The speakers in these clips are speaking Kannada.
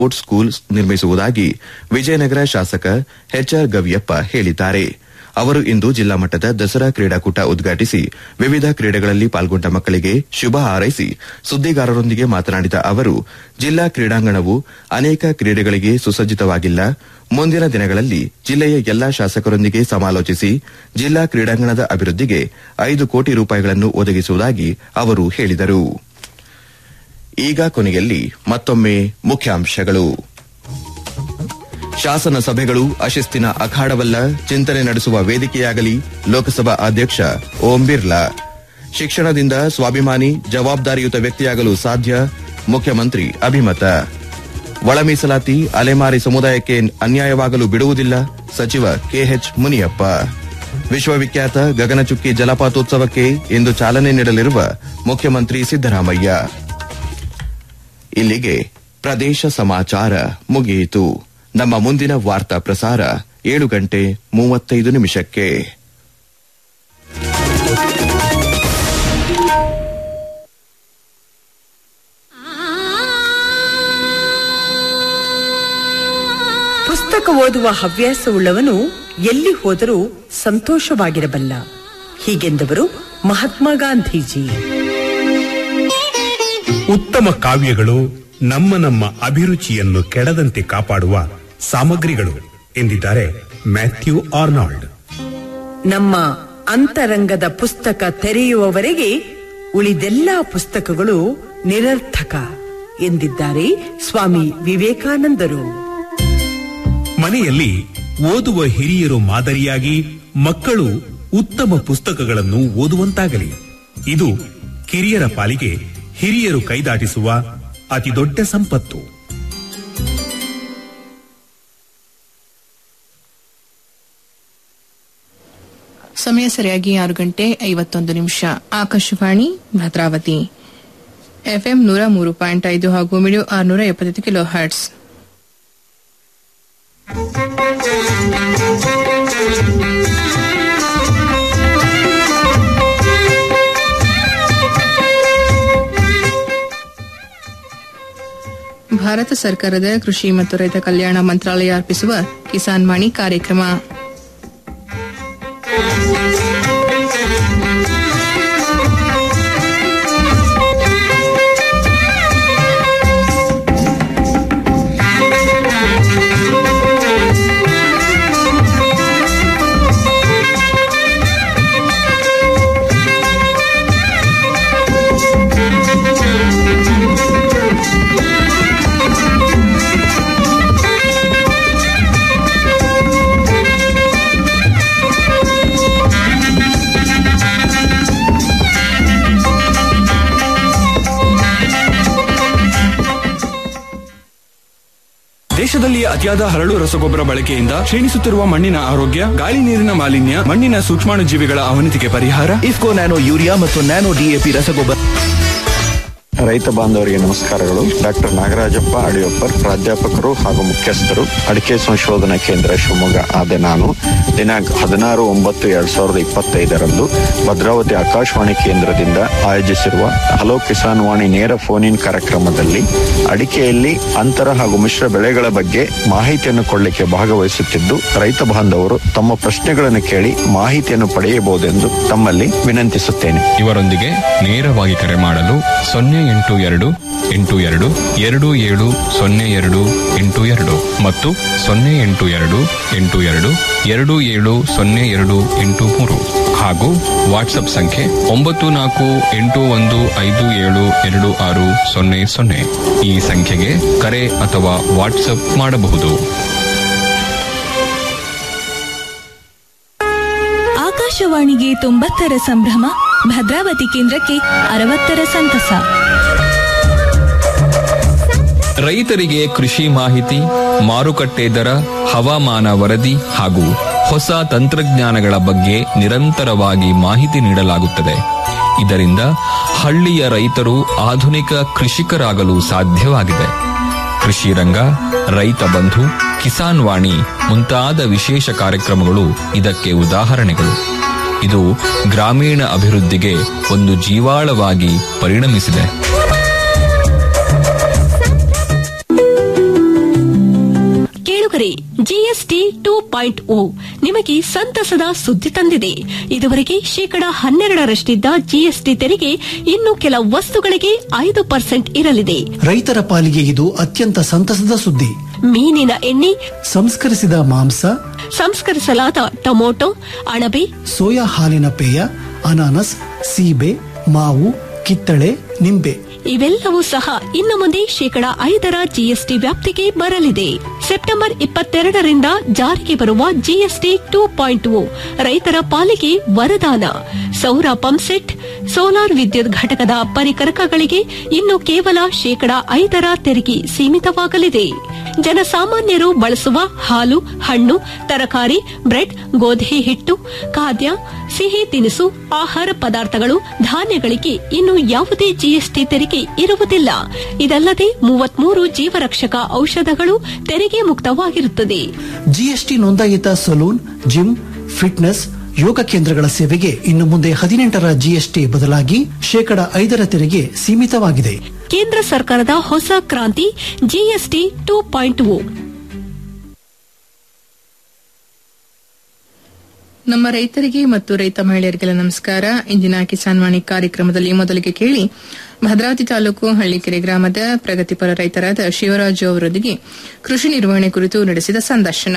ಸ್ಪೋರ್ಟ್ಸ್ ಸ್ಕೂಲ್ ನಿರ್ಮಿಸುವುದಾಗಿ ವಿಜಯನಗರ ಶಾಸಕ ಎಚ್ಆರ್ ಗವಿಯಪ್ಪ ಹೇಳಿದ್ದಾರೆ ಅವರು ಇಂದು ಜಿಲ್ಲಾ ಮಟ್ಟದ ದಸರಾ ಕ್ರೀಡಾಕೂಟ ಉದ್ಘಾಟಿಸಿ ವಿವಿಧ ಕ್ರೀಡೆಗಳಲ್ಲಿ ಪಾಲ್ಗೊಂಡ ಮಕ್ಕಳಿಗೆ ಶುಭ ಹಾರೈಸಿ ಸುದ್ದಿಗಾರರೊಂದಿಗೆ ಮಾತನಾಡಿದ ಅವರು ಜಿಲ್ಲಾ ಕ್ರೀಡಾಂಗಣವು ಅನೇಕ ಕ್ರೀಡೆಗಳಿಗೆ ಸುಸಜ್ಜಿತವಾಗಿಲ್ಲ ಮುಂದಿನ ದಿನಗಳಲ್ಲಿ ಜಿಲ್ಲೆಯ ಎಲ್ಲಾ ಶಾಸಕರೊಂದಿಗೆ ಸಮಾಲೋಚಿಸಿ ಜಿಲ್ಲಾ ಕ್ರೀಡಾಂಗಣದ ಅಭಿವೃದ್ಧಿಗೆ ಐದು ಕೋಟಿ ರೂಪಾಯಿಗಳನ್ನು ಒದಗಿಸುವುದಾಗಿ ಅವರು ಹೇಳಿದರು ಈಗ ಕೊನೆಯಲ್ಲಿ ಮತ್ತೊಮ್ಮೆ ಮುಖ್ಯಾಂಶಗಳು ಶಾಸನ ಸಭೆಗಳು ಅಶಿಸ್ತಿನ ಅಖಾಡವಲ್ಲ ಚಿಂತನೆ ನಡೆಸುವ ವೇದಿಕೆಯಾಗಲಿ ಲೋಕಸಭಾ ಅಧ್ಯಕ್ಷ ಓಂ ಬಿರ್ಲಾ ಶಿಕ್ಷಣದಿಂದ ಸ್ವಾಭಿಮಾನಿ ಜವಾಬ್ದಾರಿಯುತ ವ್ಯಕ್ತಿಯಾಗಲು ಸಾಧ್ಯ ಮುಖ್ಯಮಂತ್ರಿ ಅಭಿಮತ ಒಳ ಮೀಸಲಾತಿ ಅಲೆಮಾರಿ ಸಮುದಾಯಕ್ಕೆ ಅನ್ಯಾಯವಾಗಲು ಬಿಡುವುದಿಲ್ಲ ಸಚಿವ ಕೆಎಚ್ ಮುನಿಯಪ್ಪ ವಿಶ್ವವಿಖ್ಯಾತ ಗಗನಚುಕ್ಕಿ ಜಲಪಾತೋತ್ಸವಕ್ಕೆ ಇಂದು ಚಾಲನೆ ನೀಡಲಿರುವ ಮುಖ್ಯಮಂತ್ರಿ ಸಿದ್ದರಾಮಯ್ಯ ಇಲ್ಲಿಗೆ ಪ್ರದೇಶ ಸಮಾಚಾರ ಮುಗಿಯಿತು ನಮ್ಮ ಮುಂದಿನ ವಾರ್ತಾ ಪ್ರಸಾರ ಏಳು ಗಂಟೆ ಮೂವತ್ತೈದು ನಿಮಿಷಕ್ಕೆ ಪುಸ್ತಕ ಓದುವ ಹವ್ಯಾಸವುಳ್ಳವನು ಎಲ್ಲಿ ಹೋದರೂ ಸಂತೋಷವಾಗಿರಬಲ್ಲ ಹೀಗೆಂದವರು ಮಹಾತ್ಮ ಗಾಂಧೀಜಿ ಉತ್ತಮ ಕಾವ್ಯಗಳು ನಮ್ಮ ನಮ್ಮ ಅಭಿರುಚಿಯನ್ನು ಕೆಡದಂತೆ ಕಾಪಾಡುವ ಸಾಮಗ್ರಿಗಳು ಎಂದಿದ್ದಾರೆ ಮ್ಯಾಥ್ಯೂ ಆರ್ನಾಲ್ಡ್ ನಮ್ಮ ಅಂತರಂಗದ ಪುಸ್ತಕ ತೆರೆಯುವವರೆಗೆ ಉಳಿದೆಲ್ಲಾ ಪುಸ್ತಕಗಳು ನಿರರ್ಥಕ ಎಂದಿದ್ದಾರೆ ಸ್ವಾಮಿ ವಿವೇಕಾನಂದರು ಮನೆಯಲ್ಲಿ ಓದುವ ಹಿರಿಯರು ಮಾದರಿಯಾಗಿ ಮಕ್ಕಳು ಉತ್ತಮ ಪುಸ್ತಕಗಳನ್ನು ಓದುವಂತಾಗಲಿ ಇದು ಕಿರಿಯರ ಪಾಲಿಗೆ ಹಿರಿಯರು ಕೈದಾಟಿಸುವ ಅತಿದೊಡ್ಡ ಸಂಪತ್ತು ಸಮಯ ಸರಿಯಾಗಿ ಆರು ಗಂಟೆ ಐವತ್ತೊಂದು ನಿಮಿಷ ಆಕಾಶವಾಣಿ ಭದ್ರಾವತಿ ಎಫ್ಎಂ ನೂರ ಮೂರು ಪಾಯಿಂಟ್ ಐದು ಹಾಗೂ ಮಿಡಿಯೋ ಆರುನೂರ ಎಪ್ಪತ್ತೈದು ಕಿಲೋ ಹರ್ಟ್ಸ್ ಭಾರತ ಸರ್ಕಾರದ ಕೃಷಿ ಮತ್ತು ರೈತ ಕಲ್ಯಾಣ ಮಂತ್ರಾಲಯ ಅರ್ಪಿಸುವ ಕಿಸಾನ್ ವಾಣಿ ಕಾರ್ಯಕ್ರಮ ದೇಶದಲ್ಲಿ ಅತಿಯಾದ ಹರಳು ರಸಗೊಬ್ಬರ ಬಳಕೆಯಿಂದ ಕ್ಷೀಣಿಸುತ್ತಿರುವ ಮಣ್ಣಿನ ಆರೋಗ್ಯ ಗಾಳಿ ನೀರಿನ ಮಾಲಿನ್ಯ ಮಣ್ಣಿನ ಸೂಕ್ಷ್ಮಾಣುಜೀವಿಗಳ ಅವನತಿಗೆ ಪರಿಹಾರ ಇಫ್ಕೋ ನ್ಯಾನೋ ಯೂರಿಯಾ ಮತ್ತು ನ್ಯಾನೋ ಡಿಎಪಿ ರಸಗೊಬ್ಬರ ರೈತ ಬಾಂಧವರಿಗೆ ನಮಸ್ಕಾರಗಳು ಡಾಕ್ಟರ್ ನಾಗರಾಜಪ್ಪ ಅಡಿಯೊಪ್ಪರ್ ಪ್ರಾಧ್ಯಾಪಕರು ಹಾಗೂ ಮುಖ್ಯಸ್ಥರು ಅಡಿಕೆ ಸಂಶೋಧನಾ ಕೇಂದ್ರ ಶಿವಮೊಗ್ಗ ಆದ ನಾನು ದಿನಾಂಕ ಹದಿನಾರು ಒಂಬತ್ತು ಎರಡ್ ಸಾವಿರದ ಇಪ್ಪತ್ತೈದರಂದು ಭದ್ರಾವತಿ ಆಕಾಶವಾಣಿ ಕೇಂದ್ರದಿಂದ ಆಯೋಜಿಸಿರುವ ಹಲೋ ಕಿಸಾನ್ ವಾಣಿ ನೇರ ಫೋನ್ ಇನ್ ಕಾರ್ಯಕ್ರಮದಲ್ಲಿ ಅಡಿಕೆಯಲ್ಲಿ ಅಂತರ ಹಾಗೂ ಮಿಶ್ರ ಬೆಳೆಗಳ ಬಗ್ಗೆ ಮಾಹಿತಿಯನ್ನು ಕೊಳ್ಳಿಕ್ಕೆ ಭಾಗವಹಿಸುತ್ತಿದ್ದು ರೈತ ಬಾಂಧವರು ತಮ್ಮ ಪ್ರಶ್ನೆಗಳನ್ನು ಕೇಳಿ ಮಾಹಿತಿಯನ್ನು ಪಡೆಯಬಹುದೆಂದು ತಮ್ಮಲ್ಲಿ ವಿನಂತಿಸುತ್ತೇನೆ ಇವರೊಂದಿಗೆ ನೇರವಾಗಿ ಕರೆ ಮಾಡಲು ಸೊನ್ನೆ ಎಂಟು ಎರಡು ಎಂಟು ಎರಡು ಎರಡು ಏಳು ಸೊನ್ನೆ ಎರಡು ಎಂಟು ಎರಡು ಮತ್ತು ಸೊನ್ನೆ ಎಂಟು ಎರಡು ಎಂಟು ಎರಡು ಎರಡು ಏಳು ಸೊನ್ನೆ ಎರಡು ಎಂಟು ಮೂರು ಹಾಗೂ ವಾಟ್ಸ್ಆಪ್ ಸಂಖ್ಯೆ ಒಂಬತ್ತು ನಾಲ್ಕು ಎಂಟು ಒಂದು ಐದು ಏಳು ಎರಡು ಆರು ಸೊನ್ನೆ ಸೊನ್ನೆ ಈ ಸಂಖ್ಯೆಗೆ ಕರೆ ಅಥವಾ ವಾಟ್ಸ್ಆಪ್ ಮಾಡಬಹುದು ಆಕಾಶವಾಣಿಗೆ ತೊಂಬತ್ತರ ಸಂಭ್ರಮ ಭದ್ರಾವತಿ ಕೇಂದ್ರಕ್ಕೆ ಅರವತ್ತರ ಸಂತಸ ರೈತರಿಗೆ ಕೃಷಿ ಮಾಹಿತಿ ಮಾರುಕಟ್ಟೆ ದರ ಹವಾಮಾನ ವರದಿ ಹಾಗೂ ಹೊಸ ತಂತ್ರಜ್ಞಾನಗಳ ಬಗ್ಗೆ ನಿರಂತರವಾಗಿ ಮಾಹಿತಿ ನೀಡಲಾಗುತ್ತದೆ ಇದರಿಂದ ಹಳ್ಳಿಯ ರೈತರು ಆಧುನಿಕ ಕೃಷಿಕರಾಗಲು ಸಾಧ್ಯವಾಗಿದೆ ಕೃಷಿ ರಂಗ ರೈತ ಬಂಧು ಕಿಸಾನ್ ವಾಣಿ ಮುಂತಾದ ವಿಶೇಷ ಕಾರ್ಯಕ್ರಮಗಳು ಇದಕ್ಕೆ ಉದಾಹರಣೆಗಳು ಇದು ಗ್ರಾಮೀಣ ಅಭಿವೃದ್ಧಿಗೆ ಒಂದು ಜೀವಾಳವಾಗಿ ಪರಿಣಮಿಸಿದೆ ಕೇಳುಗರೆ ಜಿಎಸ್ಟಿ ಟೂ ಪಾಯಿಂಟ್ ಓ ನಿಮಗೆ ಸಂತಸದ ಸುದ್ದಿ ತಂದಿದೆ ಇದುವರೆಗೆ ಶೇಕಡ ಹನ್ನೆರಡರಷ್ಟಿದ್ದ ಜಿಎಸ್ಟಿ ತೆರಿಗೆ ಇನ್ನು ಕೆಲ ವಸ್ತುಗಳಿಗೆ ಐದು ಪರ್ಸೆಂಟ್ ಇರಲಿದೆ ರೈತರ ಪಾಲಿಗೆ ಇದು ಅತ್ಯಂತ ಸಂತಸದ ಸುದ್ದಿ ಮೀನಿನ ಎಣ್ಣೆ ಸಂಸ್ಕರಿಸಿದ ಮಾಂಸ ಸಂಸ್ಕರಿಸಲಾದ ಟೊಮೊಟೊ ಅಣಬೆ ಸೋಯಾ ಹಾಲಿನ ಪೇಯ ಅನಾನಸ್ ಸೀಬೆ ಮಾವು ಕಿತ್ತಳೆ ನಿಂಬೆ ಇವೆಲ್ಲವೂ ಸಹ ಇನ್ನು ಮುಂದೆ ಶೇಕಡ ಐದರ ಜಿಎಸ್ಟಿ ವ್ಯಾಪ್ತಿಗೆ ಬರಲಿದೆ ಸೆಪ್ಟೆಂಬರ್ ಇಪ್ಪತ್ತೆರಡರಿಂದ ಜಾರಿಗೆ ಬರುವ ಜಿಎಸ್ಟಿ ಟೂ ಪಾಯಿಂಟ್ ಓ ರೈತರ ಪಾಲಿಗೆ ವರದಾನ ಸೌರ ಪಂಪ್ಸೆಟ್ ಸೋಲಾರ್ ವಿದ್ಯುತ್ ಘಟಕದ ಪರಿಕರಕಗಳಿಗೆ ಇನ್ನು ಕೇವಲ ಶೇಕಡ ಐದರ ತೆರಿಗೆ ಸೀಮಿತವಾಗಲಿದೆ ಜನಸಾಮಾನ್ಯರು ಬಳಸುವ ಹಾಲು ಹಣ್ಣು ತರಕಾರಿ ಬ್ರೆಡ್ ಗೋಧಿ ಹಿಟ್ಟು ಖಾದ್ಯ ಸಿಹಿ ತಿನಿಸು ಆಹಾರ ಪದಾರ್ಥಗಳು ಧಾನ್ಯಗಳಿಗೆ ಇನ್ನು ಯಾವುದೇ ಜಿಎಸ್ಟಿ ತೆರಿಗೆ ಇರುವುದಿಲ್ಲ ಇದಲ್ಲದೆ ಮೂವತ್ಮೂರು ಜೀವರಕ್ಷಕ ಔಷಧಗಳು ತೆರಿಗೆ ಮುಕ್ತವಾಗಿರುತ್ತದೆ ಜಿಎಸ್ಟಿ ನೋಂದಾಯಿತ ಸಲೂನ್ ಜಿಮ್ ಫಿಟ್ನೆಸ್ ಯೋಗ ಕೇಂದ್ರಗಳ ಸೇವೆಗೆ ಇನ್ನು ಮುಂದೆ ಹದಿನೆಂಟರ ಜಿಎಸ್ಟಿ ಬದಲಾಗಿ ಶೇಕಡ ಐದರ ತೆರಿಗೆ ಸೀಮಿತವಾಗಿದೆ ಕೇಂದ್ರ ಸರ್ಕಾರದ ಹೊಸ ಕ್ರಾಂತಿ ಜಿಎಸ್ಟಿ ಟೂ ಪಾಯಿಂಟ್ ಓ ನಮ್ಮ ರೈತರಿಗೆ ಮತ್ತು ರೈತ ಮಹಿಳೆಯರಿಗೆಲ್ಲ ನಮಸ್ಕಾರ ಇಂದಿನ ಕಿಸಾನ್ ವಾಣಿ ಕಾರ್ಯಕ್ರಮದಲ್ಲಿ ಮೊದಲಿಗೆ ಕೇಳಿ ಭದ್ರಾವತಿ ತಾಲೂಕು ಹಳ್ಳಿಕೆರೆ ಗ್ರಾಮದ ಪ್ರಗತಿಪರ ರೈತರಾದ ಶಿವರಾಜು ಅವರೊಂದಿಗೆ ಕೃಷಿ ನಿರ್ವಹಣೆ ಕುರಿತು ನಡೆಸಿದ ಸಂದರ್ಶನ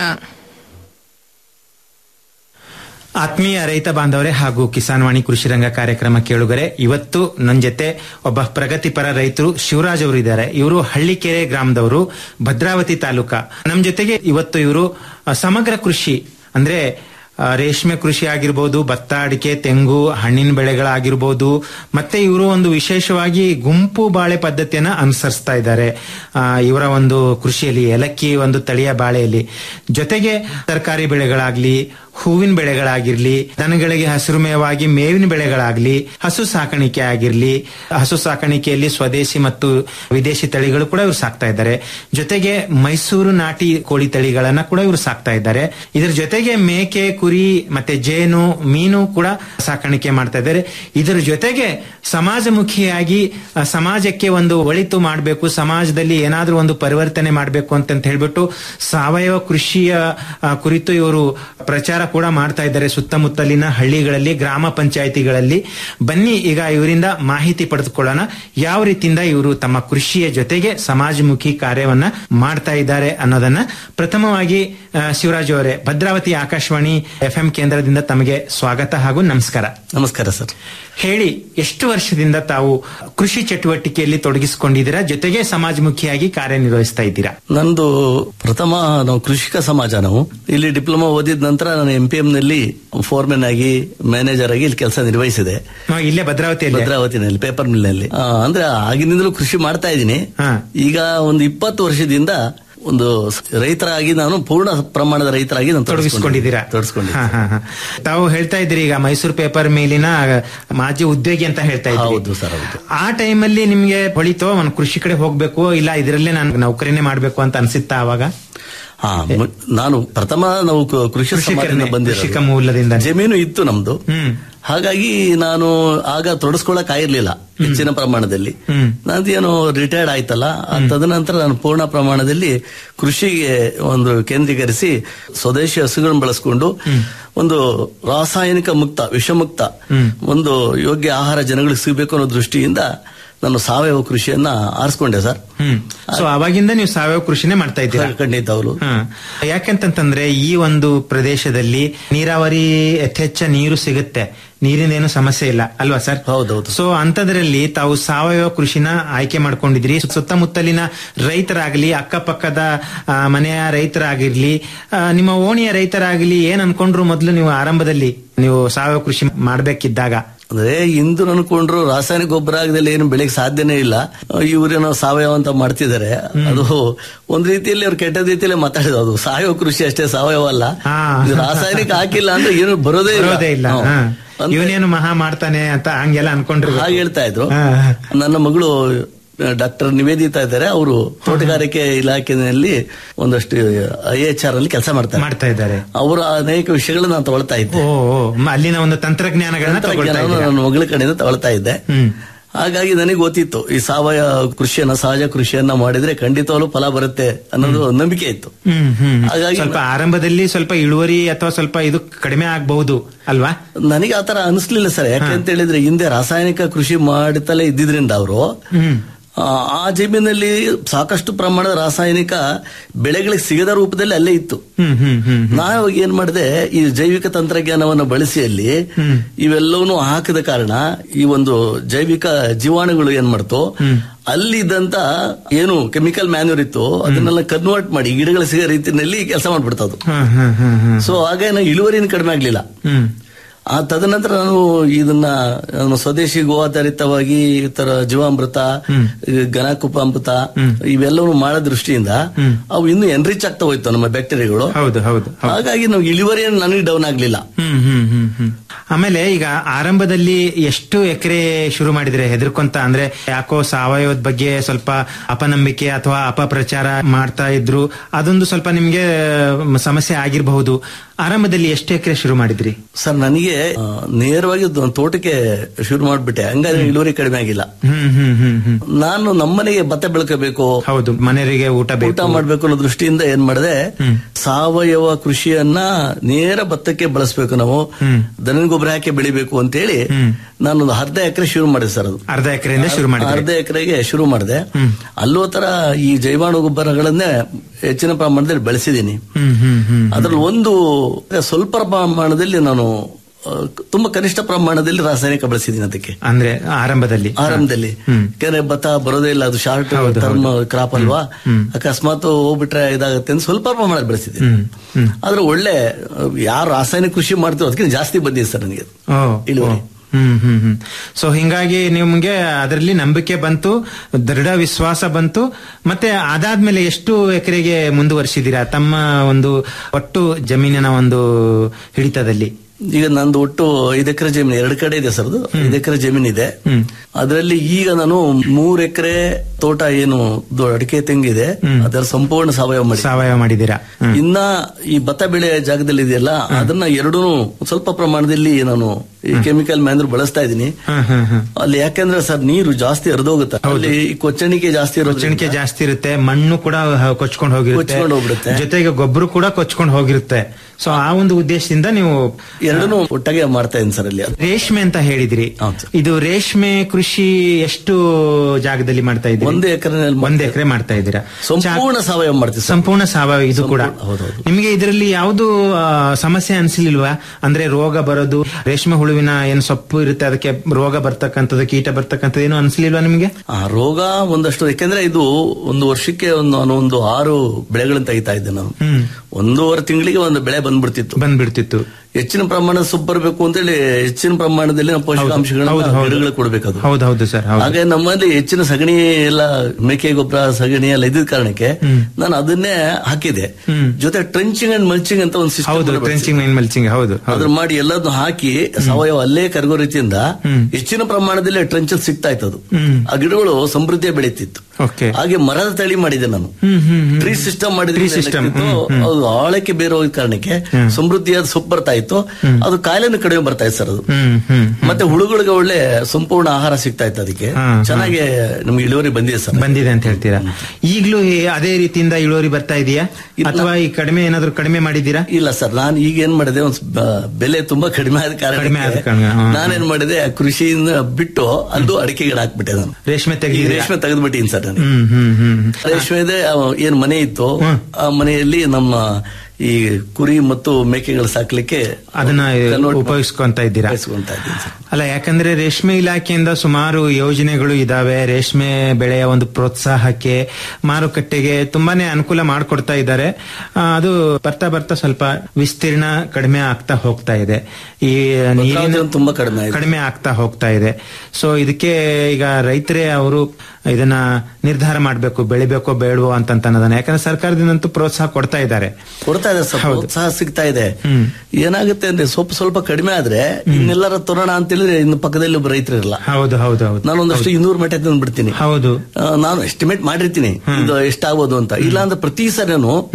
ಆತ್ಮೀಯ ರೈತ ಬಾಂಧವರೇ ಹಾಗೂ ಕಿಸಾನ್ ವಾಣಿ ಕೃಷಿ ರಂಗ ಕಾರ್ಯಕ್ರಮ ಕೇಳುಗರೆ ಇವತ್ತು ನನ್ನ ಜೊತೆ ಒಬ್ಬ ಪ್ರಗತಿಪರ ರೈತರು ಶಿವರಾಜ್ ಅವರು ಇದ್ದಾರೆ ಇವರು ಹಳ್ಳಿಕೆರೆ ಗ್ರಾಮದವರು ಭದ್ರಾವತಿ ತಾಲೂಕ ನಮ್ಮ ಜೊತೆಗೆ ಇವತ್ತು ಇವರು ಅ, ಸಮಗ್ರ ಕೃಷಿ ಅಂದ್ರೆ ಆ, ರೇಷ್ಮೆ ಕೃಷಿ ಆಗಿರ್ಬೋದು ಭತ್ತ ಅಡಿಕೆ ತೆಂಗು ಹಣ್ಣಿನ ಬೆಳೆಗಳಾಗಿರ್ಬೋದು ಮತ್ತೆ ಇವರು ಒಂದು ವಿಶೇಷವಾಗಿ ಗುಂಪು ಬಾಳೆ ಪದ್ಧತಿಯನ್ನ ಅನುಸರಿಸ್ತಾ ಇದ್ದಾರೆ ಆ, ಇವರ ಒಂದು ಕೃಷಿಯಲ್ಲಿ ಏಲಕ್ಕಿ ಒಂದು ತಳಿಯ ಬಾಳೆಯಲ್ಲಿ ಜೊತೆಗೆ ತರಕಾರಿ ಬೆಳೆಗಳಾಗ್ಲಿ ಹೂವಿನ ಬೆಳೆಗಳಾಗಿರ್ಲಿ ದನಗಳಿಗೆ ಹಸಿರು ಮೇವಾಗಿ ಮೇವಿನ ಬೆಳೆಗಳಾಗ್ಲಿ ಹಸು ಸಾಕಾಣಿಕೆ ಆಗಿರ್ಲಿ ಹಸು ಸಾಕಾಣಿಕೆಯಲ್ಲಿ ಸ್ವದೇಶಿ ಮತ್ತು ವಿದೇಶಿ ತಳಿಗಳು ಕೂಡ ಇವರು ಸಾಕ್ತಾ ಇದ್ದಾರೆ ಜೊತೆಗೆ ಮೈಸೂರು ನಾಟಿ ಕೋಳಿ ತಳಿಗಳನ್ನ ಕೂಡ ಇವರು ಸಾಕ್ತಾ ಇದ್ದಾರೆ ಇದ್ರ ಜೊತೆಗೆ ಮೇಕೆ ಕುರಿ ಮತ್ತೆ ಜೇನು ಮೀನು ಕೂಡ ಸಾಕಾಣಿಕೆ ಮಾಡ್ತಾ ಇದ್ದಾರೆ ಇದರ ಜೊತೆಗೆ ಸಮಾಜಮುಖಿಯಾಗಿ ಆ, ಸಮಾಜಕ್ಕೆ ಒಂದು ಒಳಿತು ಮಾಡಬೇಕು ಸಮಾಜದಲ್ಲಿ ಏನಾದ್ರೂ ಒಂದು ಪರಿವರ್ತನೆ ಮಾಡಬೇಕು ಅಂತ ಹೇಳ್ಬಿಟ್ಟು ಸಾವಯವ ಕೃಷಿಯ ಆ, ಕುರಿತು ಇವರು ಪ್ರಚಾರ ಕೂಡ ಮಾಡ್ತಾ ಇದ್ದಾರೆ ಸುತ್ತಮುತ್ತಲಿನ ಹಳ್ಳಿಗಳಲ್ಲಿ ಗ್ರಾಮ ಪಂಚಾಯಿತಿಗಳಲ್ಲಿ ಬನ್ನಿ ಈಗ ಇವರಿಂದ ಮಾಹಿತಿ ಪಡೆದುಕೊಳ್ಳೋಣ ಯಾವ ರೀತಿಯಿಂದ ಇವರು ತಮ್ಮ ಕೃಷಿಯ ಜೊತೆಗೆ ಸಮಾಜಮುಖಿ ಕಾರ್ಯವನ್ನ ಮಾಡ್ತಾ ಇದ್ದಾರೆ ಅನ್ನೋದನ್ನ ಪ್ರಥಮವಾಗಿ ಆ, ಶಿವರಾಜ್ ಅವರೇ ಭದ್ರಾವತಿ ಆಕಾಶವಾಣಿ ಎಫ್ ಕೇಂದ್ರದಿಂದ ತಮಗೆ ಸ್ವಾಗತ ಹಾಗೂ ನಮಸ್ಕಾರ ನಮಸ್ಕಾರ ಸರ್ ಹೇಳಿ ಎಷ್ಟು ವರ್ಷದಿಂದ ತಾವು ಕೃಷಿ ಚಟುವಟಿಕೆಯಲ್ಲಿ ತೊಡಗಿಸಿಕೊಂಡಿದ್ದೀರಾ ಜೊತೆಗೆ ಸಮಾಜಮುಖಿಯಾಗಿ ಕಾರ್ಯನಿರ್ವಹಿಸ್ತಾ ಇದ್ದೀರಾ ನಂದು ಪ್ರಥಮ ನಾವು ಕೃಷಿಕ ಸಮಾಜ ನಾವು ಇಲ್ಲಿ ಡಿಪ್ಲೊಮಾ ಓದಿದ ನಂತರ ನಾನು ಎಂ ಪಿ ಎಂ ನಲ್ಲಿ ಫೋರ್ಮೆನ್ ಆಗಿ ಮ್ಯಾನೇಜರ್ ಆಗಿ ಇಲ್ಲಿ ಕೆಲಸ ನಿರ್ವಹಿಸಿದೆ ಆ, ಇಲ್ಲೇ ಭದ್ರಾವತಿಯಲ್ಲಿ ಭದ್ರಾವತಿನಲ್ಲಿ ಪೇಪರ್ ಮಿಲ್ ನಲ್ಲಿ ಆ, ಅಂದ್ರೆ ಆಗಿನಿಂದಲೂ ಕೃಷಿ ಮಾಡ್ತಾ ಇದ್ದೀನಿ ಈಗ ಒಂದು ಇಪ್ಪತ್ತು ವರ್ಷದಿಂದ ಒಂದು ರೈತರಾಗಿ ನಾನು ಪೂರ್ಣ ಪ್ರಮಾಣದ ರೈತರಾಗಿ ನಾನು ತೊಡಗಿಸ್ಕೊಂಡಿದ್ದೀರಾ ತೊಡಗಿಸ್ಕೊಂಡಿದ್ದೀನಿ ಹಾ, ಹಾ, ಹಾ. ತಾವು ಹೇಳ್ತಾ ಇದ್ದೀರಿ ಈಗ ಮೈಸೂರು ಪೇಪರ್ ಮೇಲಿನ ಮಾಜಿ ಉದ್ಯೋಗಿ ಅಂತ ಹೇಳ್ತಾ ಇದ್ದೀರಿ ಹೌದು ಸರ್ ಹೌದು ಆ ಟೈಮಲ್ಲಿ ನಿಮ್ಗೆ ಹೊಳಿತೋ ಒಂದು ಕೃಷಿ ಕಡೆ ಹೋಗ್ಬೇಕು ಇಲ್ಲ ಇದರಲ್ಲೇ ನಾನು ನೌಕರಿನೇ ಮಾಡ್ಬೇಕು ಅಂತ ಅನ್ಸಿತ್ತಾ ಅವಾಗ ಹಾ ಮ- ನಾನು ಪ್ರಥಮ ನಾವು ಕ- ಕೃಷಿ ಕೃಷಿಕರನ್ನೇ, ಸಮಾಜದಿಂದ ಬಂದಿರೋದು. ಕೃಷಿಕ ಮೂಲದಿಂದ ಜಮೀನು ಇತ್ತು ನಮ್ದು ಹಾಗಾಗಿ ನಾನು ಆಗ ತೊಡಸ್ಕೊಳಕ್ ಆಗಿರ್ಲಿಲ್ಲ ಹೆಚ್ಚಿನ ಪ್ರಮಾಣದಲ್ಲಿ ನಂದೇನು ರಿಟೈರ್ಡ್ ಆಯ್ತಲ್ಲ ಆ ತದನಂತರ ನಾನು ಪೂರ್ಣ ಪ್ರಮಾಣದಲ್ಲಿ ಕೃಷಿಗೆ ಒಂದು ಕೇಂದ್ರೀಕರಿಸಿ ಸ್ವದೇಶಿ ಹಸುಗಳನ್ನು ಬಳಸಿಕೊಂಡು ಒಂದು ರಾಸಾಯನಿಕ ಮುಕ್ತ ವಿಷಮುಕ್ತ ಒಂದು ಯೋಗ್ಯ ಆಹಾರ ಜನಗಳಿಗೆ ಸಿಗಬೇಕು ಅನ್ನೋ ದೃಷ್ಟಿಯಿಂದ ನಾನು ಸಾವಯವ ಕೃಷಿಯನ್ನ ಆರಿಸ್ಕೊಂಡೆ ಸರ್ ಹ್ಮ್ ಸೊ ಅವಾಗಿಂದ ನೀವು ಸಾವಯವ ಕೃಷಿನೇ ಮಾಡ್ತಾ ಇದ್ದೀರಾ ಖಂಡಿತ ಅವರು ಹಾ. ಯಾಕಂತಂತಂದ್ರೆ ಈ ಒಂದು ಪ್ರದೇಶದಲ್ಲಿ ನೀರಾವರಿ ಯಥೇಚ್ಛ ನೀರು ಸಿಗುತ್ತೆ ನೀರಿನೇನು ಸಮಸ್ಯೆ ಇಲ್ಲ ಅಲ್ವಾ ಸರ್ ಹೌದೌದು ಸೊ ಅಂತದ್ರಲ್ಲಿ ತಾವು ಸಾವಯವ ಕೃಷಿನ ಆಯ್ಕೆ ಮಾಡ್ಕೊಂಡಿದ್ರಿ ಸುತ್ತಮುತ್ತಲಿನ ರೈತರಾಗ್ಲಿ ಅಕ್ಕಪಕ್ಕದ ಆ, ಮನೆಯ ರೈತರಾಗಿರ್ಲಿ ಆ, ನಿಮ್ಮ ಓಣಿಯ ರೈತರಾಗ್ಲಿ ಏನ್ ಅನ್ಕೊಂಡ್ರು ಮೊದಲು ನೀವು ಆರಂಭದಲ್ಲಿ ನೀವು ಸಾವಯವ ಕೃಷಿ ಮಾಡ್ಬೇಕಿದ್ದಾಗ ಅಂದ್ರೆ ಇಂದು ಅನ್ಕೊಂಡ್ರು ರಾಸಾಯನಿಕ ಗೊಬ್ಬರ ಆಗದಲ್ಲಿ ಏನು ಬೆಳೆಗೆ ಸಾಧ್ಯನೇ ಇಲ್ಲ ಇವರೇನೋ ಸಾವಯವ ಅಂತ ಮಾಡ್ತಿದ್ದಾರೆ ಅದು ಒಂದ್ ರೀತಿಯಲ್ಲಿ ಅವ್ರು ಕೆಟ್ಟ ರೀತಿಯಲ್ಲಿ ಮಾತಾಡಿದ್ರು ಅದು ಸಾವಯವ ಕೃಷಿ ಅಷ್ಟೇ ಸಾವಯವ ಅಲ್ಲ ಇದು ರಾಸಾಯನಿಕ ಹಾಕಿಲ್ಲ ಅಂದ್ರೆ ಏನು ಬರೋದೇ ಬರೋದೇ ಇಲ್ಲ ಹ್ಮ್. ಹಾ. ಅಂದ್ರೆ ಇವನೇನು ಮಹಾ ಮಾಡ್ತಾನೆ ಅಂತ ಹಂಗೆಲ್ಲ ಅನ್ಕೊಂಡ್ರು ಹಾಗೆ ಹೇಳ್ತಾ ಇದ್ರು ನನ್ನ ಮಗಳು ಡಾಕ್ಟರ್ ನಿವೇದಿತಾ ಇದ್ದಾರೆ ಅವರು ತೋಟಗಾರಿಕೆ ಇಲಾಖೆಯಲ್ಲಿ ಒಂದಷ್ಟು ಐ ಎಚ್ ಆರ್ ಅಲ್ಲಿ ಕೆಲಸ ಮಾಡ್ತಾರೆ ಮಾಡ್ತಾ ಇದ್ದಾರೆ ಅವರ ಅನೇಕ ವಿಷಯಗಳನ್ನ ನಾನು ತಗೊಳ್ತಾ ಇದ್ದೆ ಓ ಓ, ಮ- ಅಲ್ಲಿನ ಒಂದು ತಂತ್ರಜ್ಞಾನಗಳನ್ನ ತಗೊಳ್ತಾ ತಂತ್ರಜ್ಞಾನವನ್ನು ಇದ್ದೀರಾ? ನನ್ನ ಮಗಳ ಕಡೆಯಿಂದ ತಗೊಳ್ತಾ ಇದ್ದೆ ಹ್ಮ್ ಹಾಗಾಗಿ ನನಗೆ ಗೊತ್ತಿತ್ತು ಈ ಸಾವಯವ ಕೃಷಿಯನ್ನ ಸಹಜ ಕೃಷಿಯನ್ನ ಮಾಡಿದ್ರೆ ಖಂಡಿತವಾಗ್ಲೂ ಫಲ ಬರುತ್ತೆ ಅನ್ನೋದು ಒಂದು ನಂಬಿಕೆ ಇತ್ತು ಹ್ಮ್ ಹ್ಮ್ ಹಾಗಾಗಿ ಸ್ವಲ್ಪ ಆರಂಭದಲ್ಲಿ ಸ್ವಲ್ಪ ಇಳುವರಿ ಅಥವಾ ಸ್ವಲ್ಪ ಇದು ಕಡಿಮೆ ಆಗಬಹುದು ಅಲ್ವಾ ನನಗೆ ಆತರ ಅನಿಸ್ಲಿಲ್ಲ ಸರ್ ಯಾಕೆಂತ ಹೇಳಿದ್ರೆ ಹಿಂದೆ ರಾಸಾಯನಿಕ ಕೃಷಿ ಮಾಡುತ್ತಲೇ ಇದ್ದಿದ್ರಿಂದ ಅವರು ಹ್ಮ್ ಆ ಜಮೀನಲ್ಲಿ ಸಾಕಷ್ಟು ಪ್ರಮಾಣದ ರಾಸಾಯನಿಕ ಬೆಳೆಗಳಿಗೆ ಸಿಗದ ರೂಪದಲ್ಲಿ ಅಲ್ಲೇ ಇತ್ತು ಹ್ಮ್ ಹ್ಮ್ ಹ್ಮ್ ನಾವು ಇವಾಗ ಏನ್ ಮಾಡಿದೆ ಈ ಜೈವಿಕ ತಂತ್ರಜ್ಞಾನವನ್ನು ಬಳಸಿ ಅಲ್ಲಿ ಇವೆಲ್ಲವನ್ನೂ ಹಾಕಿದ ಕಾರಣ ಈ ಒಂದು ಜೈವಿಕ ಜೀವಾಣುಗಳು ಏನ್ ಮಾಡ್ತು ಅಲ್ಲಿದ್ದಂತ ಏನು ಕೆಮಿಕಲ್ ಮ್ಯಾನ್ಯೂರ್ ಇತ್ತು ಅದನ್ನೆಲ್ಲ ಕನ್ವರ್ಟ್ ಮಾಡಿ ಗಿಡಗಳು ಸಿಗೋ ರೀತಿಯಲ್ಲಿ ಕೆಲಸ ಮಾಡ್ಬಿಡ್ತದು ಹ್ಮ್ ಹ್ಮ್ ಹ್ಮ್ ಹ್ಮ್ ಸೊ ಹಾಗೆ ಇಳುವರಿನ ಕಡಿಮೆ ಆಗ್ಲಿಲ್ಲ ಹ್ಮ್ ಆ ತದನಂತರ ನಾನು ಇದನ್ನ ನಮ್ಮ ಸ್ವದೇಶಿ ಗೋವಾಧಾರಿತವಾಗಿ ಈ ತರ ಜೀವಾಮೃತ ಈ ಘನಕುಪಾಮೃತ ಇವೆಲ್ಲವೂ ಮಾಡೋ ದೃಷ್ಟಿಯಿಂದ ಅವು ಇನ್ನೂ ಎನ್ರಿಚ್ ಆಗ್ತಾ ಹೋಯ್ತು ನಮ್ಮ ಬ್ಯಾಕ್ಟೀರಿಯಾಗಳು ಹೌದು ಹೌದು ಹಾಗಾಗಿ ನಾವು ಇಳುವರಿ ನನಗೆ ಡೌನ್ ಆಗ್ಲಿಲ್ಲ ಹ್ಮ್ ಹ್ಮ್ ಹ್ಮ್ ಹ್ಮ್ ಆಮೇಲೆ ಈಗ ಆರಂಭದಲ್ಲಿ ಎಷ್ಟು ಎಕರೆ ಶುರು ಮಾಡಿದ್ರೆ ಹೆದರ್ಕೊಂತ ಅಂದ್ರೆ ಯಾಕೋ ಸಾವಯವದ ಬಗ್ಗೆ ಸ್ವಲ್ಪ ಅಪನಂಬಿಕೆ ಅಥವಾ ಅಪಪ್ರಚಾರ ಮಾಡ್ತಾ ಇದ್ರು ಅದೊಂದು ಸ್ವಲ್ಪ ನಿಮ್ಗೆ ಮ್, ಸಮಸ್ಯೆ ಆಗಿರಬಹುದು ಆರಂಭದಲ್ಲಿ ಎಷ್ಟು ಎಕರೆ ಶುರು ಮಾಡಿದ್ರಿ ಸರ್ ನನಗೆ ಆ, ನೇರವಾಗಿ ಒಂದು ತೋಟಕ್ಕೆ ಶುರು ಮಾಡ್ಬಿಟ್ಟೆ ಹಂಗಾದ್ರೆ ಇಳುವರಿ ಕಡಿಮೆ ಆಗಿಲ್ಲ ಹ್ಮ್ ಹ್ಮ್ ಹ್ಮ್ ಹ್ಮ್ ನಾನು ನಮ್ಮನೆಗೆ ಭತ್ತ ಬೆಳ್ಕೋಬೇಕು ಹೌದು ಮನೆಯವರಿಗೆ ಊಟ ಊಟ ಬೇಕು ಮಾಡ್ಬೇಕು ಅನ್ನೋ ದೃಷ್ಟಿಯಿಂದ ಏನ್ ಮಾಡಿದೆ ಸಾವಯವ ಕೃಷಿಯನ್ನ ನೇರ ಭತ್ತಕ್ಕೆ ಬಳಸಬೇಕು ನಾವು ದನ ಗೊಬ್ಬರ ಹಾಕಿ ಬೆಳಿಬೇಕು ಅಂತೇಳಿ ನಾನೊಂದು ಅರ್ಧ ಎಕರೆ ಶುರು ಮಾಡಿದೆ ಸರ್ ಅದು ಅರ್ಧ ಎಕರೆಯಿಂದ ಶುರು ಮಾಡಿದ್ರಿ ಅರ್ಧ ಎಕರೆಗೆ ಶುರು ಮಾಡಿದೆ ಅಲ್ಲೋ ತರ ಈ ಜೈವಾಣು ಗೊಬ್ಬರಗಳನ್ನೇ ಹೆಚ್ಚಿನ ಪ್ರಮಾಣದಲ್ಲಿ ಬೆಳೆಸಿದ್ದೀನಿ ಹ್ಮ್ ಹ್ಮ್ ಹ್ಮ್ ಅದ್ರಲ್ಲಿ ಒಂದು ಸ್ವಲ್ಪ ಪ್ರಮಾಣದಲ್ಲಿ ನಾನು ಆ, ತುಂಬಾ ಕನಿಷ್ಠ ಪ್ರಮಾಣದಲ್ಲಿ ರಾಸಾಯನಿಕ ಬಳಸಿದ್ದೀನಿ ಅದಕ್ಕೆ ಅಂದ್ರೆ ಆರಂಭದಲ್ಲಿ ಆರಂಭದಲ್ಲಿ ಯಾಕಂದ್ರೆ ಭತ್ತ ಬರೋದೇ ಇಲ್ಲ ಅದು ಶಾರ್ಟ್ ಟರ್ಮ್ ಕ್ರಾಪ್ ಅಲ್ವಾ ಅಕಸ್ಮಾತ್ ಹೋಗ್ಬಿಟ್ರೆ ಇದಾಗುತ್ತೆ ಅಂತ ಸ್ವಲ್ಪ ಪ್ರಮಾಣದಲ್ಲಿ ಬೆಳೆಸಿದ್ದೀನಿ ಹ್ಮ್ ಹ್ಮ್ ಆದ್ರೆ ಒಳ್ಳೆ ಯಾರು ರಾಸಾಯನಿಕ ಕೃಷಿ ಮಾಡ್ತೀವೋ ಅದಕ್ಕಿಂತ ಜಾಸ್ತಿ ಬಂದಿದೆ ಸರ್ ನನಗೆ ಓ ಇಳುವರಿ ಹ್ಮ್ ಹ್ಮ್ ಹ್ಮ್ ಸೊ ಹಿಂಗಾಗಿ ನಿಮ್ಗೆ ಅದರಲ್ಲಿ ನಂಬಿಕೆ ಬಂತು ದೃಢ ವಿಶ್ವಾಸ ಬಂತು ಮತ್ತೆ ಅದಾದ್ಮೇಲೆ ಎಷ್ಟು ಎಕರೆಗೆ ಮುಂದುವರಿಸಿದೀರಾ ತಮ್ಮ ಒಂದು ಒಟ್ಟು ಜಮೀನಿನ ಒಂದು ಹಿಡಿತದಲ್ಲಿ ಈಗ ನಂದು ಒಟ್ಟು ಐದು ಎಕರೆ ಜಮೀನು ಎರಡು ಕಡೆ ಇದೆ ಸರ್ ಅದು ಐದು ಎಕರೆ ಜಮೀನು ಇದೆ ಅದರಲ್ಲಿ ಈಗ ನಾನು ಮೂರ್ ಎಕರೆ ತೋಟ ಏನು ದೊ- ಅಡಿಕೆ ತೆಂಗಿದೆ ಅದರ ಸಂಪೂರ್ಣ ಸಾವಯವ ಮಾಡಿ ಸಾವಯವ ಮಾಡಿದೀರಾ ಹ್ಮ್. ಇನ್ನ ಈ ಭತ್ತ ಬೆಳೆ ಜಾಗದಲ್ಲಿ ಇದೆಯಲ್ಲ ಅದನ್ನ ಎರಡೂ ಸ್ವಲ್ಪ ಪ್ರಮಾಣದಲ್ಲಿ ನಾನು ಈ ಕೆಮಿಕಲ್ ಮ್ಯಾನ್ಯೂರ್ ಬಳಸ್ತಾ ಇದ್ದೀನಿ ಹ್ಮ್ ಹ್ಮ್ ಹ್ಮ್ ಅಲ್ಲಿ ಯಾಕಂದ್ರೆ ಸರ್ ನೀರು ಜಾಸ್ತಿ ಹರಿದೋಗುತ್ತೆ ಅಲ್ಲಿ ಈ ಕೊಚ್ಚಣಿಕೆ ಜಾಸ್ತಿ ಇರೋದ್ರಿಂದ ಕೊಚ್ಚಣಿಕೆ ಜಾಸ್ತಿ ಇರುತ್ತೆ ಮಣ್ಣು ಕೂಡ ಹ- ಕೊಚ್ಕೊಂಡು ಹೋಗಿರುತ್ತೆ ಕೊಚ್ಕೊಂಡು ಹೋಗ್ಬಿಡುತ್ತೆ. ಜೊತೆಗೆ ಗೊಬ್ಬರ ಕೂಡ ಕೊಚ್ಕೊಂಡು ಹೋಗಿರುತ್ತೆ ಸೊ ಆ ಒಂದು ಉದ್ದೇಶದಿಂದ ನೀವು ಎರಡನ್ನೂ ಒಟ್ಟಾಗೆ ಮಾಡ್ತಾ ಇದ್ದೀನಿ ಸರ್ ಅಲ್ಲಿ ರೇಷ್ಮೆ ಅಂತ ಹೇಳಿದಿರಿ ಇದು ರೇಷ್ಮೆ ಕೃಷಿ ಎಷ್ಟು ಜಾಗದಲ್ಲಿ ಮಾಡ್ತಾ ಇದ್ದೀರಿ ಒಂದು ಎಕರೆನಲ್ಲಿ ಒಂದ್ ಎಕರೆ ಮಾಡ್ತಾ ಇದ್ದೀರಾ ಸಂಪೂರ್ಣ ಸಾವಯವ ಮಾಡ್ತೀವಿ ಸರ್ ಸಂಪೂರ್ಣ ಸಾವಯವ ಇದು ಕೂಡ ನಿಮಗೆ ಇದರಲ್ಲಿ ಯಾವುದು ಆ, ಸಮಸ್ಯೆ ಅನ್ಸಲಿಲ್ವಾ ಅಂದ್ರೆ ರೋಗ ಬರೋದು ರೇಷ್ಮೆ ಹುಳುವಿನ ಏನ್ ಸೊಪ್ಪು ಇರುತ್ತೆ ಅದಕ್ಕೆ ರೋಗ ಬರ್ತಕ್ಕಂಥದ್ದು ಕೀಟ ಬರ್ತಕ್ಕಂಥದ್ದು ಏನು ಅನ್ಸಲಿಲ್ವಾ ನಿಮಗೆ ಆ ರೋಗ ಒಂದಷ್ಟು ಯಾಕಂದ್ರೆ ಇದು ಒಂದು ವರ್ಷಕ್ಕೆ ಒಂದು ನಾನು ಒಂದು ಆರು ಬೆಳೆಗಳನ್ನ ತೆಗಿತಾ ಇದ್ದೆ ನಾನು ಹ್ಮ್ ಒಂದೂವರೆ ತಿಂಗಳಿಗೆ ಒಂದು ಬೆಳೆ ಬಂದ್ಬಿಡ್ತಿತ್ತು ಬಂದ್ಬಿಡ್ತಿತ್ತು ಹೆಚ್ಚಿನ ಪ್ರಮಾಣದ ಸೊಪ್ಪು ಬರಬೇಕು ಅಂತೇಳಿ ಹೆಚ್ಚಿನ ಪ್ರಮಾಣದಲ್ಲಿ ನಾವು ಪೋಷಕಾಂಶಗಳನ್ನ ಹೌದು, ಹೌದು. ಗಿಡಗಳು ಕೊಡ್ಬೇಕದು ಹೌದು ಹೌದು ಸರ್ ಹೌದು ಹಾಗೆ ನಮ್ಮಲ್ಲಿ ಹೆಚ್ಚಿನ ಸಗಣಿ ಎಲ್ಲ ಮೇಕೆ ಗೊಬ್ಬರ ಸಗಣಿ ಎಲ್ಲ ಇದ್ದ ಕಾರಣಕ್ಕೆ ನಾನು ಅದನ್ನೇ ಹಾಕಿದೆ ಜೊತೆ ಟ್ರೆಂಚಿಂಗ್ ಅಂಡ್ ಮಲ್ಚಿಂಗ್ ಅಂತ ಒಂದು ಹೌದು ಸಿಸ್ಟಮ್ ಟ್ರೆಂಚಿಂಗ್ ಮೈನ್ ಮಲ್ಚಿಂಗ್ ಹೌದು ಹೌದು ಅದ್ರ ಮಾಡಿ ಎಲ್ಲದನ್ನು ಹಾಕಿ ಸಾವಯವ ಅಲ್ಲೇ ಕರಗೋ ರೀತಿಯಿಂದ ಹೆಚ್ಚಿನ ಪ್ರಮಾಣದಲ್ಲಿ ಟ್ರೆಂಚಲ್ ಸಿಗ್ತಾ ಇತ್ತು ಅದು ಹ್ಮ್ ಆ ಗಿಡಗಳು ಸಮೃದ್ಧಿಯ ಬೆಳೀತಿತ್ತು ಓಕೆ ಹಾಗೆ ಮರದ ತಳಿ ಮಾಡಿದೆ ನಾನು ಹ್ಮ್ ಹ್ಮ್ ಹ್ಮ್. ಟ್ರೀ ಸಿಸ್ಟಮ್ ಮಾಡಿದ್ರೆ Tree system, ಏನಾಗ್ತಿತ್ತು, ಹ್ಮ್, ಹ್ಮ್. ಅದು ಆಳಕ್ಕೆ ಬೇರೆ ಹೋಗಿದ ಕಾರಣಕ್ಕೆ ಸಮೃದ್ಧಿಯಾದ ಸೊಪ್ಪು ಬರ್ತಾ ಇತ್ತು ಅದು ಕಾಯಿಲೆನೂ ಕಡಿಮೆ ಬರ್ತಾ ಇತ್ತು ಸರ್ ಅದು ಹ್ಮ್ ಹ್ಮ್ ಮತ್ತೆ ಹುಳುಗಳಿಗೆ ಒಳ್ಳೆ ಸಂಪೂರ್ಣ ಆಹಾರ ಸಿಗ್ತಾ ಇತ್ತು ಅದಕ್ಕೆ ಹಾ, ಹಾ. ಚೆನ್ನಾಗಿ ನಮ್ಗೆ ಇಳುವರಿ ಬಂದಿದೆ ಸರ್ ಬಂದಿದೆ ಅಂತ ಹೇಳ್ತೀರಾ ಈಗಲೂ ಅದೇ ರೀತಿಯಿಂದ ಇಳುವರಿ ಬರ್ತಾ ಇದೆಯಾ ಅಥವಾ ಈ ಕಡಿಮೆ ಏನಾದ್ರು ಕಡಿಮೆ ಮಾಡಿದ್ದೀರಾ ಇಲ್ಲ ಸರ್ ನಾನು ಈಗ ಏನ್ ಮಾಡಿದೆ ಒಂದ್ ಬ- ಬೆಲೆ ತುಂಬಾ ಕಡಿಮೆ ಆದ ಕಡಿಮೆ ಆದ ಕಾರಣ ಕಾರಣ, ಹಾ, ನಾನೇನ್ ಮಾಡಿದೆ ಆ ಕೃಷಿಯಿಂದ ಬಿಟ್ಟು ಅದು ಅಡಿಕೆ ಗಿಡ ಹಾಕ್ಬಿಟ್ಟೆ ನಾನು ರೇಷ್ಮೆ ಈ ತೆಗೆದಿದ್ದೀರಾ ರೇಷ್ಮೆ ತೆಗೆದ್ಬಿಟ್ಟಿನಿ ಸರ್ ನಾನು ಹ್ಮ್ ಹ್ಮ್ ಹ್ಮ್ ಹ್ಮ್. ರೇಷ್ಮೆ ಇದೆ ಆ, ಏನ್ ಮನೆ ಇತ್ತು ಆ ಮನೆಯಲ್ಲಿ ನಮ್ಮ ಈ ಕುರಿ ಮತ್ತು ಮೇಕೆಗಳು ಸಾಕ್ಲಿಕ್ಕೆ ಅದನ್ನ convert ಉಪಯೋಗಿಸ್ಕೊಂತ ಇದ್ದೀರಾ ಉಪಯೋಗಿಸ್ಕೊಂತ ಇದ್ದೀನಿ ಸರ್ ಅಲ್ಲ ಯಾಕಂದ್ರೆ ರೇಷ್ಮೆ ಇಲಾಖೆಯಿಂದ ಸುಮಾರು ಯೋಜನೆಗಳು ಇದಾವೆ ರೇಷ್ಮೆ ಬೆಳೆಯ ಒಂದು ಪ್ರೋತ್ಸಾಹಕ್ಕೆ ಮಾರುಕಟ್ಟೆಗೆ ತುಂಬಾನೇ ಅನುಕೂಲ ಮಾಡಿಕೊಡ್ತಾ ಇದ್ದಾರೆ ಆ, ಅದು ಬರ್ತಾ ಬರ್ತಾ ಸ್ವಲ್ಪ ವಿಸ್ತೀರ್ಣ ಕಡಿಮೆ ಆಗ್ತಾ ಹೋಗ್ತಾ ಇದೆ ಈ ನೀರಿನ ಭದ್ರಾವತಿ ತುಂಬಾ ಕಡಿಮೆ ಆಗಿದೆ. ಕಡಿಮೆ ಆಗ್ತಾ ಹೋಗ್ತಾ ಇದೆ ಸೊ ಇದಕ್ಕೆ ಈಗ ರೈತರೇ ಅವರು ಇದನ್ನ ನಿರ್ಧಾರ ಮಾಡಬೇಕು ಬೆಳಿಬೇಕೋ ಬೇಡವೋ ಅಂತ ಅನ್ನೋದನ್ನ ಯಾಕಂದ್ರೆ ಸರ್ಕಾರದಿಂದಂತೂ ಪ್ರೋತ್ಸಾಹ ಕೊಡ್ತಾ ಇದ್ದಾರೆ ಕೊಡ್ತಾ ಇದೆ ಸರ್ ಹೌದು. ಪ್ರೋತ್ಸಾಹ ಸಿಗ್ತಾ ಇದೆ ಹ್ಮ್. ಏನಾಗುತ್ತೆ ಅಂದ್ರೆ ಸ್ವಲ್ಪ ಸ್ವಲ್ಪ ಕಡಿಮೆ ಆದ್ರೆ ಇನ್ನೆಲ್ಲರ ತರೋಣ ಅಂತ ಹೇಳಿದ್ರೆ ಇನ್ನು ಪಕ್ಕದಲ್ಲಿ ಒಬ್ಬ ರೈತರು ಇರಲ್ಲ ಹೌದು ಹೌದು ಹೌದು ನಾನೊಂದಷ್ಟು ಇನ್ನೂರು ಮಟ್ಟ ಬಿಡ್ತೀನಿ ಹೌದು ನಾನು ಎಸ್ಟಿಮೇಟ್ ಮಾಡಿರ್ತೀನಿ ಇದು ಎಷ್ಟಾಗ್ಬೋದು ಅಂತ ಇಲ್ಲ ಅಂದ್ರೆ ಪ್ರತಿ ಸರಿನು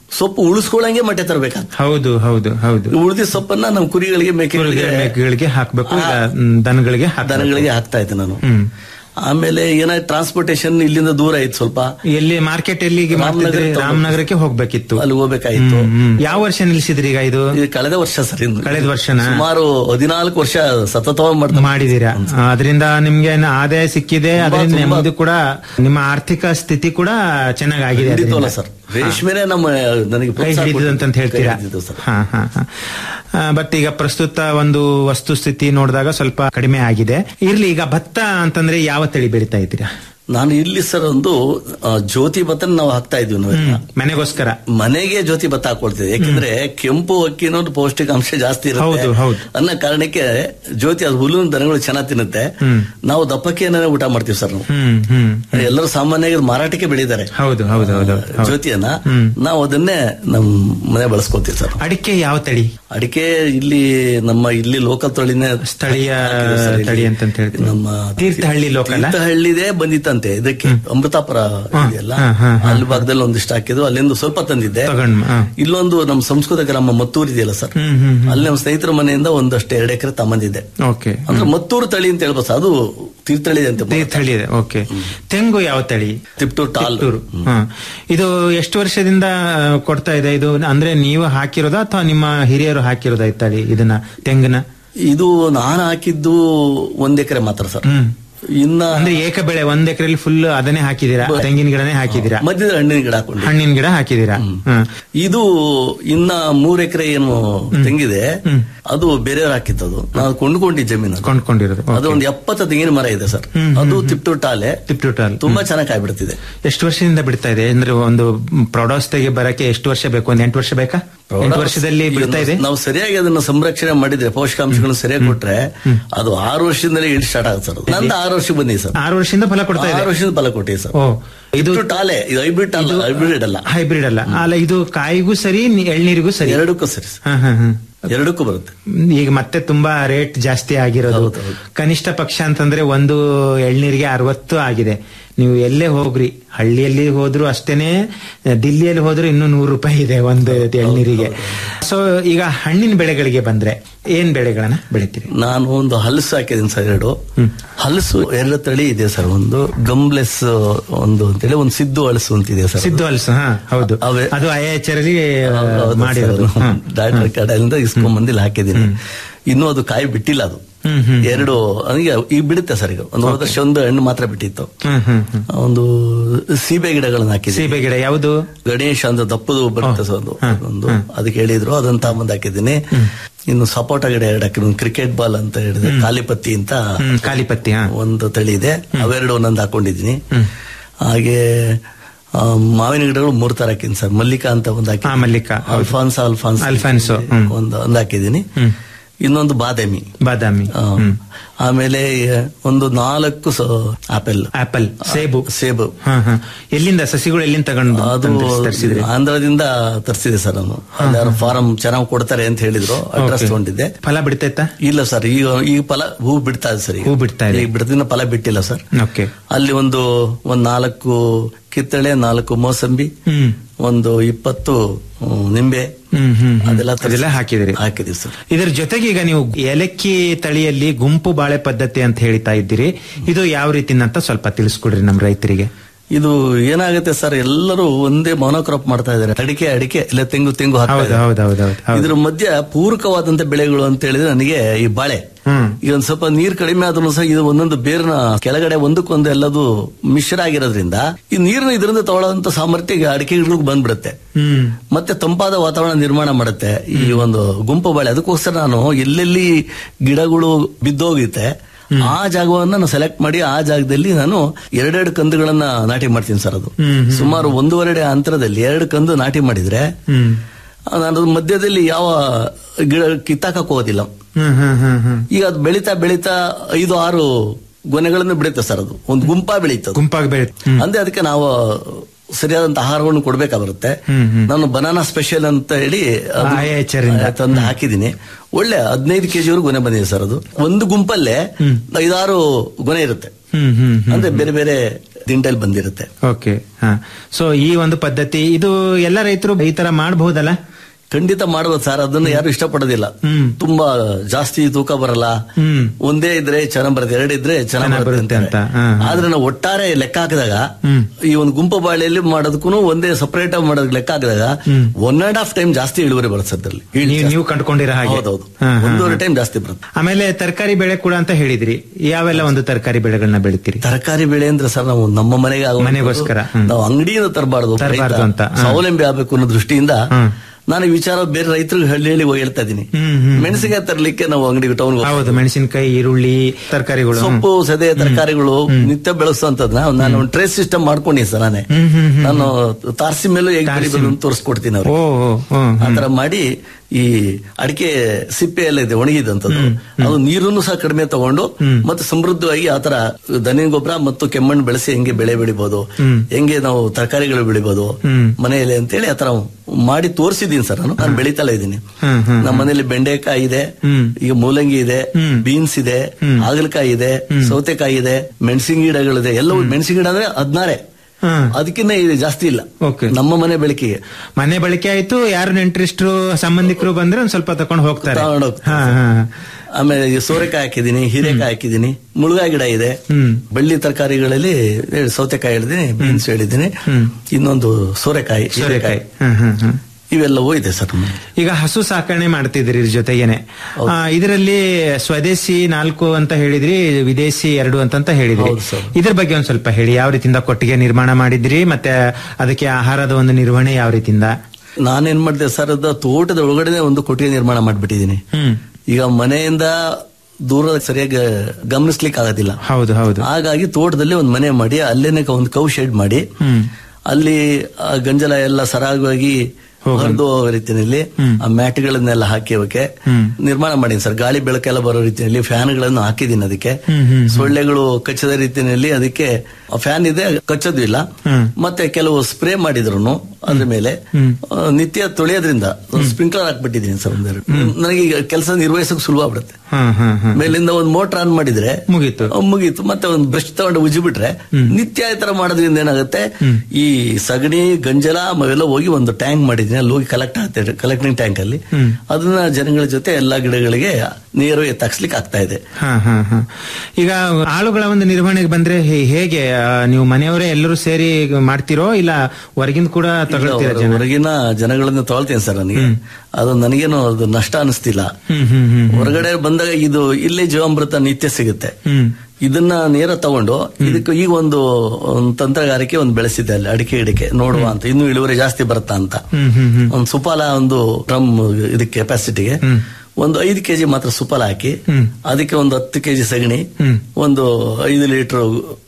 ಸೊಪ್ಪು ಉಳಿಸ್ಕೊಳ್ಳಂಗೆ ಮೊಟ್ಟೆ ತರಬೇಕಾಗ್ತದೆ ಹೌದು ಹೌದು ಹೌದು ಉಳಿದ ಸೊಪ್ಪನ್ನ ನಮ್ಮ ಕುರಿಗಳಿಗೆ ಮೇಕೆಗಳಿಗೆ ಮೇಕೆಗಳಿಗೆ ಹಾಕ್ಬೇಕು ಇಲ್ಲ ಮ್, ದನಗಳಿಗೆ ಹಾಕ್ಬೇಕು. ದನಗಳಿಗೆ ಹಾಕ್ತಾ ಇದ್ದೆ ನಾನು ಹ್ಮ್ ಆಮೇಲೆ ಏನಾಯ್ತು ಟ್ರಾನ್ಸ್ಪೋರ್ಟೇಶನ್ ಇಲ್ಲಿಂದ ದೂರ ಆಯ್ತು ಸ್ವಲ್ಪ ಎಲ್ಲಿ ಮಾರ್ಕೆಟ್ ಎಲ್ಲಿಗೆ ಮಾಡ್ತಿದ್ರಿ ರಾಮನಗರ ರಾಮನಗರಕ್ಕೆ ಹೋಗ್ಬೇಕಿತ್ತು ಅಲ್ಲಿ ಹೋಗ್ಬೇಕಾಯ್ತು ಹ್ಮ್, ಹ್ಮ್. ಯಾವ ವರ್ಷ ನಿಲ್ಸಿದ್ರಿ ಈಗ ಇದು ಇದು ಕಳೆದ ವರ್ಷ ಸರ್ ಇನ್ನು. ಕಳೆದ ವರ್ಷನಾ? ಸುಮಾರು ಹದಿನಾಲ್ಕು ವರ್ಷ ಸತತವಾಗಿ ಮಾಡ್ತಾ ಮಾಡಿದೀರಾ ಅದರಿಂದ ನಿಮ್ಗೆ ಏನು ಆದಾಯ ಸಿಕ್ಕಿದೆ ಅದರಿಂದ ತುಂಬಾ- ನೆಮ್ಮದಿ ಕೂಡ ನಿಮ್ಮ ಆರ್ಥಿಕ ಸ್ಥಿತಿ ಕೂಡ ಚೆನ್ನಾಗಾಗಿದೆ ಖಂಡಿತವಲ್ಲ ಅದರಿಂದ. ಸರ್ ರೇಷ್ಮೆನೆ ನಮ್ಮ ನನಗೆ ಕೈ ಪ್ರೋತ್ಸಾಹ ಹಿಡಿದಿದೆ ಅಂತ ಕೊಟ್ಟಿದ್ದು. ಹೇಳ್ತೀರಾ ಕೈ ಹಿಡಿದಿದ್ದು ಸರ್ ಹಾ ಹಾ ಹಾ ಬಟ್ ಈಗ ಪ್ರಸ್ತುತ ಒಂದು ವಸ್ತುಸ್ಥಿತಿ ನೋಡಿದಾಗ ಸ್ವಲ್ಪ ಕಡಿಮೆ ಆಗಿದೆ ಇರ್ಲಿ ಈಗ ಭತ್ತ ಅಂತಂದ್ರೆ ಯಾವ ತಳಿ ಬೆಳಿತಾ ಇದ್ದೀರಾ ನಾನು ಇಲ್ಲಿ ಸರ್ ಒಂದು ಆ, ಜ್ಯೋತಿ ಭತ್ತನ ನಾವು ಹಾಕ್ತಾ ಇದ್ವಿ ನಾವು ಇದನ್ನ. ಮನೆಗೋಸ್ಕರ ಮನೆಗೆ ಜ್ಯೋತಿ ಭತ್ತ ಹಾಕೊಳ್ತೀವಿ ಯಾಕಂದ್ರೆ ಕೆಂಪು ಅಕ್ಕಿನೋ ಪೌಷ್ಟಿಕಾಂಶ ಜಾಸ್ತಿ ಹೌದು, ಇರುತ್ತೆ ಹೌದು. ಅನ್ನೋ ಕಾರಣಕ್ಕೆ ಜ್ಯೋತಿ ಅದು ಹುಲ್ಲಿನ ದನಗಳು ಚೆನ್ನಾಗಿ ತಿನ್ನುತ್ತೆ ಹ್ಮ್. ನಾವು ದಪ್ಪಕ್ಕಿಯನ್ನೇ ಊಟ ಮಾಡ್ತೀವಿ ಸರ್ ನಾವು ಹ್ಮ್ ಹ್ಮ್ ಎಲ್ಲರೂ ಸಾಮಾನ್ಯವಾಗಿ ಮಾರಾಟಕ್ಕೆ ಬೆಳೀತಾರೆ ಹೌದು ಹೌದು ಹೌದು ಹೌದು. ಜ್ಯೋತಿಯನ್ನ ಹ್ಮ್. ನಾವು ಅದನ್ನೇ ನಮ್ಮ ಮನೆ ಬಳಸ್ಕೊತೀವಿ ಸರ್ ಅಡಿಕೆ ಯಾವ ತಳಿ ಅಡಿಕೆ ಇಲ್ಲಿ ನಮ್ಮ ಇಲ್ಲಿ ಲೋಕಲ್ ತಳಿನೇ ಸ್ಥಳೀಯ ಹಾಕಿದೆ ಸರ್ ಇಲ್ಲಿ. ತಳಿ ಅಂತಂತ ಹೇಳ್ತೀವಿ ನಮ್ಮ ತೀರ್ಥಹಳ್ಳಿ ಲೋಕಲ್ ತೀರ್ಥಹಳ್ಳಿದೇ ಬಂದಿತ್ತಂತೆ ಇದಕ್ಕೆ ಅಮೃತಾಪುರ ಇದೆಯಲ್ಲ ಹಾ, ಹಾ, ಹಾ. ಅಲ್ಲಿ ಭಾಗದಲ್ಲಿ ಒಂದಿಷ್ಟು ಹಾಕಿದ್ದು ಅಲ್ಲಿಂದ ಸ್ವಲ್ಪ ತಂದಿದ್ದೆ ತಗೊಂಡ್ ಹಾ. ಇಲ್ಲೊಂದು ನಮ್ಮ ಸಂಸ್ಕೃತ ಗ್ರಾಮ ಮತ್ತೂರು ಇದೆಯಲ್ಲ ಸರ್ ಹ್ಮ್ ಹ್ಮ್ ಹ್ಮ್. ಅಲ್ಲಿ ನಮ್ಮ ಸ್ನೇಹಿತರ ಮನೆಯಿಂದ ಒಂದಷ್ಟು ಎರಡು ಎಕರೆ ತಮ್ಮಂದಿದ್ದೆ ಓಕೆ ಅಂದ್ರೆ ಮತ್ತೂರು ತಳಿ ಅಂತ ಹೇಳ್ಬೋದು ಸರ್. ಅದು ತೀರ್ಥಹಳ್ಳಿ ಅಂತ ತೀರ್ಥಹಳ್ಳಿ ಇದೆ ಓಕೆ ತೆಂಗು ಯಾವ ತಳಿ ತಿಪ್ಟೂರು ಟಾಲ್ ತಿಪ್ಟೂರು. ಹಾ. ಇದು ಎಷ್ಟು ವರ್ಷದಿಂದ ಆ, ಕೊಡ್ತಾ ಇದೆ ಇದು ಅಂದ್ರೆ ನೀವು ಹಾಕಿರೋದಾ ಅಥವಾ ನಿಮ್ಮ ಹಿರಿಯರು ಹಾಕಿರೋದಾ ಈ ತಳಿ ಇದನ್ನ ತೆಂಗಿನ ಇದು ನಾನು ಹಾಕಿದ್ದು ಒಂದ್ ಎಕರೆ ಮಾತ್ರ ಸರ್ ಹ್ಮ್ ಇನ್ನ ಅಂದ್ರೆ ಏಕ ಬೆಳೆ ಒಂದ್ ಎಕರೆಲಿ ಫುಲ್ ಅದನ್ನೇ ಹಾಕಿದೀರಾ ತೆಂಗಿನ ಗಿಡನೇ ಹಾಕಿದೀರಾ ಮಧ್ಯದ ಹಣ್ಣಿನ ಗಿಡ ಹಾಕೊಂಡು ಹಣ್ಣಿನ ಗಿಡ ಹಾಕಿದೀರಾ ಹ್ಮ್. ಇದು ಇನ್ನ ಮೂರ್ ಎಕರೆ ಏನು ತೆಂಗಿದೆ ಅದು ಬೇರೆಯವ್ರು ಹಾಕಿತ್ತದು ನಾವು ಕೊಂಡ್ಕೊಂಡಿದ್ದ ಜಮೀನು ಅದು. ಕೊಂಡ್ಕೊಂಡಿರೋದು ಅದು ಒಂದು ಎಪ್ಪತ್ತು ತೆಂಗಿನ ಮರ ಇದೆ ಸರ್ ಹ್ಮ್, ಹ್ಮ್, ಅದು ತಿಪ್ಟೂರು ಟಾಲೆ ತಿಪ್ಟೂಟಲ್ ತುಂಬಾ ಚೆನ್ನಾಗಿ ಕಾಯಿ ಬಿಡ್ತಿದೆ ಎಷ್ಟು ವರ್ಷದಿಂದ ಬಿಡ್ತಾ ಇದೆ ಅಂದ್ರೆ ಒಂದು ಪ್ರೌಢಾವಸ್ಥೆಗೆ ಬರಕ್ಕೆ ಎಷ್ಟು ವರ್ಷ ಬೇಕು ಒಂದ್ ಎಂಟು ವರ್ಷ ಬೇಕಾ ಎಂಟು ವರ್ಷದಲ್ಲಿ ಬಿಡ್ತಾ ಇದೆ ನಾವು ಸರಿಯಾಗಿ ಅದನ್ನ ಸಂರಕ್ಷಣೆ ಮಾಡಿದ್ರೆ ಪೋಷಕಾಂಶಗಳನ್ನು ಸರಿಯಾಗಿ ಕೊಟ್ರೆ ಅದು ಆರು ವರ್ಷದಿಂದಲೇ ಇಳಿ ಸ್ಟಾರ್ಟ್ ಆಗುತ್ತೆ ಸರ್ ಅದು. ನಂದು ಆರು ವರ್ಷಕ್ಕೆ ಬಂದಿದೆ ಸರ್ ಆರು ವರ್ಷದಿಂದ ಫಲ ಕೊಡ್ತಾ ಇದೆ ಆರು ವರ್ಷದಿಂದ ಫಲ ಕೊಟ್ಟಿದೆ ಸರ್ ಓ ಇದು ಇದು ಟಾಲೆ ಇದು ಹೈಬ್ರಿಡ್ ಅಲ್ಲ ಹೈಬ್ರಿಡ್ ಅಲ್ಲ ಹೈಬ್ರಿಡ್ ಅಲ್ಲ ಅಲ್ಲ ಇದು ಕಾಯಿಗೂ ಸರಿ ನಿ- ಎಳ್ನೀರಿಗೂ ಸರಿ ಎರಡಕ್ಕೂ ಸರಿ ಸರ್. ಹಾ ಹಾ ಹಾ ಎರಡಕ್ಕೂ ಬರುತ್ತೆ ಈಗ ಮತ್ತೆ ತುಂಬಾ ರೇಟ್ ಜಾಸ್ತಿ ಆಗಿರೋದು ಹೌದು, ಹೌದು. ಕನಿಷ್ಠ ಪಕ್ಷ ಅಂತಂದ್ರೆ ಒಂದು ಎಳ್ನೀರಿಗೆ ಅರವತ್ತು ಆಗಿದೆ ನೀವು ಎಲ್ಲೇ ಹೋಗ್ರಿ ಹಳ್ಳಿಯಲ್ಲಿ ಹೋದ್ರು ಅಷ್ಟೇನೆ ದಿಲ್ಲಿಯಲ್ಲಿ ಹೋದ್ರು ಇನ್ನೂ ನೂರು ರೂಪಾಯಿ ಇದೆ ಒಂದು ಎಳ್ನೀರಿಗೆ ಸೊ ಈಗ ಹಣ್ಣಿನ ಬೆಳೆಗಳಿಗೆ ಬಂದ್ರೆ ಏನ್ ಬೆಳೆಗಳನ್ನ ಬೆಳಿತೀರಿ ನಾನು ಒಂದು ಹಲಸು ಹಾಕಿದ್ದೀನಿ ಸರ್ ಎರಡು ಹಲಸು ಎರಡು ತಳಿ ಇದೆ ಸರ್ ಒಂದು ಗಮ್ಲೆಸ್ ಒಂದು ಅಂತೇಳಿ ಒಂದು ಸಿದ್ದು ಹಲಸು ಅಂತಿದೆ ಸರ್ ಸಿದ್ದು ಹಲಸು ಹಾ ಹೌದು ಅವೇ ಅದು ಐ ಎಚ್ ಅಲ್ಲಿ ಹೌದು ಮಾಡಿರೋದು ಸರ್. ಡಾಕ್ಟರ್ ಕಡೆಯಿಂದ ಇಸ್ಕೊಂಡ್ ಬಂದು ಇಲ್ಲಿ ಹಾಕಿದ್ದೀನಿ ಇನ್ನೂ ಅದು ಕಾಯಿ ಬಿಟ್ಟಿಲ್ಲ ಅದು ಹ್ಮ್ ಹ್ಮ್ ಎರಡು ನನಗೆ ಈಗ ಬಿಡುತ್ತೆ ಸರ್ ಈಗ ಒಂದು ಹೋದ ವರ್ಷ ಒಂದು ಹಣ್ಣು ಮಾತ್ರ ಬಿಟ್ಟಿತ್ತು ಹ್ಮ್ ಹ್ಮ್ ಹ್ಮ್ ಒಂದು ಸೀಬೆ ಗಿಡಗಳನ್ನ ಹಾಕಿದ್ದೀನಿ ಸೀಬೆ ಗಿಡ ಯಾವುದು ಗಣೇಶ ಅಂತ ದಪ್ಪದು ಬರುತ್ತೆ ಸರ್ ಒಂದು ಒಂದು ಅದಕ್ಕೆ ಹೇಳಿದ್ರು ಅದನ್ನ ತಗೊಂಬಂದು ಹಾಕಿದ್ದೀನಿ ಇನ್ನು ಸಪೋಟ ಗಿಡ ಎರಡು ಹಾಕಿದ್ದೀನಿ ಒಂದು ಕ್ರಿಕೆಟ್ ಬಾಲ್ ಅಂತ ಹೇಳಿದ್ರೆ ಕಾಲಿಪತ್ತಿ ಅಂತ ಹ್ಮ್ ಕಾಲಿಪತ್ತಿ ಹಾ ಒಂದು ತಳಿ ಇದೆ ಅವೆರಡು ಒಂದೊಂದು ಹಾಕೊಂಡಿದ್ದೀನಿ ಹಾಗೆ ಆ, ಮಾವಿನ ಗಿಡಗಳು ಮೂರ್ ತರ ಹಾಕಿದ್ದೀನಿ ಸರ್ ಮಲ್ಲಿಕಾ ಅಂತ ಒಂದು ಹಾಕಿ ಹಾ, ಮಲ್ಲಿಕಾ, ಹೌದು. ಅಲ್ಫಾನ್ಸ್ ಅಲ್ಫಾನ್ಸ್ ಅಲ್ಫಾನ್ಸೋ, ಹ್ಮ್. ಒಂದು ಒಂದು ಹಾಕಿದ್ದೀನಿ ಹ್ಮ್. ಇನ್ನೊಂದು ಬಾದಾಮಿ ಬಾದಾಮಿ ಆ, ಆಮೇಲೆ ಒಂದು ನಾಲ್ಕು ಸ- ಆಪಲ್ ಆಪಲ್ ಸೇಬು ಸೇಬು ಹಾ ಹಾ ಎಲ್ಲಿಂದ ಸಸಿಗಳು ಎಲ್ಲಿಂದ ತಗೊಂಡು ಅದು ತರಿಸಿದ್ರಿ ಆಂಧ್ರದಿಂದ ತರಿಸಿದೆ ಸರ್ ನಾನು ಅದ್ಯಾರೋ ಫಾರಂ ಚೆನ್ನಾಗಿ ಕೊಡ್ತಾರೆ ಅಂತ ಹೇಳಿದ್ರು ಅಡ್ರೆಸ್ Okay. ತಗೊಂಡಿದ್ದೆ ಫಲ ಬಿಡ್ತೈತಾ ಇಲ್ಲ ಸರ್ ಈಗ ಈಗ ಫಲ ಹೂ ಬಿಡ್ತಾ ಇದೆ ಸರ್ ಈಗ. ಹೂ ಬಿಡ್ತಾ ಇದೆ. ಈಗ ಬಿಡದಿನ ಫಲ ಬಿಟ್ಟಿಲ್ಲ ಸರ್ ಓಕೆ ಅಲ್ಲಿ ಒಂದು ಒಂದ್ ನಾಲ್ಕು ಕಿತ್ತಳೆ ನಾಲ್ಕು ಮೋಸಂಬಿ ಹ್ಮ್ ಒಂದು ಇಪ್ಪತ್ತು ಹ್ಮ್, ನಿಂಬೆ ಹ್ಮ್ ಹ್ಮ್ ಹ್ಮ್. ಅದೆಲ್ಲ ತರ್ಸಿ- ಅದೆಲ್ಲ ಹಾಕಿದಿರಿ ಹಾಕಿದೀವಿ ಸರ್ ಇದರ ಜೊತೆಗೆ ಈಗ ನೀವು ಏಲಕ್ಕಿ ತಳಿಯಲ್ಲಿ ಗುಂಪು ಬಾಳೆ ಪದ್ಧತಿ ಅಂತ ಹೇಳ್ತಾ ಇದ್ದೀರಿ ಇದು ಯಾವ ರೀತಿನ ಅಂತ ಸ್ವಲ್ಪ ತಿಳಿಸ್ಕೊಡ್ರಿ ನಮ್ಮ ರೈತರಿಗೆ ಇದು ಏನಾಗುತ್ತೆ ಸರ್ ಎಲ್ಲರೂ ಒಂದೇ ಮೊನೋಕ್ರಾಪ್ ಮಾಡ್ತಾ ಇದ್ದಾರೆ ಅಡಿಕೆ ಅಡಿಕೆ ಇಲ್ಲ ತೆಂಗು ತೆಂಗು ಹಾಕ್ತಾ ಹೌದು ಇದ್ದಾರೆ. ಹೌದು ಹೌದು ಹೌದು ಹೌದು ಇದ್ರ ಮಧ್ಯ ಪೂರಕವಾದಂತ ಬೆಳೆಗಳು ಅಂತ ಹೇಳಿದ್ರೆ ನನಗೆ ಈ ಬಾಳೆ ಹ್ಮ್ ಈಗ ಒಂದ್ ಸ್ವಲ್ಪ ನೀರ್ ಕಡಿಮೆ ಆದ್ರೂ ಸಹ ಇದು ಒಂದೊಂದು ಬೇರ್ನ ಕೆಳಗಡೆ ಒಂದಕ್ಕೊಂದು ಎಲ್ಲದು ಮಿಶ್ರ ಆಗಿರೋದ್ರಿಂದ ಈ ನೀರನ್ನ ಇದರಿಂದ ತಗೊಳ್ಳೋಂತ ಸಾಮರ್ಥ್ಯ ಈಗ ಅಡಿಕೆ ಗಿಡಗಳಿಗೆ ಬಂದ್ಬಿಡುತ್ತೆ ಹ್ಮ್ ಮತ್ತೆ ತಂಪಾದ ವಾತಾವರಣ ನಿರ್ಮಾಣ ಮಾಡುತ್ತೆ ಈ ಒಂದು ಗುಂಪು ಬಾಳೆ ಅದಕ್ಕೋಸ್ಕರ ನಾನು ಎಲ್ಲೆಲ್ಲಿ ಗಿಡಗಳು ಬಿದ್ದೋಗುತ್ತೆ ಆ ಜಾಗವನ್ನ ನಾನು ಸೆಲೆಕ್ಟ್ ಮಾಡಿ ಆ ಜಾಗದಲ್ಲಿ ನಾನು ಎರಡೆರಡು ಕಂದುಗಳನ್ನ ನಾಟಿ ಮಾಡ್ತೀನಿ ಸರ್ ಅದು ಹ್ಮ್, ಹ್ಮ್. ಸುಮಾರು ಒಂದೂವರೆ ಅಡಿ ಅಂತರದಲ್ಲಿ ಎರಡು ಕಂದು ನಾಟಿ ಮಾಡಿದ್ರೆ ಹ್ಮ್ ನಾನು ಅದ್ರ ಮಧ್ಯದಲ್ಲಿ ಯಾವ ಗಿಡ ಕಿತ್ತಾಕಕ್ ಹೋಗೋದಿಲ್ಲ ಹ್ಮ್ ಹ್ಮ್ ಹ್ಮ್ ಹ್ಮ್ ಈಗ ಅದು ಬೆಳೀತಾ ಬೆಳೀತಾ ಐದು ಆರು ಗೊನೆಗಳನ್ನು ಬೆಳೀತೆ ಸರ್ ಅದು ಒಂದು ಗುಂಪಾ ಬೆಳೀತದೆ ಗುಂಪಾಗಿ ಬೆಳೆ ಹ್ಮ್ ಅಂದ್ರೆ ಅದಕ್ಕೆ ನಾವು ಸರಿಯಾದಂತ ಆಹಾರವನ್ನು ಕೊಡ್ಬೇಕಾಗಿರುತ್ತೆ ಹ್ಮ್, ಹ್ಮ್. ನಾನು ಬನಾನಾ ಸ್ಪೆಷಲ್ ಅಂತ ಹೇಳಿ ಅದು ಆ, ಎಚ್ಚರಿಂದ. ತಂದು ಹಾಕಿದ್ದೀನಿ ಒಳ್ಳೆ ಹದಿನೈದು ಕೆಜಿವರೆಗೂ ಗೊನೆ ಬಂದಿದೆ ಸರ್ ಅದು ಒಂದು ಗುಂಪಲ್ಲೇ ಐದಾರು ಗೊನೆ ಇರುತ್ತೆ ಹ್ಮ್ ಹ್ಮ್ ಹ್ಮ್ ಅಂದ್ರೆ ಬೇರೆ ಬೇರೆ ದಿಂಡಲ್ಲಿ ಬಂದಿರುತ್ತೆ ಓಕೆ ಹಾ ಸೊ ಈ ಒಂದು ಪದ್ಧತಿ ಇದು ಎಲ್ಲ ರೈತರು ಈ ತರ ಮಾಡಬಹುದಲ್ಲ ಖಂಡಿತ ಮಾಡ್ಬೋದು ಸರ್ ಅದನ್ನ ಯಾರು ಇಷ್ಟಪಡೋದಿಲ್ಲ ತುಂಬಾ ಜಾಸ್ತಿ ತೂಕ ಬರಲ್ಲ ಹ್ಮ್ ಒಂದೇ ಇದ್ರೆ ಚೆನ್ನಾಗ್ ಬರುತ್ತೆ ಎರಡು ಇದ್ರೆ ಚೆನ್ನಾಗ್ ಬರುತ್ತೆ ಅಂತ ಅಂತಾರೆ. ಆದ್ರೆ ನಾವು ಒಟ್ಟಾರೆ ಲೆಕ್ಕ ಹಾಕಿದಾಗ ಈ ಒಂದು ಗುಂಪು ಬಾಳೆಯಲ್ಲಿ ಮಾಡೋದಕ್ಕೂ ಒಂದೇ ಸಪರೇಟ್ ಆಗಿ ಮಾಡೋದಕ್ಕೆ ಲೆಕ್ಕ ಹಾಕಿದಾಗ ಒನ್ ಅಂಡ್ ಹಾಫ್ ಟೈಮ್ ಜಾಸ್ತಿ ಇಳುವರಿ ಬರುತ್ತೆ ಸರ್ ಅದ್ರಲ್ಲಿ ನೀವು ನೀವು ಕಂಡುಕೊಂಡಿರೋ ಹಾಗೆ ಹೌದೌದು ಹಾ, ಹಾ, ಒಂದೂವರೆ ಟೈಮ್ ಜಾಸ್ತಿ ಬರುತ್ತೆ ಆಮೇಲೆ ತರಕಾರಿ ಬೆಳೆ ಕೂಡ ಅಂತ ಹೇಳಿದ್ರಿ ಯಾವೆಲ್ಲ ಒಂದು ತರಕಾರಿ ಬೆಳೆಗಳನ್ನ ಬೆಳಿತೀರಿ ತರಕಾರಿ ಬೆಳೆ ಅಂದ್ರೆ ಸರ್ ನಾವು ನಮ್ಮ ಮನೆಗೆ ಆಗುವಂಥದ್ದು ಮನೆಗೋಸ್ಕರ, ಹ್ಮ್. ನಾವು ಅಂಗಡಿಯಿಂದ ತರಬಾರ್ದು ತರ್ಬಾರ್ದು ಅಂತ, ಹಾ. ಸ್ವಾವಲಂಬಿ ಆಗ್ಬೇಕು ಅನ್ನೋ ದೃಷ್ಟಿಯಿಂದ ನಾನು ಈ ವಿಚಾರ ಬೇರೆ ರೈತರಿಗೆ ಹಳ್ಳಿ ಹಳ್ಳಿ ಹೋಗಿ ಹೇಳ್ತಾ ಇದ್ದೀನಿ ಮೆಣಸಿಗೆ ತರಲಿಕ್ಕೆ ನಾವು ಅಂಗಡಿಗೆ ಟೌನ್ ಹೌದು ಮೆಣಸಿನಕಾಯಿ ಈರುಳ್ಳಿ ತರಕಾರಿಗಳು ಸೊಪ್ಪು ಸದೆ ತರಕಾರಿಗಳು ನಿತ್ಯ ಬೆಳೆಸುವಂತದ್ನ ನಾನು ಒಂದು ಟ್ರೇಸ್ ಸಿಸ್ಟಮ್ ಮಾಡ್ಕೊಂಡಿನಿ ಸರ್ ನಾನೇ ನಾನು ತಾರಸಿ ಮೇಲೂ ಹೇಗೆ ಬೆಳಿಬೋದು ಅಂತ ತೋರಿಸ್ಕೊಡ್ತೀನಿ ಅವ್ರಿಗೆ ಓ ಓ, ಓ, ಹ್ಮ್. ಆತರ ಮಾಡಿ ಈ ಅಡಿಕೆ ಸಿಪ್ಪೆ ಎಲ್ಲ ಇದೆ ಒಣಗಿದಂತದ್ದು ಅದು ನೀರನ್ನು ಸಹ ಕಡಿಮೆ ತಗೊಂಡು ಮತ್ತೆ ಸಮೃದ್ಧವಾಗಿ ಆತರ ದನಿನ ಗೊಬ್ಬರ ಮತ್ತು ಕೆಮ್ಮಣ್ಣು ಬೆಳೆಸಿ ಹೆಂಗೆ ಬೆಳೆ ಬೆಳಿಬಹುದು ಹೆಂಗೆ ನಾವು ತರಕಾರಿಗಳು ಬೆಳಿಬಹುದು ಮನೆಯಲ್ಲಿ ಅಂತೇಳಿ ಆತರ ಮಾಡಿ ತೋರಿಸಿದೀನಿ ಸರ್ ನಾನು ನಾನು ಬೆಳಿತಲೇ ಇದ್ದೀನಿ ಹ್ಮ್, ಹ್ಮ್. ನಮ್ಮ ಮನೇಲಿ ಬೆಂಡೆಕಾಯಿ ಇದೆ ಈಗ ಮೂಲಂಗಿ ಇದೆ ಬೀನ್ಸ್ ಇದೆ ಹಾಗಲಕಾಯಿ ಇದೆ ಸೌತೆಕಾಯಿ ಇದೆ ಮೆಣಸಿನ ಗಿಡಗಳಿದೆ ಎಲ್ಲವೂ ಮೆಣಸಿನ ಗಿಡ ಅಂದ್ರೆ ಹದಿನಾರೇ ಹ್ಮ್. ಅದಕ್ಕಿಂತ ಇದು ಜಾಸ್ತಿ ಇಲ್ಲ ಓಕೆ ನಮ್ಮ ಮನೆ ಬೆಳಕಿಗೆ ಮನೆ ಬಳಕೆ ಆಯ್ತು ಯಾರು ನೆಂಟರಿಷ್ಟರು ಸಂಬಂಧಿಕರು ಬಂದ್ರೆ ಒಂದ್ ಸ್ವಲ್ಪ ತಕೊಂಡು ಹೋಗ್ತಾರೆ ತಗೊಂಡ್ ಹೋಗ್ತಾರೆ. ಹಾ, ಹಾ, ಹಾ. ಆಮೇಲೆ ಈ ಸೋರೆಕಾಯಿ ಹಾಕಿದೀನಿ ಹೀರೆಕಾಯಿ ಹಾಕಿದೀನಿ ಮುಳುಗಾಯಿ ಗಿಡ ಇದೆ ಹ್ಮ್. ಬಳ್ಳಿ ತರಕಾರಿಗಳಲ್ಲಿ ಎರಡು ಸೌತೆಕಾಯಿ ಹೇಳಿದೀನಿ ಬೀನ್ಸ್ ಹೇಳಿದೀನಿ ಇನ್ನೊಂದು ಸೋರೆಕಾಯಿ ಸೋರೆಕಾಯಿ ಹೀರೆಕಾಯಿ ಹ್ಮ್, ಹ್ಮ್, ಹ್ಮ್. ಇವೆಲ್ಲವೂ ಇದೆ ಸರ್ ನಮ್ಮ ಮನೆ. ಈಗ ಹಸು ಸಾಕಣೆ ಮಾಡ್ತಿದ್ರಿ ಇದ್ರ ಜೊತೆಗೇನೆ ಆ, ಇದರಲ್ಲಿ ಸ್ವದೇಶಿ ನಾಲ್ಕು ಅಂತ ಹೇಳಿದ್ರಿ ವಿದೇಶಿ ಎರಡು ಅಂತಂತ ಹೇಳಿದ್ರಿ ಇದ್ರ ಬಗ್ಗೆ ಒಂದ್ ಸ್ವಲ್ಪ ಹೇಳಿ ಯಾವ ರೀತಿಯಿಂದ ಕೊಟ್ಟಿಗೆ ನಿರ್ಮಾಣ ಮಾಡಿದ್ರಿ ಮತ್ತೆ ಅದಕ್ಕೆ ಆಹಾರದ ಒಂದು ನಿರ್ವಹಣೆ ಯಾವ ರೀತಿಯಿಂದ ನಾನೇನ್ ಮಾಡಿದೆ ಸರ್ ಅದು ತೋಟದ ಒಳಗಡೆ ಒಂದು ಕೊಟ್ಟಿಗೆ ನಿರ್ಮಾಣ ಮಾಡ್ಬಿಟ್ಟಿದೀನಿ ಹ್ಮ್ ಈಗ ಮನೆಯಿಂದ ದೂರ ಸರಿಯಾಗಿ ಗಮನಿಸ್ಲಿಕ್ಕೆ ಆಗೋದಿಲ್ಲ ಹೌದು ಹೌದು ಹಾಗಾಗಿ ತೋಟದಲ್ಲಿ ಒಂದು ಮನೆ ಮಾಡಿ ಅಲ್ಲೇನೆ ಒಂದು ಕೌ ಶೆಡ್ ಮಾಡಿ ಹ್ಮ್ ಅಲ್ಲಿ ಆ ಗಂಜಲ ಎಲ್ಲ ಸರಾಗವಾಗಿ ಹರಿದು ಹೋಗೋ ರೀತಿಯಲ್ಲಿ ಆ ಮ್ಯಾಟ್ಗಳನ್ನೆಲ್ಲ ಹಾಕಿ ಅವಕ್ಕೆ ನಿರ್ಮಾಣ ಮಾಡೀನಿ ಸರ್ ಗಾಳಿ ಬೆಳಕೆಲ್ಲ ಬರೋ ರೀತಿಯಲ್ಲಿ ಫ್ಯಾನ್ಗಳನ್ನು ಹಾಕಿದ್ದೀನಿ ಅದಕ್ಕೆ ಸೊಳ್ಳೆಗಳು ಕಚ್ಚದ ರೀತಿಯಲ್ಲಿ ಅದಕ್ಕೆ ಫ್ಯಾನ್ ಇದೆ ಕಚ್ಚೋದು ಇಲ್ಲ ಮತ್ತೆ ಕೆಲವು ಸ್ಪ್ರೇ ಮಾಡಿದ್ರು ಅದ್ರ ಮೇಲೆ ಆ, ನಿತ್ಯ ತೊಳೆಯೋದ್ರಿಂದ ಸ್ಪ್ರಿಂಕ್ಲರ್ ಹಾಕ್ಬಿಟ್ಟಿದ್ದೀನಿ ಸರ್ ಒಂದೆರಡು ನನಗೆ ಈಗ ಕೆಲಸ ನಿರ್ವಹಿಸೋಕೆ ಸುಲಭ ಆಗ್ಬಿಡುತ್ತೆ ಹ್ಮ್ ಹ್ಮ್ ಹ್ಮ್ ಮೇಲಿಂದ ಒಂದು ಮೋಟರ್ ಆನ್ ಮಾಡಿದ್ರೆ ಮುಗೀತು ಆ, ಮುಗೀತು ಮತ್ತೆ ಒಂದು ಬ್ರಷ್ ತಗೊಂಡು ಉಜ್ಜಿ ಬಿಟ್ರೆ ನಿತ್ಯ ಈ ತರ ಮಾಡೋದ್ರಿಂದ ಏನಾಗುತ್ತೆ ಈ ಸಗಣಿ ಗಂಜಲ ಅವೆಲ್ಲ ಹೋಗಿ ಒಂದು ಟ್ಯಾಂಕ್ ಮಾಡಿದ್ದೀನಿ ಅಲ್ಲಿ ಹೋಗಿ ಕಲೆಕ್ಟ್ ಆಗ್ತಾ ಕಲೆಕ್ಟಿಂಗ್ ಟ್ಯಾಂಕ್ ಅಲ್ಲಿ ಅದನ್ನ ಜನಗಳ ಜೊತೆ ಎಲ್ಲಾ ಗಿಡಗಳಿಗೆ ನೀರು ಎತ್ತಾಕ್ಸ್ಲಿಕ್ಕೆ ಆಗ್ತಾ ಇದೆ ಹಾ ಹಾ ಹಾ ಈಗ ಆಳುಗಳ ಒಂದು ನಿರ್ವಹಣೆಗೆ ಬಂದ್ರೆ ಹೇ- ಹೇಗೆ ಆ, ನೀವು ಮನೆಯವರೇ ಎಲ್ಲರೂ ಸೇರಿ ಮಾಡ್ತಿರೋ ಇಲ್ಲ ಹೊರಗಿಂದ ಕೂಡ ತಗೊಳ್ತೀರಾ ಜನ ಹೊರಗಿನ ಜನಗಳನ್ನ ತೊಳ್ತೀನಿ ಸರ್ ನನಗೆ ಅದು ನನಗೇನು ಅದು ನಷ್ಟ ಅನಿಸ್ತಿಲ್ಲ ಹ್ಮ್ ಹ್ಮ್ ಹ್ಮ್ ಹೊರಗಡೆ ಬಂದಾಗ ಇದು ಇಲ್ಲೇ ಜೀವಾಮೃತ ನಿತ್ಯ ಸಿಗುತ್ತೆ ಹ್ಮ್ ಇದನ್ನ ನೇರ ತಗೊಂಡು ಇದಕ್ಕೆ ಈಗ ಒಂದು ಒಂದು ತಂತ್ರಗಾರಿಕೆ ಒಂದು ಬೆಳೆಸಿದೆ ಅಲ್ಲಿ ಅಡಿಕೆ ಗಿಡಕ್ಕೆ ನೋಡುವ ಅಂತ ಇನ್ನು ಇಳುವರಿ ಜಾಸ್ತಿ ಬರುತ್ತಾ ಅಂತ ಹ್ಮ್ ಹ್ಮ್ ಹ್ಮ್ ಒಂದು ಸುಪಾಲ ಒಂದು ಡ್ರಮ್ ಇದಕ್ಕೆ ಕೆಪಾಸಿಟಿಗೆ ಒಂದು ಐದು ಕೆಜಿ ಮಾತ್ರ ಸುಪಾಲ ಹಾಕಿ ಅದಕ್ಕೆ ಒಂದು ಹತ್ತು ಕೆಜಿ ಸಗಣಿ ಒಂದು ಐದು ಲೀಟರ್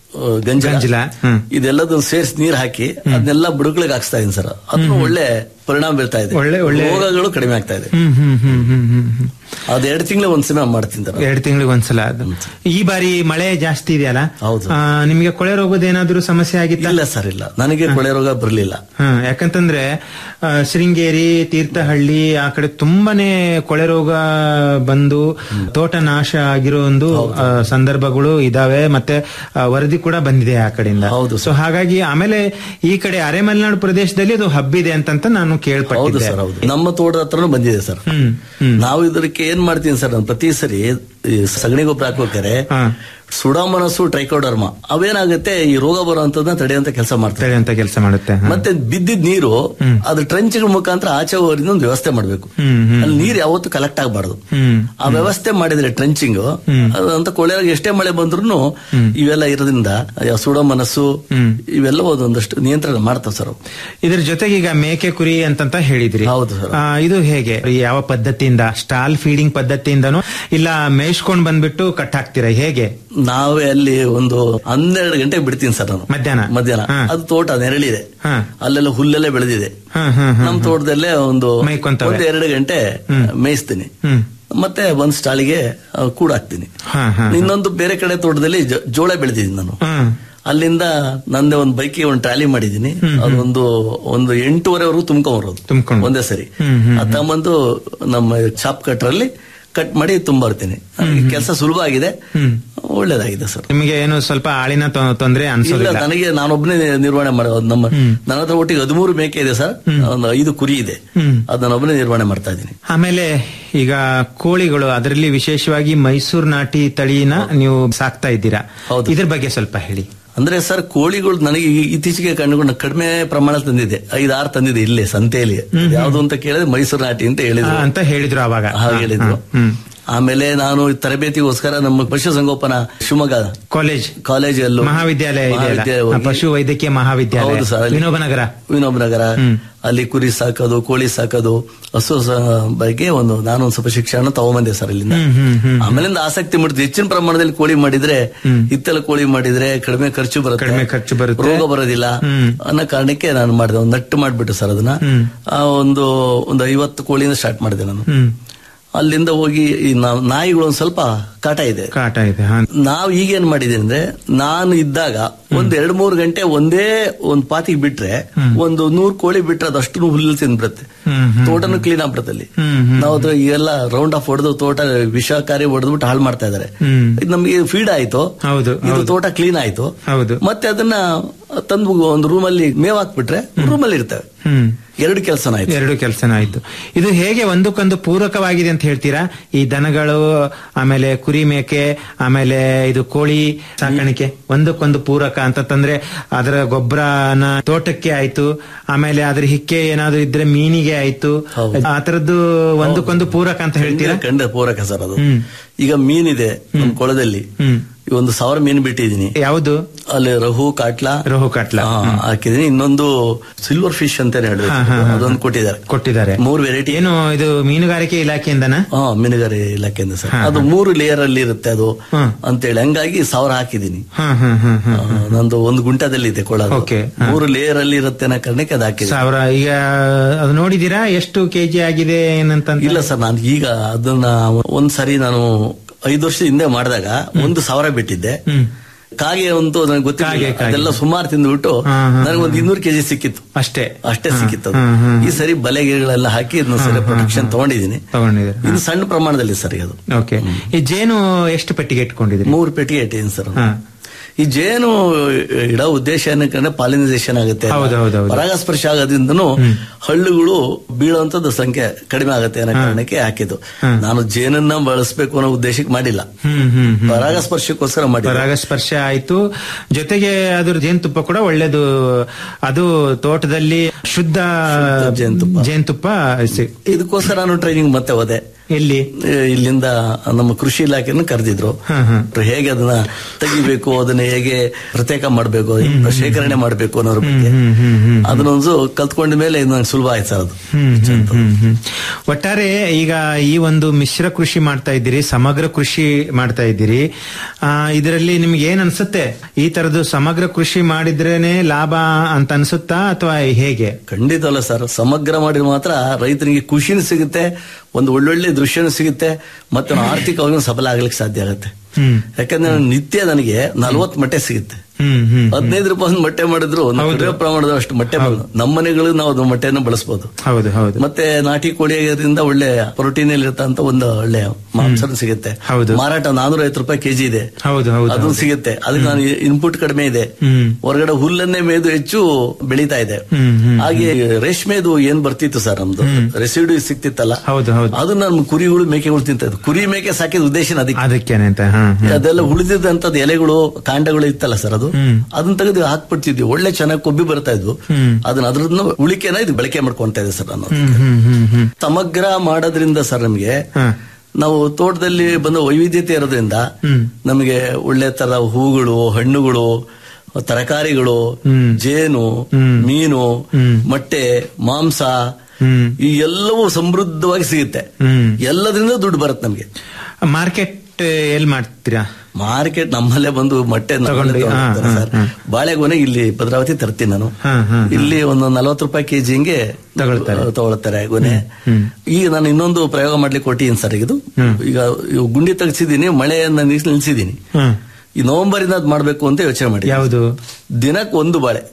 ಗಂಜಲ ಗಂಜಲ, ಹ್ಮ್. ಇದೆಲ್ಲದನ್ನು ಸೇರಿಸಿ ನೀರ್ ಹಾಕಿ ಅದನ್ನೆಲ್ಲ ಬುಡಗಳಿಗೆ ಹಾಕ್ಸ್ತಾ ಇದೀನಿ ಸರ್ ಅದನ್ನು ಒಳ್ಳೆ ಪರಿಣಾಮ ಬೀಳ್ತಾ ಇದೆ ಒಳ್ಳೆ- ಒಳ್ಳೆ- ರೋಗಗಳು ಕಡಿಮೆ ಆಗ್ತಾ ಇದೆ ಹ್ಮ್ ಹ್ಮ್ ಹ್ಮ್ ಹ್ಮ್ ಹ್ಮ್ ಹ್ಮ್ ಅದ್ ಎರಡು ತಿಂಗಳ ಒಂದ್ಸಲ ಮಾಡ್ತೀನಿ ಸರ್ ಎರಡು ತಿಂಗಳಿಗೆ ಒಂದ್ಸಲ ಅದು ಈ ಬಾರಿ ಮಳೆ ಜಾಸ್ತಿ ಇದೆಯಲ್ಲ ಹೌದು. ಆ, ನಿಮಗೆ ಕೊಳೆ ರೋಗದ ಏನಾದ್ರೂ ಸಮಸ್ಯೆ ಆಗಿತ್ತ ಇಲ್ಲ ಸರ್ ಇಲ್ಲ ನನಗೆ ಕೊಳೆ ರೋಗ ಬರಲಿಲ್ಲ ಹಾ ಯಾಕಂತಂದ್ರೆ ಆ, ಶೃಂಗೇರಿ ತೀರ್ಥಹಳ್ಳಿ ಆ ಕಡೆ ತುಂಬಾನೇ ಕೊಳೆ ರೋಗ ಬಂದು ತೋಟ ನಾಶ ಆಗಿರೋ ಒಂದು ಆ, ಸಂದರ್ಭಗಳು ಇದಾವೆ ಮತ್ತೆ ಆ, ವರದಿ ಕೂಡ ಬಂದಿದೆ ಆ ಕಡೆಯಿಂದ ಹೌದು ಸೊ ಹಾಗಾಗಿ ಆಮೇಲೆ ಈ ಕಡೆ ಅರೆ ಮಲೆನಾಡು ಪ್ರದೇಶದಲ್ಲಿ ಅದು ಹಬ್ಬಿದೆ ಅಂತಂತ ನಾನು ಹೌದು ಕೇಳ್ಪಟ್ಟಿದ್ದೆ ಸರ್ ಹೌದು ನಮ್ಮ ತೋಟದ ಹತ್ರನೂ ಬಂದಿದೆ ಸರ್ ಹ್ಮ್ ಹ್ಮ್ ನಾವು ಇದಕ್ಕೆ ಏನ್ ಮಾಡ್ತೀನಿ ಸರ್ ನಾನು ಪ್ರತಿ ಸರಿ ಈ ಸಗಣಿ ಗೊಬ್ಬರ ಹಾಕ್ಬೇಕಾರೆ ಹಾ. ಸುಡಾಮನಸ್ಸು ಟ್ರೈಕೋಡರ್ಮ ಅವೇನಾಗುತ್ತೆ ಈ ರೋಗ ಬರುವಂತದನ್ನ ತಡೆಯುವಂತ ಕೆಲಸ ಮಾಡ್ತಾರೆ ತಡೆಯುವಂತ ಕೆಲಸ ಮಾಡುತ್ತೆ ಹಾ. ಮತ್ತೆ ಬಿದ್ದಿದ್ ನೀರು ಅದು ಟ್ರಂಚ್ಗಳ ಮುಖಾಂತರ ಆಚೆ ಹೋಗೋದ್ರಿಂದ ಒಂದು ವ್ಯವಸ್ಥೆ ಮಾಡಬೇಕು ಹ್ಮ್ ಹ್ಮ್ ಅಲ್ಲಿ ನೀರು ಯಾವತ್ತೂ ಕಲೆಕ್ಟ್ ಆಗಬಾರ್ದು ಹ್ಮ್ ಆ ವ್ಯವಸ್ಥೆ ಮಾಡಿದ್ರೆ ಟ್ರಂಚಿಂಗ್ ಅಂತ ಕೊಳೆಯಾಗ ಎಷ್ಟೇ ಮಳೆ ಬಂದ್ರು ಇವೆಲ್ಲ ಇರೋದ್ರಿಂದ ಸುಡೋ ಮನಸ್ಸು ಇವೆಲ್ಲ ಒಂದೊಂದಷ್ಟು ನಿಯಂತ್ರಣ ಮಾಡ್ತಾವ ಸರ್ ಅವು. ಇದ್ರ ಜೊತೆಗೆ ಈಗ ಮೇಕೆ ಕುರಿ ಅಂತಂತ ಹೇಳಿದ್ರಿ ಹೌದು ಸರ್ ಆ, ಇದು ಹೇಗೆ ಯಾವ ಪದ್ಧತಿಯಿಂದ ಸ್ಟಾಲ್ ಫೀಡಿಂಗ್ ಪದ್ಧತಿಯಿಂದನೋ ಇಲ್ಲ ಮೇಯ್ಸ್ಕೊಂಡ್ ಬಂದ್ಬಿಟ್ಟು ಕಟ್ ಹಾಕ್ತೀರಾ ಹೇಗೆ ನಾವೇ ಅಲ್ಲಿ ಒಂದು ಹನ್ನೆರಡು ಗಂಟೆ ಬಿಡ್ತೀನಿ ಸರ್ ನಾನು ಮಧ್ಯಾಹ್ನ ಮಧ್ಯಾಹ್ನ ಹಾ. ಅದು ತೋಟ ನೆರಳಿದೆ ಹಾ. ಅಲ್ಲೆಲ್ಲ ಹುಲ್ಲೆಲ್ಲ ಬೆಳೆದಿದೆ ಹಾ, ಹಾ, ಹಾ, ನಮ್ ತೋಟದಲ್ಲೇ ಒಂದು ಮೇಯ್ಕೊಂತವೆ. ಒಂದು ಎರಡು ಗಂಟೆ ಮೇಯಿಸ್ತೀನಿ ಹ್ಮ್ ಮತ್ತೆ ಒಂದ್ ಸ್ಟಾಳಿಗೆ ಆ, ಕೂಡ ಹಾಕ್ತೀನಿ ಹಾ ಹಾ ಇನ್ನೊಂದು ಬೇರೆ ಕಡೆ ತೋಟದಲ್ಲಿ ಜ- ಜೋಳ ಬೆಳೆದಿದ್ದೀನಿ ನಾನು ಹ್ಮ್ ಅಲ್ಲಿಂದ ನಂದೇ ಒಂದು ಬೈಕಿಗೆ ಒಂದು ಟ್ರಾಲಿ ಮಾಡಿದ್ದೀನಿ ಅದೊಂದು ಒಂದು ಎಂಟೂವರೆವರೆಗೂ ತುಂಬ್ಕೊಂಡ್ ಬರೋದು ತುಂಬ್ಕೊಂಡು. ಒಂದೇ ಸರಿ ಹ್ಮ್, ಹ್ಮ್, ಅದ್ ತಗೊಂಬಂದು ನಮ್ಮ ಚಾಪ್ ಕಟ್ರಲ್ಲಿ ಕಟ್ ಮಾಡಿ ತುಂಬರ್ತೀನಿ ಕೆಲಸ ಸುಲಭ ಆಗಿದೆ ಒಳ್ಳೇದಾಗಿದೆ ಸರ್ ನಿಮಗೆ ಏನು ಸ್ವಲ್ಪ ಆಳಿನ ತೊ- ತೊಂದ್ರೆ ಇಲ್ಲ ಅನ್ಸೋದಿಲ್ಲ ನನಗೆ ನಾನೊಬ್ಬನೇ ನಿರ್ವಹಣೆ ಮಾಡೋದು ನಮ್ಮ ನನ್ನ ಹತ್ರ ಒಟ್ಟಿಗೆ ಹದಿಮೂರು ಮೇಕೆ ಇದೆ ಸರ್ ಒಂದು ಐದು ಕುರಿ ಇದೆ ಅದನ್ನ ಒಬ್ಬನೇ ನಿರ್ವಹಣೆ ಮಾಡ್ತಾ ಇದ್ದೀನಿ ಆಮೇಲೆ ಈಗ ಕೋಳಿಗಳು ಅದರಲ್ಲಿ ವಿಶೇಷವಾಗಿ ಮೈಸೂರು ನಾಟಿ ತಳಿನ ನೀವು ಸಾಕ್ತಾ ಇದ್ದೀರಾ ಇದ್ರ ಬಗ್ಗೆ ಸ್ವಲ್ಪ ಹೇಳಿ ಅಂದ್ರೆ ಸರ್ ಕೋಳಿಗಳು ನನಗೆ ಈ- ಇತ್ತೀಚೆಗೆ ಕಂಡುಕೊಂಡ ಕಡಿಮೆ ಪ್ರಮಾಣ ತಂದಿದೆ ಐದಾರು ತಂದಿದೆ ಇಲ್ಲೇ ಸಂತೆಯಲ್ಲಿ ಯಾವ್ದು ಅಂತ ಕೇಳಿದ್ರೆ ಮೈಸೂರು ನಾಟಿ ಅಂತ ಆ, ಹೇಳಿದ್ರು ಅಂತ ಹೇಳಿದ್ರು ಅವಾಗ ಹಾಗೆ ಹೇಳಿದ್ರು ಆಮೇಲೆ ನಾನು ತರಬೇತಿಗೋಸ್ಕರ ನಮ್ಮ ಪಶುಸಂಗೋಪನಾ ಶಿವಮೊಗ್ಗ ಕಾಲೇಜ್ ಕಾಲೇಜಲ್ಲೂ ಮಹಾವಿದ್ಯಾಲಯ ಇದೆಯಲ್ಲ ಮಹಾವಿದ್ಯಾಲಯ ಆ, ಹೋಗಿ- ಪಶು ವೈದ್ಯಕೀಯ ಮಹಾವಿದ್ಯಾಲಯ ಹೌದು ಸರ್ ಅಲ್ಲಿ- ವಿನೋಬನಗರ ವಿನೋಬನಗರ ಅಲ್ಲಿ ಕುರಿ ಸಾಕೋದು ಕೋಳಿ ಸಾಕೋದು ಹಸು ಸ- ಬಗ್ಗೆ ಒಂದು ನಾನು ಒಂದು ಸ್ವಲ್ಪ ಶಿಕ್ಷಣ ತಗೊಂಬಂದೆ ಸರ್ ಇಲ್ಲಿಂದ ಹ್ಮ್, ಹ್ಮ್, ಹ್ಮ್. ಆಮೇಲಿಂದ ಆಸಕ್ತಿ ಮೂಡಿದ್ದು ಹೆಚ್ಚಿನ ಪ್ರಮಾಣದಲ್ಲಿ ಕೋಳಿ ಮಾಡಿದ್ರೆ ಹಿತ್ತಲ ಕೋಳಿ ಮಾಡಿದ್ರೆ ಕಡಿಮೆ ಖರ್ಚು ಬರುತ್ತೆ ಕಡಿಮೆ ಖರ್ಚು ಬರುತ್ತೆ. ರೋಗ ಬರೋದಿಲ್ಲ ಹ್ಮ್. ಅನ್ನೋ ಕಾರಣಕ್ಕೆ ನಾನು ಮಾಡಿದೆ ಒಂದು ನಟ್ಟು ಮಾಡ್ಬಿಟ್ಟು ಸರ್ ಅದನ್ನ ಹ್ಮ್. ಆ ಒಂದು ಒಂದು ಐವತ್ತು ಕೋಳಿಯಿಂದ ಸ್ಟಾರ್ಟ್ ಮಾಡಿದೆ ನಾನು ಹ್ಮ್ ಅಲ್ಲಿಂದ ಹೋಗಿ ಈ ನಾ- ನಾಯಿಗಳು ಒಂದ್ ಸ್ವಲ್ಪ ಕಾಟ ಇದೆ ಕಾಟ ಇದೆ ಹಾ. ನಾವು ಈಗೇನ್ ಮಾಡಿದೀವಿ ಅಂದ್ರೆ ನಾನು ಇದ್ದಾಗ ಒಂದ್ ಎರಡ್ ಮೂರು ಗಂಟೆ ಒಂದೇ ಒಂದ್ ಪಾತಿಗೆ ಬಿಟ್ರೆ ಒಂದು ನೂರ್ ಕೋಳಿ ಬಿಟ್ರೆ ಅದಷ್ಟು ಹುಲ್ಲು ತಿಂದ್ಬಿಡುತ್ತೆ ಹ್ಮ್, ಹ್ಮ್. ತೋಟನು ಕ್ಲೀನ್ ಆಗ್ಬಿಡುತ್ತೆ ಅಲ್ಲಿ ಹ್ಮ್, ಹ್ಮ್. ನಾವು ಅದು ಎಲ್ಲ ರೌಂಡ್ ಆಫ್ ಹೊಡೆದು ತೋಟ ವಿಷಕಾರಿ ಹೊಡೆದ್ಬಿಟ್ಟು ಹಾಳು ಮಾಡ್ತಾ ಇದಾರೆ ಹ್ಮ್. ಇದು ನಮಗೆ ಫೀಡ್ ಆಯ್ತು ಹೌದು ಇದು ಹೌದು. ತೋಟ ಕ್ಲೀನ್ ಆಯ್ತು ಹೌದು ಮತ್ತೆ ಅದನ್ನ ತಂದು ಒಂದು ರೂಮಲ್ಲಿ ಮೇವ್ ಹಾಕ್ಬಿಟ್ರೆ ರೂಮಲ್ಲಿ ಇರ್ತವೆ ಹ್ಮ್ ಎರಡು ಕೆಲಸನ ಆಯ್ತು ಎರಡು ಕೆಲಸನ ಆಯ್ತು ಇದು ಹೇಗೆ ಒಂದಕ್ಕೊಂದು ಪೂರಕವಾಗಿದೆ ಅಂತ ಹೇಳ್ತೀರಾ ಈ ದನಗಳು ಆಮೇಲೆ ಕುರಿ ಮೇಕೆ ಆಮೇಲೆ ಇದು ಕೋಳಿ ಸಾಕಾಣಿಕೆ ಒಂದಕ್ಕೊಂದು ಪೂರಕ ಅಂತಂದ್ರೆ ಅದರ ಗೊಬ್ಬರನ ತೋಟಕ್ಕೆ ಆಯ್ತು ಆಮೇಲೆ ಅದ್ರ ಹಿಕ್ಕೆ ಏನಾದ್ರು ಇದ್ರೆ ಮೀನಿಗೆ ಆಯ್ತು ಆ ತರದ್ದು ಒಂದಕ್ಕೊಂದು ಪೂರಕ ಅಂತ ಹೇಳ್ತೀರಾ ಕಂಡ ಪೂರಕ ಸರ್ ಅದು ಹ್ಮ್. ಈಗ ಮೀನಿದೆ ನಮ್ಮ ಕೊಳದಲ್ಲಿ ಹ್ಮ್ ಈ ಒಂದು ಸಾವಿರ ಮೀನು ಬಿಟ್ಟಿದ್ದೀನಿ ಯಾವುದು ಅಲ್ಲಿ ರಹು ಕಾಟ್ಲಾ ರೋಹು ಕಾಟ್ಲ ಹಾ, ಹಾಕಿದೀನಿ ಇನ್ನೊಂದು ಸಿಲ್ವರ್ ಫಿಶ್ ಅಂತಾನೆ ಹೇಳಿದ್ರು ಹಾ, ಹಾ, ಹಾ. ಅದೊಂದು ಕೊಟ್ಟಿದ್ದಾರೆ ಕೊಟ್ಟಿದ್ದಾರೆ ಮೂರು ವೆರೈಟಿ ಏನು ಇದು ಮೀನುಗಾರಿಕೆ ಇಲಾಖೆಯಿಂದನಾ ಹಾ ಮೀನುಗಾರಿ ಇಲಾಖೆಯಿಂದ ಸರ್ ಹಾ, ಅದು ಮೂರು ಲೇಯರ್ ಅಲ್ಲಿ ಇರುತ್ತೆ ಅದು ಹಾ. ಅಂತೇಳಿ ಹಂಗಾಗಿ ಸಾವಿರ ಹಾಕಿದೀನಿ ಹಾ ಹಾ ಹಾ ಹಾ ಆ, ನಂದು ಒಂದು ಗುಂಟದಲ್ಲಿ ಇದೆ ಕೊಳ ಅದು. Okay, ಮೂರು ಲೇಯರ್ ಅಲ್ಲಿ ಇರುತ್ತೆ ಅನ್ನೋ ಕಾರಣಕ್ಕೆ ಅದು ಹಾಕಿದೆ ಸಾವಿರ ಈಗ ಅದು ನೋಡಿದೀರಾ ಎಷ್ಟು ಕೆಜಿ ಆಗಿದೆ ಏನಂತ ಇಲ್ಲ ಸರ್ ನಾನು ಈಗ ಅದನ್ನ ಒಂದ್ ಸರಿ ನಾನು ಐದು ವರ್ಷದ ಹಿಂದೆ ಮಾಡಿದಾಗ ಒಂದು ಸಾವಿರ ಬಿಟ್ಟಿದ್ದೆ ಕಾಗೆ ಒಂದು ನನಗೆ ಗೊತ್ತಿಲ್ಲ ಕಾಗೆ, ಕಾಗೆ. ಅದೆಲ್ಲ ಸುಮಾರು ತಿಂದ್ಬಿಟ್ಟು ಹಾ, ಹಾ, ನನಗೆ ಒಂದು ಇನ್ನೂರು ಕೆಜಿ ಸಿಕ್ಕಿತ್ತು ಅಷ್ಟೇ ಅಷ್ಟೇ ಸಿಕ್ಕಿತ್ತು ಅದು. ಹಾ, ಹಾ, ಹಾ. ಈ ಸರಿ ಬಲೆಗಳೆಲ್ಲ ಹಾಕಿ ಇದನ್ನ ಸರಿ ಪ್ರೊಟೆಕ್ಷನ್ ತಗೊಂಡಿದ್ದೀನಿ ತಗೊಂಡಿದ್ದೀರಾ ಇದು ಸಣ್ಣ ಪ್ರಮಾಣದಲ್ಲಿ ಸರಿ ಅದು ಓಕೆ ಈ ಜೇನು ಎಷ್ಟು ಪೆಟ್ಟಿಗೆ ಇಟ್ಕೊಂಡಿದ್ರಿ ಮೂರು ಪೆಟ್ಟಿಗೆ ಇಟ್ಟಿದ್ದೀನಿ ಸರ್ ಹಾ. ಈ ಜೇನು ಇಡೋ ಉದ್ದೇಶ ಏನಕ್ಕಂದ್ರೆ ಪಾಲಿನೈಸೇಷನ್ ಆಗುತ್ತೆ ಹೌದು, ಹೌದು, ಹೌದು. ಪರಾಗಸ್ಪರ್ಶ ಆಗೋದ್ರಿಂದನೂ ಹಳ್ಳುಗಳು ಬೀಳುವಂತದ್ದು ಸಂಖ್ಯೆ ಕಡಿಮೆ ಆಗುತ್ತೆ ಅನ್ನೋ ಕಾರಣಕ್ಕೆ ಹಾಕಿದ್ದು ನಾನು ಜೇನನ್ನ ಬಳಸಬೇಕು ಅನ್ನೋ ಉದ್ದೇಶಕ್ಕೆ ಮಾಡಿಲ್ಲ ಹ್ಮ್ ಹ್ಮ್ ಹ್ಮ್. ಪರಾಗಸ್ಪರ್ಶಕ್ಕೋಸ್ಕರ ಮಾಡಿಲ್ಲ ಪರಾಗಸ್ಪರ್ಶ ಆಯ್ತು ಜೊತೆಗೆ ಅದ್ರ ಜೇನುತುಪ್ಪ ಕೂಡ ಒಳ್ಳೇದು ಅದು ತೋಟದಲ್ಲಿ ಶುದ್ಧ ಜೇನುತುಪ್ಪ. ಜೇನುತುಪ್ಪ ಸಿ- ಇದಕ್ಕೋಸ್ಕರ ನಾನು ಟ್ರೈನಿಂಗ್ ಮತ್ತೆ ಹೋದೆ ಎಲ್ಲಿ ಏ, ಇಲ್ಲಿಂದ ನಮ್ಮ ಕೃಷಿ ಇಲಾಖೆಯನ್ನು ಕರೆದಿದ್ರು ಹಾ, ಹಾ. ಹೇಗೆ ಅದನ್ನ ತೆಗಿಬೇಕು ಅದನ್ನ ಹೇಗೆ ಪ್ರತ್ಯೇಕ ಮಾಡಬೇಕು ಶೇಖರಣೆ ಮಾಡಬೇಕು ಅನ್ನೋದ್ರ ಬಗ್ಗೆ ಹ್ಮ್ ಹ್ಮ್ ಹ್ಮ್ ಅದನ್ನೊಂದು ಕಲ್ತ್ಕೊಂಡ ಮೇಲೆ ಇದು ನಂಗೆ ಸುಲಭ ಆಯ್ತು ಸರ್ ಅದು ಹ್ಮ್, ಹ್ಮ್, ಹ್ಮ್, ಹ್ಮ್. ಒಟ್ಟಾರೆ ಈಗ ಈ ಒಂದು ಮಿಶ್ರ ಕೃಷಿ ಮಾಡ್ತಾ ಇದ್ದೀರಿ ಸಮಗ್ರ ಕೃಷಿ ಮಾಡ್ತಾ ಇದ್ದೀರಿ ಆ, ಇದರಲ್ಲಿ ನಿಮ್ಗೆ ಏನ್ ಅನ್ಸುತ್ತೆ ಈ ತರದ್ದು ಸಮಗ್ರ ಕೃಷಿ ಮಾಡಿದ್ರೇನೆ ಲಾಭ ಅಂತ ಅನ್ಸುತ್ತಾ ಅಥವಾ ಹೇಗೆ ಖಂಡಿತ ಅಲ್ಲ ಸರ್ ಸಮಗ್ರ ಮಾಡಿದ್ರೆ ಮಾತ್ರ ರೈತನಿಗೆ ಖುಷಿನೂ ಸಿಗುತ್ತೆ ಒಂದು ಒಳ್ಳೊಳ್ಳೆ ದೃಶ್ಯನೂ ಸಿಗುತ್ತೆ ಮತ್ತೆ ಅವ್ನು ಆರ್ಥಿಕವಾಗಿ ಸಫಲ ಆಗ್ಲಿಕ್ಕೆ ಸಾಧ್ಯ ಆಗುತ್ತೆ ಹ್ಮ್ ಯಾಕಂದ್ರೆ ನಿತ್ಯ ನನಗೆ ನಲ್ವತ್ತು ಮೊಟ್ಟೆ ಸಿಗುತ್ತೆ ಹ್ಮ್ ಹ್ಮ್ ಹದಿನೈದು ರೂಪಾಯಿ ಒಂದು ಮೊಟ್ಟೆ ಮಾಡಿದ್ರು ನಾವು ಕಡಿಮೆ ಪ್ರಮಾಣದ ಅಷ್ಟು ಮೊಟ್ಟೆ ಬರೋದು. ನಮ್ಮ ಮನೆಗಳು ನಾವು ಅದು ಮೊಟ್ಟೆಯನ್ನು ಬಳಸಬಹುದು ಹೌದು ಹೌದು ಮತ್ತೆ ನಾಟಿ ಕೋಳಿ ಆಗಿರೋದ್ರಿಂದ ಒಳ್ಳೆ ಪ್ರೋಟೀನ್ ಇರ್ತಂತ ಒಂದು ಒಳ್ಳೆ ಮಾಂಸ ಸಿಗುತ್ತೆ ಹೌದು. ಮಾರಾಟ ನಾನೂರ ಐವತ್ತು ರೂಪಾಯಿ ಕೆಜಿ ಇದೆ ಹೌದು ಹೌದು ಅದು ಸಿಗುತ್ತೆ ಅದಕ್ಕೆ ನಾನು ಇನ್ಪುಟ್ ಕಡಿಮೆ ಇದೆ ಹ್ಮ್ ಹೊರಗಡೆ ಹುಲ್ಲನ್ನೇ ಮೇದು ಹೆಚ್ಚು ಬೆಳೀತಾ ಇದೆ ಹ್ಮ್ ಹ್ಮ್ ಹಾಗೆ ರೇಷ್ಮೆದು ಏನ್ ಬರ್ತಿತ್ತು ಸರ್ ನಮ್ದು ರೆಸಿಡ್ಯೂ ಸಿಕ್ತಿತ್ತಲ್ಲ ಹೌದು ಹೌದು ಅದು ನಮ್ಮ ಕುರಿಗಳು ಮೇಕೆಗಳು ತಿಂತ ಕುರಿ ಮೇಕೆ ಸಾಕಿದ ಉದ್ದೇಶ ಅದಕ್ಕೆ ಅದಕ್ಕೇನೆ ಅಂತ ಹಾ ಹಾ. ಅದೆಲ್ಲ ಉಳಿದಿದ್ದಂತದ್ದು ಎಲೆಗಳು ಕಾಂಡಗಳು ಇತ್ತಲ್ಲ ಸರ್ ಅದು ಹ್ಮ್. ಅದನ್ನ ತೆಗೆದು ಹಾಕ್ಬಿಡ್ತಿದ್ವಿ ಒಳ್ಳೆ ಚೆನ್ನಾಗಿ ಕೊಬ್ಬಿ ಬರ್ತಾ ಇದ್ವು ಹ್ಮ್. ಅದನ್ನ ಅದ್ರನ್ನ ಉಳಿಕೆನ ಇದು ಬಳಕೆ ಮಾಡ್ಕೊಂತ ಇದೆ ಸರ್ ನಾನು ಹ್ಮ್ ಹ್ಮ್ ಹ್ಮ್ ಹ್ಮ್ ಸಮಗ್ರ ಮಾಡೋದ್ರಿಂದ ಸರ್ ನಮಗೆ ಹಾ. ನಾವು ತೋಟದಲ್ಲಿ ಬಂದ ವೈವಿಧ್ಯತೆ ಇರೋದ್ರಿಂದ ಹ್ಮ್. ನಮಗೆ ಒಳ್ಳೆ ತರ ಹೂಗಳು ಹಣ್ಣುಗಳು ತರಕಾರಿಗಳು ಹ್ಮ್. ಜೇನು ಹ್ಮ್. ಮೀನು ಹ್ಮ್. ಮೊಟ್ಟೆ ಮಾಂಸ ಹ್ಮ್ ಈ ಎಲ್ಲವೂ ಸಮೃದ್ಧವಾಗಿ ಸಿಗುತ್ತೆ ಹ್ಮ್ ಎಲ್ಲದರಿಂದ ದುಡ್ಡು ಬರುತ್ತೆ ನಮಗೆ ಮಾರ್ಕೆಟ್ ಎಲ್ಲಿ ಮಾಡ್ತೀರಾ ಮಾರ್ಕೆಟ್ ನಮ್ಮಲ್ಲೇ ಬಂದು ಮೊಟ್ಟೆ ನಮ್ಮಲ್ಲೇ ತಗೊಂಡು, ಹಾ, ತಗೊಂಡು ಹೋಗ್ತಾರೆ ಹಾ, ಸರ್ ಬಾಳೆಗೊನೆ ಇಲ್ಲಿ ಭದ್ರಾವತಿ ತರ್ತೀನಿ ನಾನು ಹಾ ಹಾ ಇಲ್ಲಿ ಒಂದು ನಲವತ್ತು ರೂಪಾಯಿ ಕೆಜಿ ಹಿಂಗೆ ತಗೊಳ್ತಾರೆ. ತಗೊಳ್ತಾರೆ ಗೊನೆ ಹ್ಮ್. ಈಗ ನಾನು ಇನ್ನೊಂದು ಪ್ರಯೋಗ ಮಾಡ್ಲಿಕ್ಕೆ ಕೊಟ್ಟಿದ್ದೀನಿ ಸರ್ ಇದು ಹ್ಮ್. ಈಗ ಇವು ಗುಂಡಿ ತೆಗ್ಸಿದ್ದೀನಿ ಮಳೆಯನ್ನ ನಿಲ್ಸ್- ನಿಲ್ಸಿದ್ದೀನಿ ಹ್ಮ್ ಈ ನವೆಂಬರ್ ಇಂದ ಅದ್ ಮಾಡ್ಬೇಕು ಅಂತ ಯೋಚನೆ ಮಾಡಿ ಯಾವುದು ದಿನಕ್ಕೆ ಒಂದು ಬಾಳೆ ಹ್ಮ್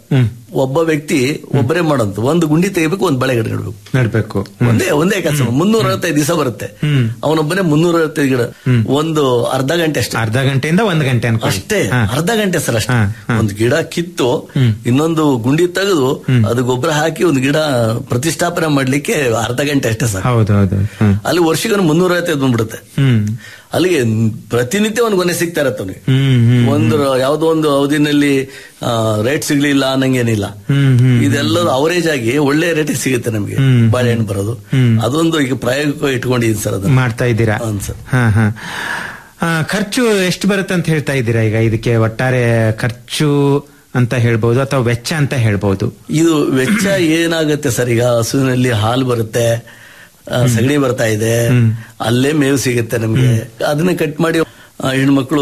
ಒಬ್ಬ ವ್ಯಕ್ತಿ ಒಬ್ಬರೇ ಮಾಡೋದು ಒಂದು ಗುಂಡಿ ತೆಗಿಬೇಕು ಒಂದು ಬಳೆ ಗಿಡ ನೆಡ್ಬೇಕು ನಡ್ಬೇಕು ಒಂದೇ ಒಂದೇ ಕೆಲಸ ಮುನ್ನೂರ ಅರವತ್ತೈದು ದಿವಸ ಬರುತ್ತೆ ಅವನೊಬ್ಬನೇ ಮುನ್ನೂರ ಅರವತ್ತೈದು ಗಿಡ ಒಂದು ಅರ್ಧ ಗಂಟೆ ಅಷ್ಟೇ ಅರ್ಧ ಗಂಟೆಯಿಂದ ಒಂದ್ ಗಂಟೆ ಅನ್ಕೊಳ್ಳಿ ಅಷ್ಟೇ ಅರ್ಧ ಗಂಟೆ ಸರ್ ಅಷ್ಟೇ ಒಂದು ಗಿಡ ಕಿತ್ತು ಇನ್ನೊಂದು ಗುಂಡಿ ತೆಗೆದು ಅದು ಗೊಬ್ಬರ ಹಾಕಿ ಒಂದು ಗಿಡ ಪ್ರತಿಷ್ಠಾಪನೆ ಮಾಡ್ಲಿಕ್ಕೆ ಅರ್ಧ ಗಂಟೆ ಅಷ್ಟೇ ಸರ್ ಹೌದು ಹೌದು ಹ್ಮ್. ಅಲ್ಲಿ ವರ್ಷಕ್ಕೆ ಮುನ್ನೂರ ಐವತ್ತೈದು ಬಂದ್ಬಿಡುತ್ತೆ ಹ್ಮ್ ಅಲ್ಲಿಗೆ ಪ್ರತಿನಿತ್ಯ ಒಂದು ಗೊನೆ ಸಿಗ್ತಾ ಇರತ್ತೆ ಅವ್ನಿಗೆ ಹ್ಮ್ ಹ್ಮ್ ಒಂದು ಯಾವುದೋ ಒಂದು ಅವಧಿನಲ್ಲಿ ರೇಟ್ ಸಿಗ್ಲಿಲ್ಲ ಅನ್ನಂಗೇನಿಲ್ಲ ಹ್ಮ್ ಹ್ಮ್ ಇದೆಲ್ಲ ಅವರೇಜ್ ಆಗಿ ಒಳ್ಳೆ ರೇಟ್ ಸಿಗುತ್ತೆ ನಮಗೆ ಹ್ಮ್. ಬಾಳೆಹಣ್ಣು ಬರೋದು ಹ್ಮ್. ಅದೊಂದು ಈಗ ಪ್ರಾಯೋಗಿಕ ಇಟ್ಕೊಂಡಿದ್ದೀನಿ ಸರ್ ಅದನ್ನ ಮಾಡ್ತಾ ಇದ್ದೀರಾ ಹೌದು ಸರ್ ಹಾ ಹಾ ಆ, ಖರ್ಚು ಎಷ್ಟು ಬರುತ್ತೆ ಅಂತ ಹೇಳ್ತಾ ಇದ್ದೀರಾ ಈಗ ಇದಕ್ಕೆ ಒಟ್ಟಾರೆ ಖರ್ಚು ಅಂತ ಹೇಳ್ಬೋದು ಅಥವಾ ವೆಚ್ಚ ಅಂತ ಹೇಳ್ಬೋದು ಇದು ವೆಚ್ಚ ಏನಾಗುತ್ತೆ ಸರ್ ಈಗ ಹಸುವಿನಲ್ಲಿ ಹಾಲು ಬರುತ್ತೆ ಆ, ಸಗಣಿ ಬರ್ತಾ ಇದೆ ಅಲ್ಲೇ ಮೇವು ಸಿಗುತ್ತೆ ನಮ್ಗೆ ಅದನ್ನ ಕಟ್ ಮಾಡಿ ಆ, ಹೆಣ್ಮಕ್ಳು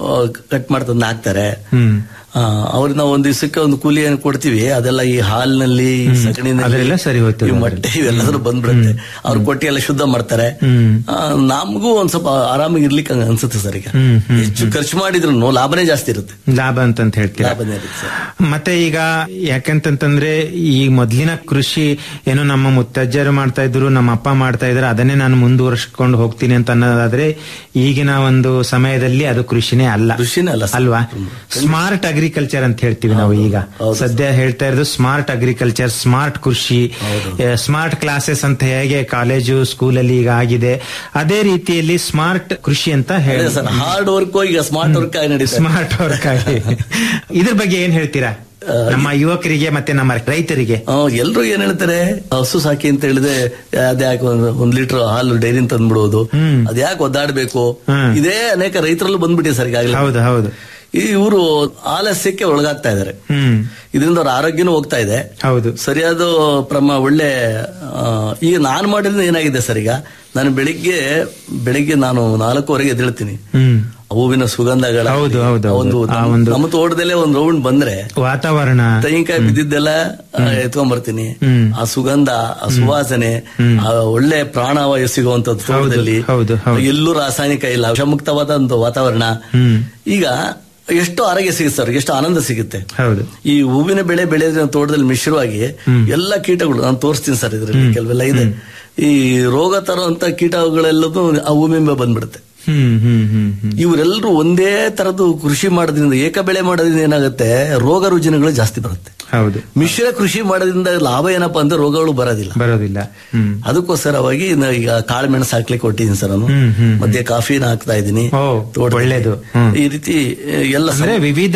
ಕಟ್ ಮಾಡಿ ತಂದು ಹಾಕ್ತಾರೆ ಹ್ಮ್ ಆ, ಅವ್ರಿಗೆ ನಾವು ಒಂದ್ ದಿವಸಕ್ಕೆ ಒಂದು ಕೂಲಿ ಏನು ಕೊಡ್ತೀವಿ ಅದೆಲ್ಲ ಈ ಹಾಲಿನಲ್ಲಿ ಈ ಸಗಣಿನಲ್ಲಿ ಅದೆಲ್ಲ ಸರಿ ಹೋಗ್ತದೆ ಈ ಮೊಟ್ಟೆ ಇವೆಲ್ಲರೂ ಬಂದ್ಬಿಡುತ್ತೆ ಅವ್ರು ಕೊಟ್ಟಿ ಎಲ್ಲ ಶುದ್ಧ ಮಾಡ್ತಾರೆ ಹ್ಮ್ ಆ, ನಮಗೂ ಒಂದ್ ಸ್ವಲ್ಪ ಆರಾಮಾಗಿ ಇರ್ಲಿಕ್ಕೆ ಹಂಗ ಅನ್ಸುತ್ತೆ ಸರ್ ಈಗ ಹ್ಮ್ ಹ್ಮ್ ಹೆಚ್ಚು ಖರ್ಚು ಮಾಡಿದ್ರು ಲಾಭನೇ ಜಾಸ್ತಿ ಇರುತ್ತೆ ಲಾಭ ಅಂತಂತ ಹೇಳ್ತೀರಾ ಲಾಭನೇ ಇರುತ್ತೆ ಸರ್ ಮತ್ತೆ ಈಗ ಯಾಕಂತಂತಂದ್ರೆ ಈ ಮೊದ್ಲಿನ ಕೃಷಿ ಏನೋ ನಮ್ಮ ಮುತ್ತಜ್ಜರು ಮಾಡ್ತಾ ಇದ್ರು ನಮ್ಮ ಅಪ್ಪ ಮಾಡ್ತಾ ಇದ್ರು ಅದನ್ನೇ ನಾನು ಮುಂದುವರ್ಸ್ಕೊಂಡು ಹೋಗ್ತೀನಿ ಅಂತ ಅನ್ನೋದಾದ್ರೆ ಈಗಿನ ಒಂದು ಸಮಯದಲ್ಲಿ ಅದು ಕೃಷಿನೇ ಅಲ್ಲ ಕೃಷಿನೇ ಅಲ್ಲ ಸರ್. ಅಲ್ವಾ ಸ್ಮಾರ್ಟ್ ಅಗ್ರಿಕಲ್ಚರ್ ಅಂತ ಹೇಳ್ತೀವಿ ನಾವು ಈಗ ಸದ್ಯ ಹೇಳ್ತಾ ಇರೋದು ಸ್ಮಾರ್ಟ್ ಅಗ್ರಿಕಲ್ಚರ್ ಸ್ಮಾರ್ಟ್ ಕೃಷಿ ಸ್ಮಾರ್ಟ್ ಕ್ಲಾಸಸ್ ಅಂತ ಹೇಗೆ ಕಾಲೇಜು ಸ್ಕೂಲಲ್ಲಿ ಈಗ ಆಗಿದೆ ಅದೇ ರೀತಿಯಲ್ಲಿ ಸ್ಮಾರ್ಟ್ ಕೃಷಿ ಅಂತ ಅದೇ ಹೇಳಿ ಸರ್ ಹಾರ್ಡ್ ವರ್ಕ್ ಈಗ ಸ್ಮಾರ್ಟ್ ವರ್ಕ್ ಆಗಿ ನಡೀತಾ ಇದೆ. ಸ್ಮಾರ್ಟ್ ವರ್ಕ್ ಆಗಿ ಇದ್ರ ಬಗ್ಗೆ ಏನ್ ಹೇಳ್ತೀರಾ ನಮ್ಮ ಯುವಕರಿಗೆ ಮತ್ತೆ ನಮ್ಮ ರೈತರಿಗೆ ಎಲ್ರು ಏನ್ ಹೇಳ್ತಾರೆ ಹಸು ಸಾಕಿ ಅಂತ ಹೇಳಿದ್ರೆ ಅದ್ಯಾಕೆ ಒಂದ್- ಒಂದ್ ಲೀಟರ್ ಹಾಲು ಡೈರಿ ತಂದ್ಬಿಡೋದು ಅದ್ಯಾಕೆ ಒದ್ದಾಡ್ಬೇಕು ಇದೇ ಅನೇಕ ರೈತರಲ್ಲೂ ಬಂದ್ಬಿಟ್ಟಿದೆ ಸರ್ ಈಗಾಗಲೇ ಹೌದು ಹೌದು ಈ ಇವರು ಆಲಸ್ಯಕ್ಕೆ ಒಳಗಾಗ್ತಾ ಇದಾರೆ ಹ್ಮ್ ಇದರಿಂದ ಅವ್ರ ಆರೋಗ್ಯನೂ ಹೋಗ್ತಾ ಇದೆ ಹೌದು ಸರಿಯಾದ ಪ್ರಮ ಒಳ್ಳೆ ಆ, ಈಗ ನಾನು ಮಾಡಿದ್ರೆ ಏನಾಗಿದೆ ಸರ್ ಈಗ ನಾನು ಬೆಳಿಗ್ಗೆ ಬೆಳಿಗ್ಗೆ ನಾನು ನಾಲ್ಕೂವರೆಗೆ ಎದ್ದೇಳ್ತೀನಿ ಹ್ಮ್ ಹೂವಿನ ಸುಗಂಧಗಳ ಹೌದು, ಹೌದು, ಹೌದು. ಒಂದು ಆ ಒಂದು- ನಮ್ಮ ತೋಟದಲ್ಲೇ ಒಂದ್ ರೌಂಡ್ ಬಂದ್ರೆ ವಾತಾವರಣ ತೆಂಗಿನಕಾಯಿ ಬಿದ್ದಿದ್ದೆಲ್ಲ ಎತ್ಕೊಂಡ್ ಬರ್ತೀನಿ ಹ್ಮ್. ಆ ಸುಗಂಧ ಆ ಸುವಾಸನೆ ಆ ಒಳ್ಳೆ ಪ್ರಾಣವಾಯು ಸಿಗುವಂತದ್ದು ತೋಟದಲ್ಲಿ ಹೌದು, ಹೌದು. ಎಲ್ಲೂ ರಾಸಾಯನಿಕ ಇಲ್ಲ ವಿಷಮುಕ್ತವಾದ ಒಂದು ವಾತಾವರಣ ಹ್ಮ್ ಈಗ ಎಷ್ಟು ಆರೋಗ್ಯ ಸಿಗುತ್ತೆ ಸರ್ ಎಷ್ಟು ಆನಂದ ಸಿಗುತ್ತೆ ಹೌದು ಈ ಹೂವಿನ ಬೆಳೆ ಬೆಳೆಯೋದ್ರ ತೋಟದಲ್ಲಿ ಮಿಶ್ರವಾಗಿ ಎಲ್ಲ ಕೀಟಗಳು ನಾನು ತೋರಿಸ್ತೀನಿ ಸರ್ ಇದ್ರಲ್ಲಿ ಕೆಲವೆಲ್ಲ ಇದೆ ಈ ರೋಗ ತರುವಂತ ಕೀಟಗಳೆಲ್ಲದೂ ಆ ಹೂವಿನ ಬಂದ್ಬಿಡುತ್ತೆ ಹ್ಮ್ ಹ್ಮ್ ಹ್ಮ್ ಹ್ಮ್ ಇವರೆಲ್ಲರೂ ಒಂದೇ ತರದ್ದು ಕೃಷಿ ಮಾಡೋದ್ರಿಂದ ಏಕ ಬೆಳೆ ಮಾಡೋದ್ರಿಂದ ಏನಾಗುತ್ತೆ ರೋಗ ರುಜಿನಗಳು ಜಾಸ್ತಿ ಬರುತ್ತೆ ಹೌದು ಮಿಶ್ರ ಕೃಷಿ ಮಾಡೋದ್ರಿಂದ ಲಾಭ ಏನಪ್ಪಾ ಅಂದ್ರೆ ರೋಗಗಳು ಬರೋದಿಲ್ಲ ಬರೋದಿಲ್ಲ ಹ್ಮ್ ಅದಕ್ಕೋಸ್ಕರವಾಗಿ ನಾ ಈಗ ಕಾಳುಮೆಣಸು ಹಾಕ್ಲಿಕ್ಕೆ ಕೊಟ್ಟಿದ್ದೀನಿ ಸರ್ ನಾನು ಹ್ಮ್, ಹ್ಮ್. ಮಧ್ಯೆ ಕಾಫಿನ ಹಾಕ್ತಾ ಇದ್ದೀನಿ ಓ ತೋಟದಲ್ಲಿ. ಒಳ್ಳೇದು ಹ್ಮ್. ಈ ರೀತಿ ಎಲ್ಲ ಅಂದ್ರೆ ವಿವಿಧ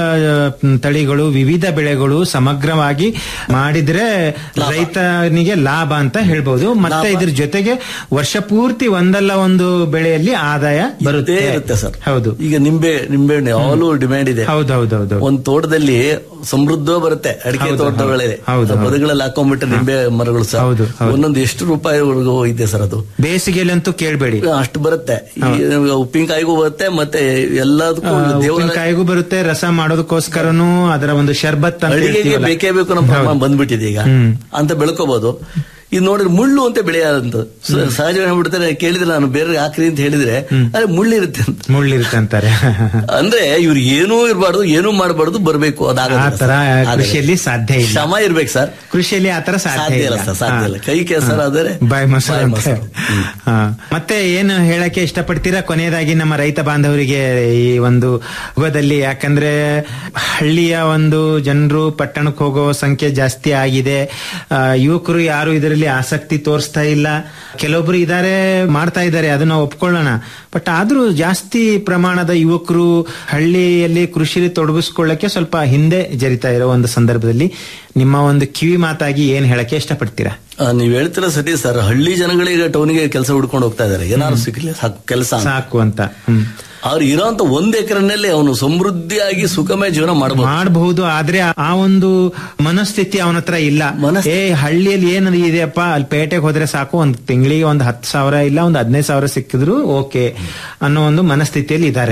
ಆ, ತಳಿಗಳು ವಿವಿಧ ಬೆಳೆಗಳು ಸಮಗ್ರವಾಗಿ ಮಾಡಿದ್ರೆ ರೈತನಿಗೆ ಲಾಭ ಅಂತ ಹೇಳ್ಬೋದು ಮತ್ತೆ ಇದ್ರ ಜೊತೆಗೆ ವರ್ಷ ಪೂರ್ತಿ ಒಂದಲ್ಲ ಒಂದು ಬೆಳೆಯಲ್ಲಿ ಆದಾಯ ಬರುತ್ತೆ ಇದ್ದೇ ಇರುತ್ತೆ ಸರ್ ಹೌದು ಈಗ ನಿಂಬೆ ನಿಂಬೆ ಹಣ್ಣು ಯಾವಾಗಲೂ ಡಿಮ್ಯಾಂಡ್ ಇದೆ ಹೌದು ಹೌದು ಹೌದು ಒಂದ್ ತೋಟದಲ್ಲಿ ಸಮೃದ್ಧ ಬರುತ್ತೆ ಅಡಿಕೆ ಹೌದು, ತೋಟಗಳಿದೆ ಹೌದು, ಹೌದು. ಬದುಗಳಲ್ಲಿ ಹಾಕೊಂಡ್ಬಿಟ್ರೆ ನಿಂಬೆ ಮರಗಳು ಸರ್ ಹೌದು, ಹೌದು. ಒಂದೊಂದು ಎಷ್ಟು ರೂಪಾಯಿವರೆಗೂ ಇದೆ ಸರ್ ಅದು ಬೇಸಿಗೆಯಲ್ಲಂತೂ ಕೇಳ್ಬೇಡಿ ಅಷ್ಟು ಬರುತ್ತೆ ಈ ಉಪ್ಪಿನಕಾಯಿಗೂ ಬರುತ್ತೆ ಮತ್ತೆ ಎಲ್ಲದಕ್ಕೂ ದೇವರ ಉಪ್ಪಿನಕಾಯಿಗೂ ಬರುತ್ತೆ ರಸ ಮಾಡೋದಕ್ಕೋಸ್ಕರನು ಅದರ ಒಂದು ಶರ್ಬತ್ ಅಂತ ಅಡಿಗೆಗೆ ಹೇಳ್ತೀವಲ್ಲ. ಬೇಕೇ ಬೇಕು ನಮ್ಮ ಪ್ರಮಾಣ ಬಂದ್ಬಿಟ್ಟಿದೆ ಈಗ ಅಂತ ಬೆಳ್ಕೋಬಹುದು ಇದು ನೋಡಿದ್ರೆ ಮುಳ್ಳು ಅಂತ ಬೆಳೆಯೋದಂತ ಸಹಜ ಹೇಳ್ಬಿಡ್ತಾರೆ ಕೇಳಿದ್ರೆ ನಾನು ಬೇರೆ ಹಾಕ್ರಿ ಅಂತ ಹೇಳಿದ್ರೆ ಅದೇ ಮುಳ್ಳು ಇರುತ್ತೆ ಅಂತ ಮುಳ್ಳಿರುತ್ತೆ ಅಂತಾರೆ ಅಂದ್ರೆ ಇವ್ರು ಏನೂ ಇರಬಾರ್ದು ಏನೂ ಮಾಡಬಾರ್ದು ಬರಬೇಕು ಆ ತರ ಕೃಷಿಯಲ್ಲಿ ಸಾಧ್ಯ ಇಲ್ಲ ಶ್ರಮ ಇರ್ಬೇಕು ಸರ್ ಕೃಷಿಯಲ್ಲಿ ಆತರ ಸಾಧ್ಯ ಸಾಧ್ಯ ಇಲ್ಲ ಇಲ್ಲ ಸರ್ ಸಾಧ್ಯ ಇಲ್ಲ ಹಾ. ಕೈ ಕೆಲಸ ಆದರೆ ಬಾಯಿ ಮೊಸರು ಬಾಯಿ ಅಂತ. ಮೊಸರು. ಹಾ. ಮತ್ತೆ ಏನು ಹೇಳಕ್ಕೆ ಇಷ್ಟಪಡ್ತೀರಾ ಕೊನೆಯದಾಗಿ ನಮ್ಮ ರೈತ ಬಾಂಧವರಿಗೆ ಈ ಒಂದು ಯುಗದಲ್ಲಿ ಯಾಕಂದ್ರೆ ಹಳ್ಳಿಯ ಒಂದು ಜನರು ಪಟ್ಟಣಕ್ಕೆ ಹೋಗೋ ಸಂಖ್ಯೆ ಜಾಸ್ತಿ ಆಗಿದೆ ಆ, ಯುವಕರು ಯಾರು ಇದರಲ್ಲಿ ಆಸಕ್ತಿ ತೋರಿಸ್ತಾ ಇಲ್ಲ ಕೆಲವೊಬ್ರು ಇದಾರೆ ಮಾಡ್ತಾ ಇದ್ದಾರೆ ಅದನ್ನ ಒಪ್ಕೊಳ್ಳೋಣ ಬಟ್ ಆದ್ರೂ ಜಾಸ್ತಿ ಪ್ರಮಾಣದ ಯುವಕರು ಹಳ್ಳಿಯಲ್ಲಿ ಕೃಷಿ ತೊಡಗಿಸ್ಕೊಳ್ಳಕ್ಕೆ ಸ್ವಲ್ಪ ಹಿಂದೆ ಜರಿತಾ ಇರೋ ಒಂದು ಸಂದರ್ಭದಲ್ಲಿ ನಿಮ್ಮ ಒಂದು ಕಿವಿ ಮಾತಾಗಿ ಏನ್ ಹೇಳಕ್ಕೆ ಇಷ್ಟಪಡ್ತೀರಾ ಆ, ನೀವ್ ಹೇಳ್ತೀರ ಸರಿ ಸರ್ ಹಳ್ಳಿ ಜನಗಳಿಗೆ ಟೌನ್ಗೆ ಕೆಲಸ ಹುಡ್ಕೊಂಡು ಹೋಗ್ತಾ ಇದಾರೆ ಏನಾದ್ರು ಸಿಗ್ಲಿ ಸಾಕು ಕೆಲಸ ಸಾಕು ಅಂತ ಹ್ಮ್. ಅವ್ರು ಇರೋಂತ ಒಂದ್ ಎಕರೆನಲ್ಲಿ ಅವನು ಸಮೃದ್ಧಿಯಾಗಿ ಸುಖಮಯ ಜೀವನ ಮಾಡಬಹುದು ಮಾಡಬಹುದು ಆದ್ರೆ ಆ ಒಂದು ಮನಸ್ಥಿತಿ ಅವನ ಹತ್ರ ಇಲ್ಲ ಏ ಹಳ್ಳಿಯಲ್ಲಿ ಏನದು ಇದೆಯಪ್ಪ ಅಲ್ಲಿ ಪೇಟೆಗೆ ಹೋದ್ರೆ ಸಾಕು ಒಂದ್ ತಿಂಗಳಿಗೆ ಒಂದ್ ಹತ್ತು ಸಾವಿರ ಇಲ್ಲ ಒಂದ್ ಹದಿನೈದು ಸಾವಿರ ಸಿಕ್ಕಿದ್ರು ಓಕೆ ಅನ್ನೋ ಒಂದು ಮನಸ್ಥಿತಿಯಲ್ಲಿ ಇದ್ದಾರೆ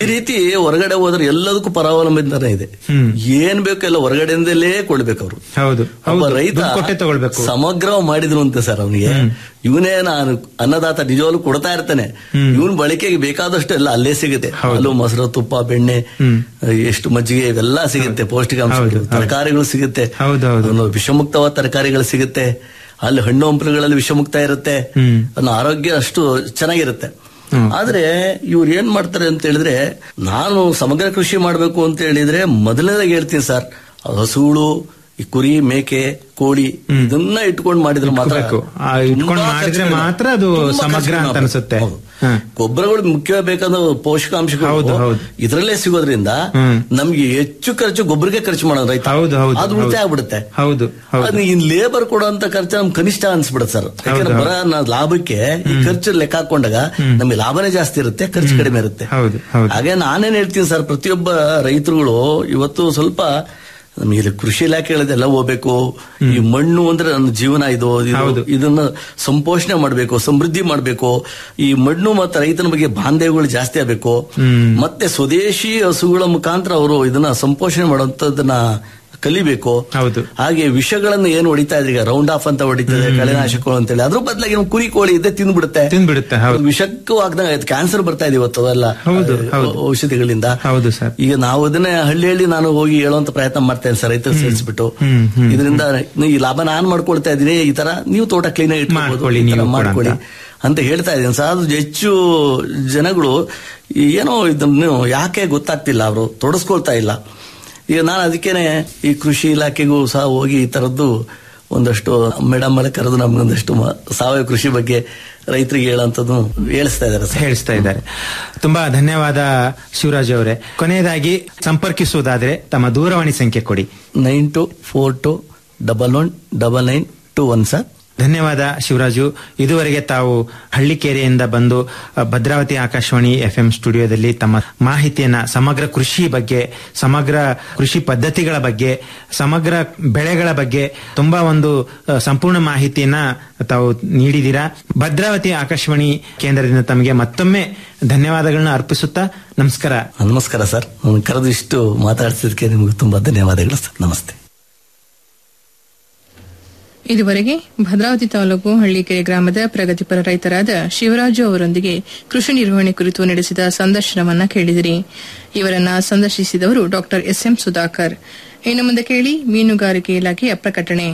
ಈ ರೀತಿ ಹೊರಗಡೆ ಹೋದ್ರೆ ಎಲ್ಲದಕ್ಕೂ ಪರಾವಲಂಬಿತನೇ ಇದೆ ಏನ್ ಬೇಕು ಎಲ್ಲ ಹೊರಗಡೆಯಿಂದಲೇ ಕೊಡ್ಬೇಕು ಅವರು ಹೌದು ಒಬ್ಬ ಹೌದು ರೈತ ದುಡ್ಡು ಕೊಟ್ಟೆ ತಗೊಳ್ಬೇಕು ಸಮಗ್ರ ಮಾಡಿದ್ರು ಅಂತೆ ಸರ್ ಅವನಿಗೆ ಇವನೇ ನಾನು ಅನ್ನದಾತ ನಿಜವಾಗ್ಲೂ ಕೊಡ್ತಾ ಇರ್ತಾನೆ ಇವನ್ ಬಳಕೆಗೆ ಬೇಕಾದಷ್ಟು ಎಲ್ಲ ಅಲ್ಲೇ ಸಿಗುತ್ತೆ ಹಾಲು ಮೊಸರು ತುಪ್ಪ ಬೆಣ್ಣೆ ಎಷ್ಟು ಮಜ್ಜಿಗೆ ಇವೆಲ್ಲ ಸಿಗುತ್ತೆ ಪೌಷ್ಟಿಕಾಂಶಗಳು ತರಕಾರಿಗಳು ಸಿಗುತ್ತೆ ಒಂದು ವಿಷಮುಕ್ತವಾದ ತರಕಾರಿಗಳು ಸಿಗುತ್ತೆ ಅಲ್ಲಿ ಹಣ್ಣು ಹಂಪಲುಗಳಲ್ಲಿ ವಿಷಮುಕ್ತ ಇರುತ್ತೆ ಅನ್ನೋ ಆರೋಗ್ಯ ಅಷ್ಟು ಚೆನ್ನಾಗಿರುತ್ತೆ ಆದ್ರೆ ಇವ್ರು ಏನ್ ಮಾಡ್ತಾರೆ ಅಂತ ಹೇಳಿದ್ರೆ ನಾನು ಸಮಗ್ರ ಕೃಷಿ ಮಾಡ್ಬೇಕು ಅಂತ ಹೇಳಿದ್ರೆ ಮೊದಲನೇದಾಗಿ ಹೇಳ್ತೀನಿ ಸರ್ ಹಸುಳು ಈ ಕುರಿ ಮೇಕೆ ಕೋಳಿ ಇದನ್ನ ಇಟ್ಕೊಂಡು ಮಾಡಿದ್ರೆ ಮಾತ್ರ ಇಟ್ಕೋಬೇಕು. ಆ, ಇಟ್ಕೊಂಡು ತುಂಬಾ ಮಾಡಿದ್ರೆ ಖರ್ಚು ಮಾತ್ರ ಅದು ತುಂಬಾ ಸಮಗ್ರ ಖರ್ಚು ಅಂತ ಮಾಡ್ಬೇಕು. ಅನ್ಸುತ್ತೆ. ಹೌದು. ಗೊಬ್ಬರಗಳು ಮುಖ್ಯವಾಗಿ ಬೇಕಾದ ಪೋಷಕಾಂಶಗಳು ಇದರಲ್ಲೇ ಸಿಗೋದ್ರಿಂದ ನಮ್ಗೆ ಹೆಚ್ಚು ಖರ್ಚು ಗೊಬ್ಬರಕ್ಕೆ ಖರ್ಚು ಮಾಡೋದು ರೈತ ಹೌದು ಹೌದು ಅದು ಉಳಿತಾಯ ಆಗ್ಬಿಡುತ್ತೆ ಹೌದು ಹೌದು ಅದು ಇನ್ ಲೇಬರ್ ಕೊಡುವಂತ ಖರ್ಚು ನಮ್ಗೆ ಕನಿಷ್ಠ ಅನ್ಸ್ಬಿಡುತ್ತೆ ಸರ್ ಯಾಕಂದ್ರೆ ಬರ ನ- ಲಾಭಕ್ಕೆ ಈ ಖರ್ಚು ಲೆಕ್ಕ ಹಾಕೊಂಡಾಗ ನಮಗೆ ಲಾಭನೇ ಜಾಸ್ತಿ ಇರುತ್ತೆ ಖರ್ಚು ಕಡಿಮೆ ಇರುತ್ತೆ ಹೌದು ಹೌದು ಹಾಗೆ ನಾನೇನ್ ಹೇಳ್ತೀನಿ ಸರ್ ಪ್ರತಿಯೊಬ್ಬ ರೈತರುಗಳು ಇವತ್ತು ಸ್ವಲ್ಪ ನಮಗೆ ಇಲ್ಲಿ ಕೃಷಿ ಇಲಾಖೆಗಳದೆಲ್ಲ ಹೋಗ್ಬೇಕು ಈ ಮಣ್ಣು ಅಂದ್ರೆ ನನ್ನ ಜೀವನ ಇದು ಇದು- ಇದನ್ನ ಸಂಪೋಷಣೆ ಮಾಡಬೇಕು ಸಮೃದ್ಧಿ ಮಾಡಬೇಕು ಈ ಮಣ್ಣು ಮತ್ತು ರೈತನ ಬಗ್ಗೆ ಬಾಂಧವ್ಯಗಳು ಜಾಸ್ತಿ ಆಗಬೇಕು ಮತ್ತೆ ಸ್ವದೇಶಿ ಹಸುಗಳ ಮುಖಾಂತರ ಅವರು ಇದನ್ನ ಸಂಪೋಷಣೆ ಮಾಡುವಂತದನ್ನ ಕಲಿಬೇಕು ಹೌದು ಹಾಗೆ ವಿಷಗಳನ್ನು ಏನು ಹೊಡಿತಾ ಇದ್ರೆ ಈಗ ರೌಂಡ್ ಆಫ್ ಅಂತ ಹೊಡಿತದೆ ಕಳೆನಾಶಕಗಳು ಅಂತೇಳಿ ಅದ್ರ ಬದಲಾಗಿ ನಮ್ಮ ಕುರಿ ಕೋಳಿ ಇದ್ದೇ ತಿಂದ್ಬಿಡುತ್ತೆ ತಿಂದ್ಬಿಡುತ್ತೆ ಹೌದು ವಿಷಕ್ಕೂ ಆಗ್ದಂಗ ಕ್ಯಾನ್ಸರ್ ಬರ್ತಾ ಇದೆ ಇವತ್ತು ಅವೆಲ್ಲ ಹೌದು, ಆ, ಹೌದು. ಔಷಧಿಗಳಿಂದ ಹೌದು ಸರ್ ಈಗ ನಾವು ಅದನ್ನೇ ಹಳ್ಳಿ ಹಳ್ಳಿ ನಾನು ಹೋಗಿ ಹೇಳುವಂತ ಪ್ರಯತ್ನ ಮಾಡ್ತೇನೆ ಸರ್ ರೈತರು ಸೇರಿಸ್ಬಿಟ್ಟು ಹ್ಮ್ ಹ್ಮ್ ಇದರಿಂದ ಈ ಲಾಭ ನಾನ್ ಮಾಡ್ಕೊಳ್ತಾ ಇದೀನಿ ಈ ತರ ನೀವು ತೋಟ ಕ್ಲೀನ್ ಮಾಡ್ಕೊಳ್ಳಿ ನೀವು ಕೂಡ ಮಾಡ್ಕೊಳ್ಳಿ ಅಂತ. ಅಂತ ಹೇಳ್ತಾ ಇದ್ದೀನಿ ಸರ್ ಅದು ಹೆಚ್ಚು ಜನಗಳು ಈ ಏನೋ ಇದನ್ನು ಯಾಕೆ ಗೊತ್ತಾಗ್ತಿಲ್ಲ ಅವರು ತೊಡಸ್ಕೊಳ್ತಾ ಇಲ್ಲ ಈಗ ನಾನು ಅದಕ್ಕೇನೆ ಈ ಕೃಷಿ ಇಲಾಖೆಗೂ ಸಹ ಹೋಗಿ ಈ ತರದ್ದು ಒಂದಷ್ಟು ಮೇಡಮ್ ಮೇಲೆ ಕರೆದು ನಮ್ಗೊಂದಷ್ಟು ಮ- ಸಾವಯವ ಕೃಷಿ ಬಗ್ಗೆ ರೈತರಿಗೆ ಹೇಳೋಂಥದ್ದು ಹೇಳಿಸ್ತಾ ಇದ್ದಾರೆ ಸರ್ ಹೇಳಿಸ್ತಾ ಇದ್ದಾರೆ ತುಂಬಾ ಧನ್ಯವಾದ ಶಿವರಾಜ್ ಅವರೇ ಕೊನೆಯದಾಗಿ ಸಂಪರ್ಕಿಸುವುದಾದ್ರೆ ತಮ್ಮ ದೂರವಾಣಿ ಸಂಖ್ಯೆ ಕೊಡಿ nine two four two double one double nine two one sir ಧನ್ಯವಾದ ಶಿವರಾಜು ಇದುವರೆಗೆ ತಾವು ಹಳ್ಳಿಕೆರೆಯಿಂದ ಬಂದು ಅ, ಭದ್ರಾವತಿ ಆಕಾಶವಾಣಿ ಎಫ್ ಎಂ ಸ್ಟುಡಿಯೋದಲ್ಲಿ ತಮ್ಮ ಮಾಹಿತಿಯನ್ನ ಸಮಗ್ರ ಕೃಷಿ ಬಗ್ಗೆ ಸಮಗ್ರ ಕೃಷಿ ಪದ್ಧತಿಗಳ ಬಗ್ಗೆ ಸಮಗ್ರ ಬೆಳೆಗಳ ಬಗ್ಗೆ ತುಂಬಾ ಒಂದು ಅ, ಸಂಪೂರ್ಣ ಮಾಹಿತಿಯನ್ನ ತಾವು ನೀಡಿದ್ದೀರಾ ಭದ್ರಾವತಿ ಆಕಾಶವಾಣಿ ಕೇಂದ್ರದಿಂದ ತಮಗೆ ಮತ್ತೊಮ್ಮೆ ಧನ್ಯವಾದಗಳನ್ನ ಅರ್ಪಿಸುತ್ತಾ ನಮಸ್ಕಾರ ನಮಸ್ಕಾರ ಸರ್ ನನ್ನ ಕರೆದು ಇಷ್ಟು ಮಾತಾಡಿಸಿದಕ್ಕೆ ನಿಮಗೆ ತುಂಬಾ ಧನ್ಯವಾದಗಳು ಸರ್ ನಮಸ್ತೆ ಇದುವರೆಗೆ ಭದ್ರಾವತಿ ತಾಲೂಕು ಹಳ್ಳಿಕೆರೆ ಗ್ರಾಮದ ಪ್ರಗತಿಪರ ರೈತರಾದ ಶಿವರಾಜು ಅವರೊಂದಿಗೆ ಕೃಷಿ ನಿರ್ವಹಣೆ ಕುರಿತು ನಡೆಸಿದ ಸಂದರ್ಶನವನ್ನ ಕೇಳಿದಿರಿ ಇವರನ್ನ ಸಂದರ್ಶಿಸಿದವರು ಡಾಕ್ಟರ್ ಎಸ್ ಎಂ ಸುಧಾಕರ್ ಇನ್ನು ಮುಂದೆ ಕೇಳಿ ಮೀನುಗಾರಿಕೆ ಇಲಾಖೆಯ ಪ್ರಕಟಣೆ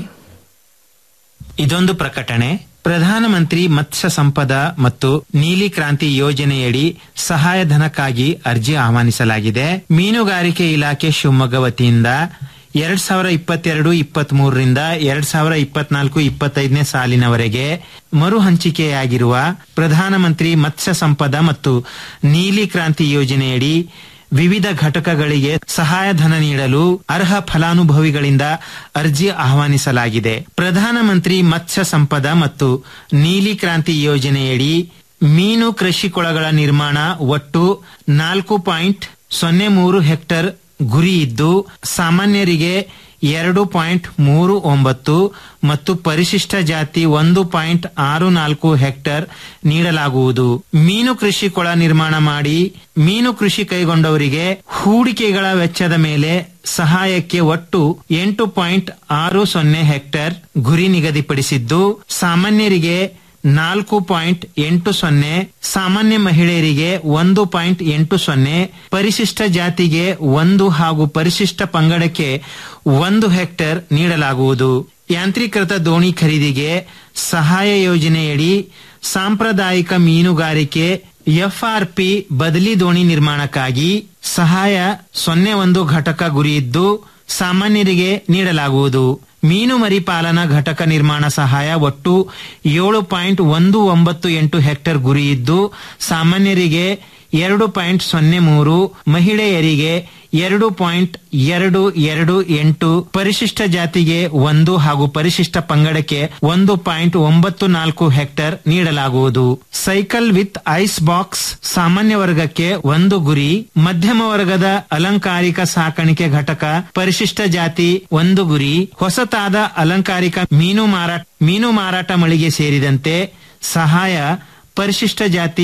ಇದೊಂದು ಪ್ರಕಟಣೆ ಪ್ರಧಾನಮಂತ್ರಿ ಮತ್ಸ್ಯ ಸಂಪದ ಮತ್ತು ನೀಲಿ ಕ್ರಾಂತಿ ಯೋಜನೆಯಡಿ ಸಹಾಯಧನಕ್ಕಾಗಿ ಅರ್ಜಿ ಆಹ್ವಾನಿಸಲಾಗಿದೆ ಮೀನುಗಾರಿಕೆ ಇಲಾಖೆ ಶಿವಮೊಗ್ಗ ವತಿಯಿಂದ ಎರಡ್ ಸಾವಿರ ಇಪ್ಪತ್ತೆರಡು ಇಪ್ಪತ್ತ್ ಮೂರರಿಂದ ಎರಡ್ ಸಾವಿರ ಇಪ್ಪತ್ನಾಲ್ಕು ಇಪ್ಪತ್ತೈದನೇ ಸಾಲಿನವರೆಗೆ ಮರು ಹಂಚಿಕೆಯಾಗಿರುವ ಪ್ರಧಾನಮಂತ್ರಿ ಮತ್ಸ್ಯ ಸಂಪದ ಮತ್ತು ನೀಲಿ ಕ್ರಾಂತಿ ಯೋಜನೆಯಡಿ ವಿವಿಧ ಘಟಕಗಳಿಗೆ ಸಹಾಯಧನ ನೀಡಲು ಅರ್ಹ ಫಲಾನುಭವಿಗಳಿಂದ ಅರ್ಜಿ ಆಹ್ವಾನಿಸಲಾಗಿದೆ ಪ್ರಧಾನಮಂತ್ರಿ ಮತ್ಸ್ಯ ಸಂಪದ ಮತ್ತು ನೀಲಿ ಕ್ರಾಂತಿ ಯೋಜನೆಯಡಿ ಮೀನು ಕೃಷಿ ಕೊಳಗಳ ನಿರ್ಮಾಣ ಒಟ್ಟು ನಾಲ್ಕು ಪಾಯಿಂಟ್ ಸೊನ್ನೆ ಮೂರು ಹೆಕ್ಟರ್ ಗುರಿ ಇದ್ದು ಸಾಮಾನ್ಯರಿಗೆ ಎರಡು ಪಾಯಿಂಟ್ ಮೂರು ಒಂಬತ್ತು ಮತ್ತು ಪರಿಶಿಷ್ಟ ಜಾತಿ ಒಂದು ಪಾಯಿಂಟ್ ಆರು ನಾಲ್ಕು ಹೆಕ್ಟರ್ ನೀಡಲಾಗುವುದು ಮೀನು ಕೃಷಿ ಕೊಳ ನಿರ್ಮಾಣ ಮಾಡಿ ಮೀನು ಕೃಷಿ ಕೈಗೊಂಡವರಿಗೆ ಹೂಡಿಕೆಗಳ ವೆಚ್ಚದ ಮೇಲೆ ಸಹಾಯಕ್ಕೆ ಒಟ್ಟು ಎಂಟು ಪಾಯಿಂಟ್ ಆರು ಸೊನ್ನೆ ಹೆಕ್ಟರ್ ಗುರಿ ನಿಗದಿಪಡಿಸಿದ್ದು ಸಾಮಾನ್ಯರಿಗೆ ನಾಲ್ಕು ಪಾಯಿಂಟ್ ಎಂಟು ಸೊನ್ನೆ ಸಾಮಾನ್ಯ ಮಹಿಳೆಯರಿಗೆ ಒಂದು ಪಾಯಿಂಟ್ ಎಂಟು ಸೊನ್ನೆ ಪರಿಶಿಷ್ಟ ಜಾತಿಗೆ ಒಂದು ಹಾಗೂ ಪರಿಶಿಷ್ಟ ಪಂಗಡಕ್ಕೆ ಒಂದು ಹೆಕ್ಟೇರ್ ನೀಡಲಾಗುವುದು ಯಾಂತ್ರೀಕೃತ ದೋಣಿ ಖರೀದಿಗೆ ಸಹಾಯ ಯೋಜನೆಯಡಿ ಸಾಂಪ್ರದಾಯಿಕ ಮೀನುಗಾರಿಕೆ ಎಫ್ಆರ್ಪಿ ಬದಲಿ ದೋಣಿ ನಿರ್ಮಾಣಕ್ಕಾಗಿ ಸಹಾಯ ಸೊನ್ನೆ ಒಂದು ಘಟಕ ಗುರಿಯಿದ್ದು ಸಾಮಾನ್ಯರಿಗೆ ನೀಡಲಾಗುವುದು ಮೀನು ಮರಿಪಾಲನಾ ಘಟಕ ನಿರ್ಮಾಣ ಸಹಾಯ ಒಟ್ಟು ಏಳು ಪಾಯಿಂಟ್ ಒಂದು ಒಂಬತ್ತು ಎಂಟು ಹೆಕ್ಟೇರ್ ಗುರಿಯಿದ್ದು ಸಾಮಾನ್ಯರಿಗೆ ಎರಡು ಪಾಯಿಂಟ್ ಸೊನ್ನೆ ಮೂರು ಮಹಿಳೆಯರಿಗೆ ಎರಡು ಪಾಯಿಂಟ್ ಎರಡು ಎರಡು ಎಂಟು ಪರಿಶಿಷ್ಟ ಜಾತಿಗೆ ಒಂದು ಹಾಗೂ ಪರಿಶಿಷ್ಟ ಪಂಗಡಕ್ಕೆ ಒಂದು ಪಾಯಿಂಟ್ ಒಂಬತ್ತು ನಾಲ್ಕು ಹೆಕ್ಟೇರ್ ನೀಡಲಾಗುವುದು ಸೈಕಲ್ ವಿತ್ ಐಸ್ ಬಾಕ್ಸ್ ಸಾಮಾನ್ಯ ವರ್ಗಕ್ಕೆ ಒಂದು ಗುರಿ ಮಧ್ಯಮ ವರ್ಗದ ಅಲಂಕಾರಿಕ ಸಾಕಾಣಿಕೆ ಘಟಕ ಪರಿಶಿಷ್ಟ ಜಾತಿ ಒಂದು ಗುರಿ ಹೊಸತಾದ ಅಲಂಕಾರಿಕ ಮೀನು ಮಾರಾಟ ಮೀನು ಮಾರಾಟ ಮಳಿಗೆ ಸೇರಿದಂತೆ ಸಹಾಯ ಪರಿಶಿಷ್ಟ ಜಾತಿ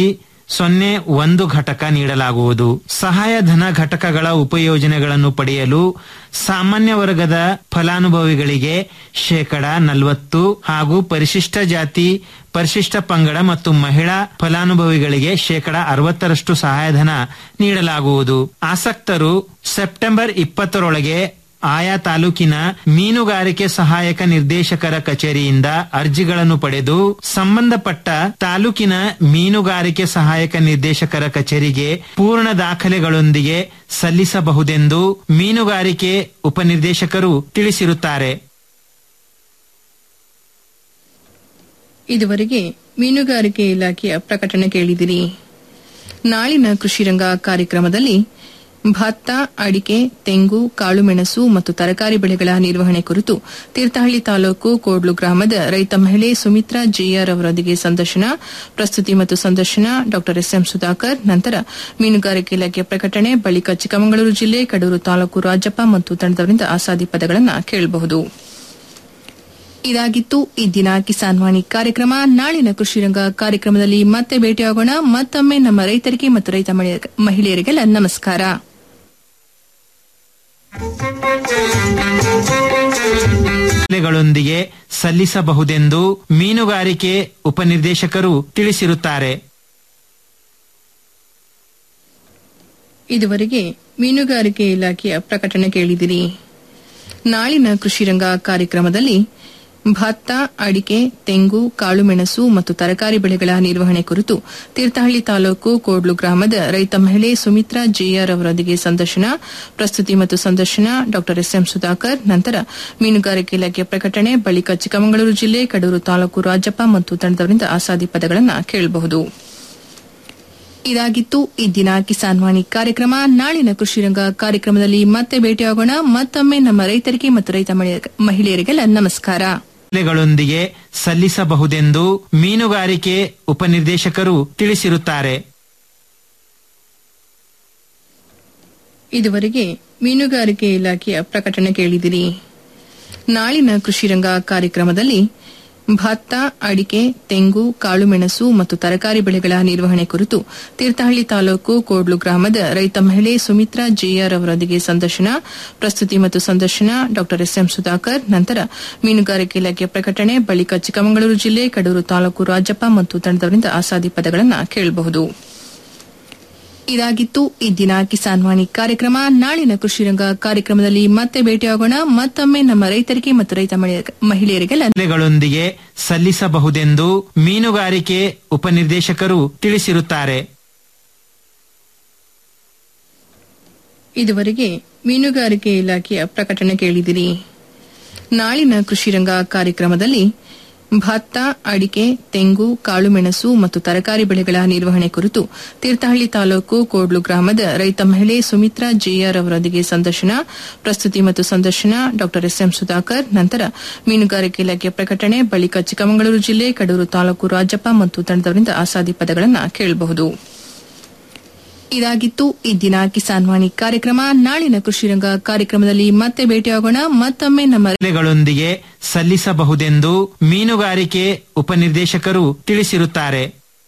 ಸೊನ್ನೆ ಒಂದು ಘಟಕ ನೀಡಲಾಗುವುದು ಸಹಾಯಧನ ಘಟಕಗಳ ಉಪಯೋಜನೆಗಳನ್ನು ಪಡೆಯಲು ಸಾಮಾನ್ಯ ವರ್ಗದ ಫಲಾನುಭವಿಗಳಿಗೆ ಶೇಕಡ ನಲವತ್ತು ಹಾಗೂ ಪರಿಶಿಷ್ಟ ಜಾತಿ ಪರಿಶಿಷ್ಟ ಪಂಗಡ ಮತ್ತು ಮಹಿಳಾ ಫಲಾನುಭವಿಗಳಿಗೆ ಶೇಕಡ ಅರವತ್ತರಷ್ಟು ಸಹಾಯಧನ ನೀಡಲಾಗುವುದು ಆಸಕ್ತರು ಸೆಪ್ಟೆಂಬರ್ ಇಪ್ಪತ್ತರೊಳಗೆ ಆಯಾ ತಾಲೂಕಿನ ಮೀನುಗಾರಿಕೆ ಸಹಾಯಕ ನಿರ್ದೇಶಕರ ಕಚೇರಿಯಿಂದ ಅರ್ಜಿಗಳನ್ನು ಪಡೆದು ಸಂಬಂಧಪಟ್ಟ ತಾಲೂಕಿನ ಮೀನುಗಾರಿಕೆ ಸಹಾಯಕ ನಿರ್ದೇಶಕರ ಕಚೇರಿಗೆ ಪೂರ್ಣ ದಾಖಲೆಗಳೊಂದಿಗೆ ಸಲ್ಲಿಸಬಹುದೆಂದು ಮೀನುಗಾರಿಕೆ ಉಪನಿರ್ದೇಶಕರು ತಿಳಿಸಿರುತ್ತಾರೆ ಇದುವರೆಗೆ ಮೀನುಗಾರಿಕೆ ಇಲಾಖೆಯ ಪ್ರಕಟಣೆ ಕೇಳಿದಿರಿ ನಾಳಿನ ಕೃಷಿರಂಗ ಕಾರ್ಯಕ್ರಮದಲ್ಲಿ ಭತ್ತ ಅಡಿಕೆ ತೆಂಗು ಕಾಳುಮೆಣಸು ಮತ್ತು ತರಕಾರಿ ಬೆಳೆಗಳ ನಿರ್ವಹಣೆ ಕುರಿತು ತೀರ್ಥಹಳ್ಳಿ ತಾಲೂಕು ಕೋಡ್ಲು ಗ್ರಾಮದ ರೈತ ಮಹಿಳೆ ಸುಮಿತ್ರಾ ಜೆಆರ್ ಅವರೊಂದಿಗೆ ಸಂದರ್ಶನ ಪ್ರಸ್ತುತಿ ಮತ್ತು ಸಂದರ್ಶನ ಡಾ ಎಸ್ಎಂ ಸುಧಾಕರ್ ನಂತರ ಮೀನುಗಾರಿಕೆ ಇಲಾಖೆಯ ಪ್ರಕಟಣೆ ಬಳಿಕ ಚಿಕ್ಕಮಗಳೂರು ಜಿಲ್ಲೆ ಕಡೂರು ತಾಲೂಕು ರಾಜಪ್ಪ ಮತ್ತು ತಂಡದವರಿಂದ ಆಸಾದಿ ಪದಗಳನ್ನು ಕೇಳಬಹುದು ಇದಾಗಿತ್ತು ಈ ದಿನ ಕಿಸಾನ್ ವಾಣಿ ಕಾರ್ಯಕ್ರಮ ನಾಳಿನ ಕೃಷಿರಂಗ ಕಾರ್ಯಕ್ರಮದಲ್ಲಿ ಮತ್ತೆ ಭೇಟಿಯಾಗೋಣ ಮತ್ತೊಮ್ಮೆ ನಮ್ಮ ರೈತರಿಗೆ ಮತ್ತು ರೈತ ಮಹಿಳೆ- ಮಹಿಳೆಯರಿಗೆಲ್ಲ ನಮಸ್ಕಾರ ದಾಖಲೆಗಳೊಂದಿಗೆ ಸಲ್ಲಿಸಬಹುದೆಂದು ಮೀನುಗಾರಿಕೆ ಉಪನಿರ್ದೇಶಕರು ತಿಳಿಸಿರುತ್ತಾರೆ ಇದುವರೆಗೆ ಮೀನುಗಾರಿಕೆ ಇಲಾಖೆಯ ಪ್ರಕಟಣೆ ಕೇಳಿದಿರಿ ನಾಳಿನ ಕೃಷಿರಂಗ ಕಾರ್ಯಕ್ರಮದಲ್ಲಿ ಭತ್ತ ಅಡಿಕೆ ತೆಂಗು ಕಾಳುಮೆಣಸು ಮತ್ತು ತರಕಾರಿ ಬೆಳೆಗಳ ನಿರ್ವಹಣೆ ಕುರಿತು ತೀರ್ಥಹಳ್ಳಿ ತಾಲೂಕು ಕೋಡ್ಲು ಗ್ರಾಮದ ರೈತ ಮಹಿಳೆ ಸುಮಿತ್ರಾ ಜೆಆರ್ ಅವರೊಂದಿಗೆ ಸಂದರ್ಶನ ಪ್ರಸ್ತುತಿ ಮತ್ತು ಸಂದರ್ಶನ ಡಾ ಎಸ್ಎಂ ಸುಧಾಕರ್ ನಂತರ ಮೀನುಗಾರಿಕೆ ಇಲಾಖೆಯ ಪ್ರಕಟಣೆ ಬಳಿಕ ಚಿಕ್ಕಮಗಳೂರು ಜಿಲ್ಲೆ ಕಡೂರು ತಾಲೂಕು ರಾಜಪ್ಪ ಮತ್ತು ತಂಡದವರಿಂದ ಆಸಾದಿ ಪದಗಳನ್ನು ಕೇಳಬಹುದು ಇದಾಗಿತ್ತು ಈ ದಿನ ಕಿಸಾನ್ ವಾಣಿ ಕಾರ್ಯಕ್ರಮ ನಾಳಿನ ಕೃಷಿರಂಗ ಕಾರ್ಯಕ್ರಮದಲ್ಲಿ ಮತ್ತೆ ಭೇಟಿಯಾಗೋಣ ಮತ್ತೊಮ್ಮೆ ನಮ್ಮ ರೈತರಿಗೆ ಮತ್ತು ರೈತ ಮಹಿಳೆ- ಮಹಿಳೆಯರಿಗೆಲ್ಲ ನಮಸ್ಕಾರ ದಾಖಲೆಗಳೊಂದಿಗೆ ಸಲ್ಲಿಸಬಹುದೆಂದು ಮೀನುಗಾರಿಕೆ ಉಪನಿರ್ದೇಶಕರು ತಿಳಿಸಿರುತ್ತಾರೆ ಇದುವರೆಗೆ ಮೀನುಗಾರಿಕೆ ಇಲಾಖೆಯ ಪ್ರಕಟಣೆ ಕೇಳಿದಿರಿ ನಾಳಿನ ಕೃಷಿರಂಗ ಕಾರ್ಯಕ್ರಮದಲ್ಲಿ ಭತ್ತ ಅಡಿಕೆ ತೆಂಗು ಕಾಳುಮೆಣಸು ಮತ್ತು ತರಕಾರಿ ಬೆಳೆಗಳ ನಿರ್ವಹಣೆ ಕುರಿತು ತೀರ್ಥಹಳ್ಳಿ ತಾಲೂಕು ಕೋಡ್ಲು ಗ್ರಾಮದ ರೈತ ಮಹಿಳೆ ಸುಮಿತ್ರಾ ಜೆಆರ್ ಅವರೊಂದಿಗೆ ಸಂದರ್ಶನ ಪ್ರಸ್ತುತಿ ಮತ್ತು ಸಂದರ್ಶನ ಡಾ ಎಸ್ಎಂ ಸುಧಾಕರ್ ನಂತರ ಮೀನುಗಾರಿಕೆ ಇಲಾಖೆಯ ಪ್ರಕಟಣೆ ಬಳಿಕ ಚಿಕ್ಕಮಗಳೂರು ಜಿಲ್ಲೆ ಕಡೂರು ತಾಲೂಕು ರಾಜಪ್ಪ ಮತ್ತು ತಂಡದವರಿಂದ ಆಸಾದಿ ಪದಗಳನ್ನು ಕೇಳಬಹುದು ಇದಾಗಿತ್ತು ಈ ದಿನ ಕಿಸಾನ್ ವಾಣಿ ಕಾರ್ಯಕ್ರಮ ನಾಳಿನ ಕೃಷಿರಂಗ ಕಾರ್ಯಕ್ರಮದಲ್ಲಿ ಮತ್ತೆ ಭೇಟಿಯಾಗೋಣ ಮತ್ತೊಮ್ಮೆ ನಮ್ಮ ರೈತರಿಗೆ ಮತ್ತು ರೈತ ಮಹಿಳೆ- ಮಹಿಳೆಯರಿಗೆಲ್ಲ ದಾಖಲೆಗಳೊಂದಿಗೆ ಸಲ್ಲಿಸಬಹುದೆಂದು ಮೀನುಗಾರಿಕೆ ಉಪನಿರ್ದೇಶಕರು ತಿಳಿಸಿರುತ್ತಾರೆ ಇದುವರೆಗೆ ಮೀನುಗಾರಿಕೆ ಇಲಾಖೆಯ ಪ್ರಕಟಣೆ ಕೇಳಿದಿರಿ ನಾಳಿನ ಕೃಷಿರಂಗ ಕಾರ್ಯಕ್ರಮದಲ್ಲಿ ಭತ್ತ ಅಡಿಕೆ ತೆಂಗು ಕಾಳುಮೆಣಸು ಮತ್ತು ತರಕಾರಿ ಬೆಳೆಗಳ ನಿರ್ವಹಣೆ ಕುರಿತು ತೀರ್ಥಹಳ್ಳಿ ತಾಲೂಕು ಕೋಡ್ಲು ಗ್ರಾಮದ ರೈತ ಮಹಿಳೆ ಸುಮಿತ್ರಾ ಜೆಆರ್ ಅವರೊಂದಿಗೆ ಸಂದರ್ಶನ ಪ್ರಸ್ತುತಿ ಮತ್ತು ಸಂದರ್ಶನ ಡಾ ಎಸ್ಎಂ ಸುಧಾಕರ್ ನಂತರ ಮೀನುಗಾರಿಕೆ ಇಲಾಖೆಯ ಪ್ರಕಟಣೆ ಬಳಿಕ ಚಿಕ್ಕಮಗಳೂರು ಜಿಲ್ಲೆ ಕಡೂರು ತಾಲೂಕು ರಾಜಪ್ಪ ಮತ್ತು ತಂಡದವರಿಂದ ಆಸಾದಿ ಪದಗಳನ್ನು ಕೇಳಬಹುದು ಇದಾಗಿತ್ತು ಈ ದಿನ ಕಿಸಾನ್ ವಾಣಿ ಕಾರ್ಯಕ್ರಮ ನಾಳಿನ ಕೃಷಿರಂಗ ಕಾರ್ಯಕ್ರಮದಲ್ಲಿ ಮತ್ತೆ ಭೇಟಿಯಾಗೋಣ ಮತ್ತೊಮ್ಮೆ ನಮ್ಮ ದಾಖಲೆಗಳೊಂದಿಗೆ ಸಲ್ಲಿಸಬಹುದೆಂದು ಮೀನುಗಾರಿಕೆ ಉಪನಿರ್ದೇಶಕರು ತಿಳಿಸಿರುತ್ತಾರೆ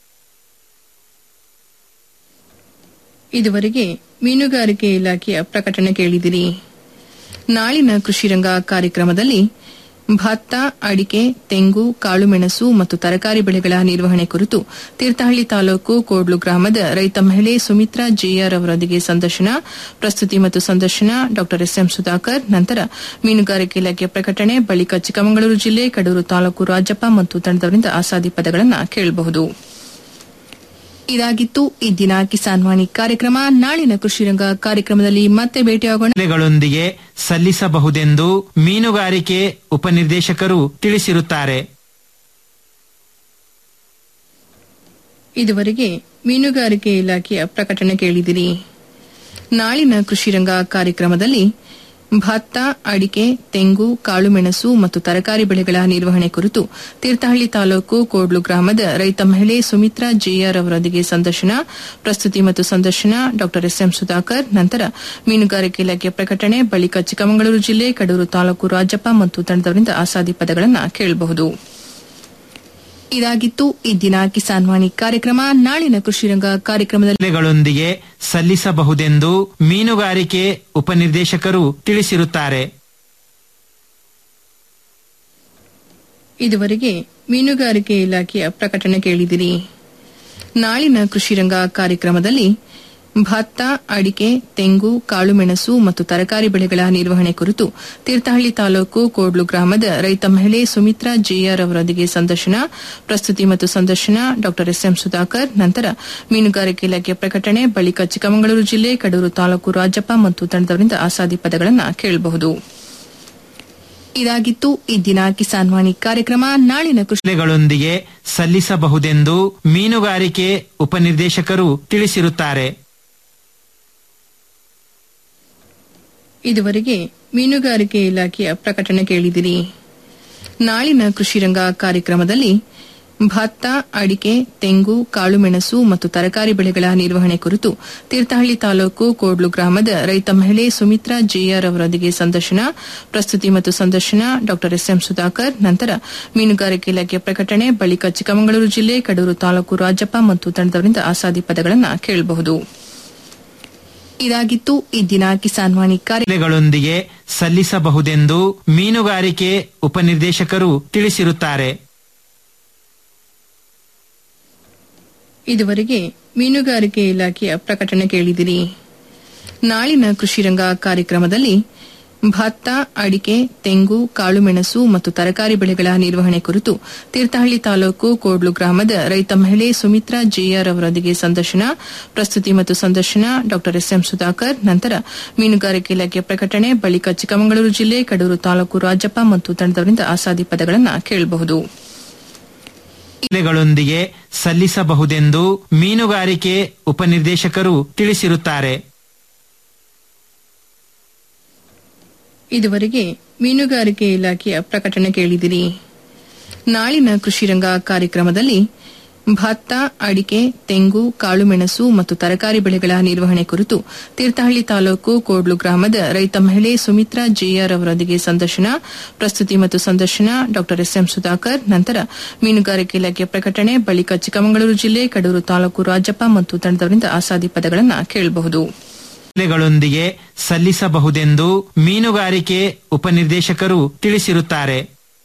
ಇದುವರೆಗೆ ಮೀನುಗಾರಿಕೆ ಇಲಾಖೆಯ ಪ್ರಕಟಣೆ ಕೇಳಿದಿರಿ ನಾಳಿನ ಕೃಷಿರಂಗ ಕಾರ್ಯಕ್ರಮದಲ್ಲಿ ಭತ್ತ ಅಡಿಕೆ ತೆಂಗು ಕಾಳುಮೆಣಸು ಮತ್ತು ತರಕಾರಿ ಬೆಳೆಗಳ ನಿರ್ವಹಣೆ ಕುರಿತು ತೀರ್ಥಹಳ್ಳಿ ತಾಲೂಕು ಕೋಡ್ಲು ಗ್ರಾಮದ ರೈತ ಮಹಿಳೆ ಸುಮಿತ್ರಾ ಜೆಆರ್ ಅವರೊಂದಿಗೆ ಸಂದರ್ಶನ ಪ್ರಸ್ತುತಿ ಮತ್ತು ಸಂದರ್ಶನ ಡಾ ಎಸ್ಎಂ ಸುಧಾಕರ್ ನಂತರ ಮೀನುಗಾರಿಕೆ ಇಲಾಖೆಯ ಪ್ರಕಟಣೆ ಬಳಿಕ ಚಿಕ್ಕಮಗಳೂರು ಜಿಲ್ಲೆ ಕಡೂರು ತಾಲೂಕು ರಾಜಪ್ಪ ಮತ್ತು ತಂಡದವರಿಂದ ಆಸಾದಿ ಪದಗಳನ್ನು ಕೇಳಬಹುದು ಇದಾಗಿತ್ತು ಈ ದಿನ ಕಿಸಾನ್ ವಾಣಿ ಕಾರ್ಯಕ್ರಮ ನಾಳಿನ ಕೃಷಿರಂಗ ಕಾರ್ಯಕ್ರಮದಲ್ಲಿ ಮತ್ತೆ ಭೇಟಿಯಾಗೋಣ ದಾಖಲೆಗಳೊಂದಿಗೆ ಸಲ್ಲಿಸಬಹುದೆಂದು ಮೀನುಗಾರಿಕೆ ಉಪನಿರ್ದೇಶಕರು ತಿಳಿಸಿರುತ್ತಾರೆ ಇದುವರೆಗೆ ಮೀನುಗಾರಿಕೆ ಇಲಾಖೆಯ ಪ್ರಕಟಣೆ ಕೇಳಿದಿರಿ ನಾಳಿನ ಕೃಷಿರಂಗ ಕಾರ್ಯಕ್ರಮದಲ್ಲಿ ಭತ್ತ ಅಡಿಕೆ ತೆಂಗು ಕಾಳುಮೆಣಸು ಮತ್ತು ತರಕಾರಿ ಬೆಳೆಗಳ ನಿರ್ವಹಣೆ ಕುರಿತು ತೀರ್ಥಹಳ್ಳಿ ತಾಲೂಕು ಕೋಡ್ಲು ಗ್ರಾಮದ ರೈತ ಮಹಿಳೆ ಸುಮಿತ್ರಾ ಜೆಆರ್ ಅವರೊಂದಿಗೆ ಸಂದರ್ಶನ ಪ್ರಸ್ತುತಿ ಮತ್ತು ಸಂದರ್ಶನ ಡಾ ಎಸ್ಎಂ ಸುಧಾಕರ್ ನಂತರ ಮೀನುಗಾರಿಕೆ ಇಲಾಖೆಯ ಪ್ರಕಟಣೆ ಬಳಿಕ ಚಿಕ್ಕಮಗಳೂರು ಜಿಲ್ಲೆ ಕಡೂರು ತಾಲೂಕು ರಾಜಪ್ಪ ಮತ್ತು ತಂಡದವರಿಂದ ಆಸಾದಿ ಪದಗಳನ್ನು ಕೇಳಬಹುದು ಇದಾಗಿತ್ತು ಈ ದಿನ ಕಿಸಾನ್ ವಾಣಿ ಕಾರ್ಯಕ್ರಮ ನಾಳಿನ ಕೃಷಿರಂಗ ಕಾರ್ಯಕ್ರಮದಲ್ಲಿ ಜಿಲ್ಲೆಗಳೊಂದಿಗೆ ಸಲ್ಲಿಸಬಹುದೆಂದು ಮೀನುಗಾರಿಕೆ ಉಪನಿರ್ದೇಶಕರು ತಿಳಿಸಿರುತ್ತಾರೆ ಇದುವರೆಗೆ ಮೀನುಗಾರಿಕೆ ಇಲಾಖೆಯ ಪ್ರಕಟಣೆ ಕೇಳಿದಿರಿ ನಾಳಿನ ಕೃಷಿರಂಗ ಕಾರ್ಯಕ್ರಮದಲ್ಲಿ ಭತ್ತ ಅಡಿಕೆ ತೆಂಗು ಕಾಳುಮೆಣಸು ಮತ್ತು ತರಕಾರಿ ಬೆಳೆಗಳ ನಿರ್ವಹಣೆ ಕುರಿತು ತೀರ್ಥಹಳ್ಳಿ ತಾಲೂಕು ಕೋಡ್ಲು ಗ್ರಾಮದ ರೈತ ಮಹಿಳೆ ಸುಮಿತ್ರಾ ಜೆಆರ್ ಅವರೊಂದಿಗೆ ಸಂದರ್ಶನ ಪ್ರಸ್ತುತಿ ಮತ್ತು ಸಂದರ್ಶನ ಡಾ ಎಸ್ಎಂ ಸುಧಾಕರ್ ನಂತರ ಮೀನುಗಾರಿಕೆ ಇಲಾಖೆ ಪ್ರಕಟಣೆ ಬಳಿಕ ಚಿಕ್ಕಮಗಳೂರು ಜಿಲ್ಲೆ ಕಡೂರು ತಾಲೂಕು ರಾಜಪ್ಪ ಮತ್ತು ತಂಡದವರಿಂದ ಆಸಾದಿ ಪದಗಳನ್ನು ಕೇಳಬಹುದು ಇದಾಗಿತ್ತು ಈ ದಿನ ಕಿಸಾನ್ ವಾಣಿ ಕಾರ್ಯಕ್ರಮ ನಾಳಿನ ಕೃಷಿ ಜಿಲ್ಲೆಗಳೊಂದಿಗೆ ಸಲ್ಲಿಸಬಹುದೆಂದು ಮೀನುಗಾರಿಕೆ ಉಪನಿರ್ದೇಶಕರು ತಿಳಿಸಿರುತ್ತಾರೆ ಇದುವರೆಗೆ ಮೀನುಗಾರಿಕೆ ಇಲಾಖೆಯ ಪ್ರಕಟಣೆ ಕೇಳಿದಿರಿ ನಾಳಿನ ಕೃಷಿರಂಗ ಕಾರ್ಯಕ್ರಮದಲ್ಲಿ ಭತ್ತ ಅಡಿಕೆ ತೆಂಗು ಕಾಳುಮೆಣಸು ಮತ್ತು ತರಕಾರಿ ಬೆಳೆಗಳ ನಿರ್ವಹಣೆ ಕುರಿತು ತೀರ್ಥಹಳ್ಳಿ ತಾಲೂಕು ಕೋಡ್ಲು ಗ್ರಾಮದ ರೈತ ಮಹಿಳೆ ಸುಮಿತ್ರಾ ಜೆಆರ್ ಅವರೊಂದಿಗೆ ಸಂದರ್ಶನ ಪ್ರಸ್ತುತಿ ಮತ್ತು ಸಂದರ್ಶನ ಡಾ ಎಸ್ಎಂ ಸುಧಾಕರ್ ನಂತರ ಮೀನುಗಾರಿಕೆ ಇಲಾಖೆ ಪ್ರಕಟಣೆ ಬಳಿಕ ಚಿಕ್ಕಮಗಳೂರು ಜಿಲ್ಲೆ ಕಡೂರು ತಾಲೂಕು ರಾಜಪ್ಪ ಮತ್ತು ತಂಡದವರಿಂದ ಆಸಾದಿ ಪದಗಳನ್ನು ಕೇಳಬಹುದು ಇದಾಗಿತ್ತು ಈ ದಿನ ಕಿಸಾನ್ ವಾಣಿ ಕಾರ್ಯ ಜಿಲ್ಲೆಗಳೊಂದಿಗೆ ಸಲ್ಲಿಸಬಹುದೆಂದು ಮೀನುಗಾರಿಕೆ ಉಪನಿರ್ದೇಶಕರು ತಿಳಿಸಿರುತ್ತಾರೆ ಇದುವರೆಗೆ ಮೀನುಗಾರಿಕೆ ಇಲಾಖೆಯ ಪ್ರಕಟಣೆ ಕೇಳಿದಿರಿ ನಾಳಿನ ಕೃಷಿರಂಗ ಕಾರ್ಯಕ್ರಮದಲ್ಲಿ ಭತ್ತ ಅಡಿಕೆ ತೆಂಗು ಕಾಳುಮೆಣಸು ಮತ್ತು ತರಕಾರಿ ಬೆಳೆಗಳ ನಿರ್ವಹಣೆ ಕುರಿತು ತೀರ್ಥಹಳ್ಳಿ ತಾಲೂಕು ಕೋಡ್ಲು ಗ್ರಾಮದ ರೈತ ಮಹಿಳೆ ಸುಮಿತ್ರಾ ಜೆಆರ್ ಅವರೊಂದಿಗೆ ಸಂದರ್ಶನ ಪ್ರಸ್ತುತಿ ಮತ್ತು ಸಂದರ್ಶನ ಡಾ ಎಸ್ಎಂ ಸುಧಾಕರ್ ನಂತರ ಮೀನುಗಾರಿಕೆ ಇಲಾಖೆ ಪ್ರಕಟಣೆ ಬಳಿಕ ಚಿಕ್ಕಮಗಳೂರು ಜಿಲ್ಲೆ ಕಡೂರು ತಾಲೂಕು ರಾಜಪ್ಪ ಮತ್ತು ತಂಡದವರಿಂದ ಆಸಾದಿ ಪದಗಳನ್ನು ಕೇಳಬಹುದು ಜಿಲ್ಲೆಗಳೊಂದಿಗೆ ಸಲ್ಲಿಸಬಹುದೆಂದು ಮೀನುಗಾರಿಕೆ ಉಪನಿರ್ದೇಶಕರು ತಿಳಿಸಿರುತ್ತಾರೆ ಇದುವರೆಗೆ ಮೀನುಗಾರಿಕೆ ಇಲಾಖೆಯ ಪ್ರಕಟಣೆ ಕೇಳಿದಿರಿ ನಾಳಿನ ಕೃಷಿರಂಗ ಕಾರ್ಯಕ್ರಮದಲ್ಲಿ ಭತ್ತ ಅಡಿಕೆ ತೆಂಗು ಕಾಳುಮೆಣಸು ಮತ್ತು ತರಕಾರಿ ಬೆಳೆಗಳ ನಿರ್ವಹಣೆ ಕುರಿತು ತೀರ್ಥಹಳ್ಳಿ ತಾಲೂಕು ಕೋಡ್ಲು ಗ್ರಾಮದ ರೈತ ಮಹಿಳೆ ಸುಮಿತ್ರಾ ಜೆಆರ್ ಅವರೊಂದಿಗೆ ಸಂದರ್ಶನ ಪ್ರಸ್ತುತಿ ಮತ್ತು ಸಂದರ್ಶನ ಡಾ ಎಸ್ಎಂ ಸುಧಾಕರ್ ನಂತರ ಮೀನುಗಾರಿಕೆ ಇಲಾಖೆ ಪ್ರಕಟಣೆ ಬಳಿಕ ಚಿಕ್ಕಮಗಳೂರು ಜಿಲ್ಲೆ ಕಡೂರು ತಾಲೂಕು ರಾಜಪ್ಪ ಮತ್ತು ತಂಡದವರಿಂದ ಆಸಾದಿ ಪದಗಳನ್ನು ಕೇಳಬಹುದು ಜಿಲ್ಲೆಗಳೊಂದಿಗೆ ಸಲ್ಲಿಸಬಹುದೆಂದು ಮೀನುಗಾರಿಕೆ ಉಪನಿರ್ದೇಶಕರು ತಿಳಿಸಿರುತ್ತಾರೆ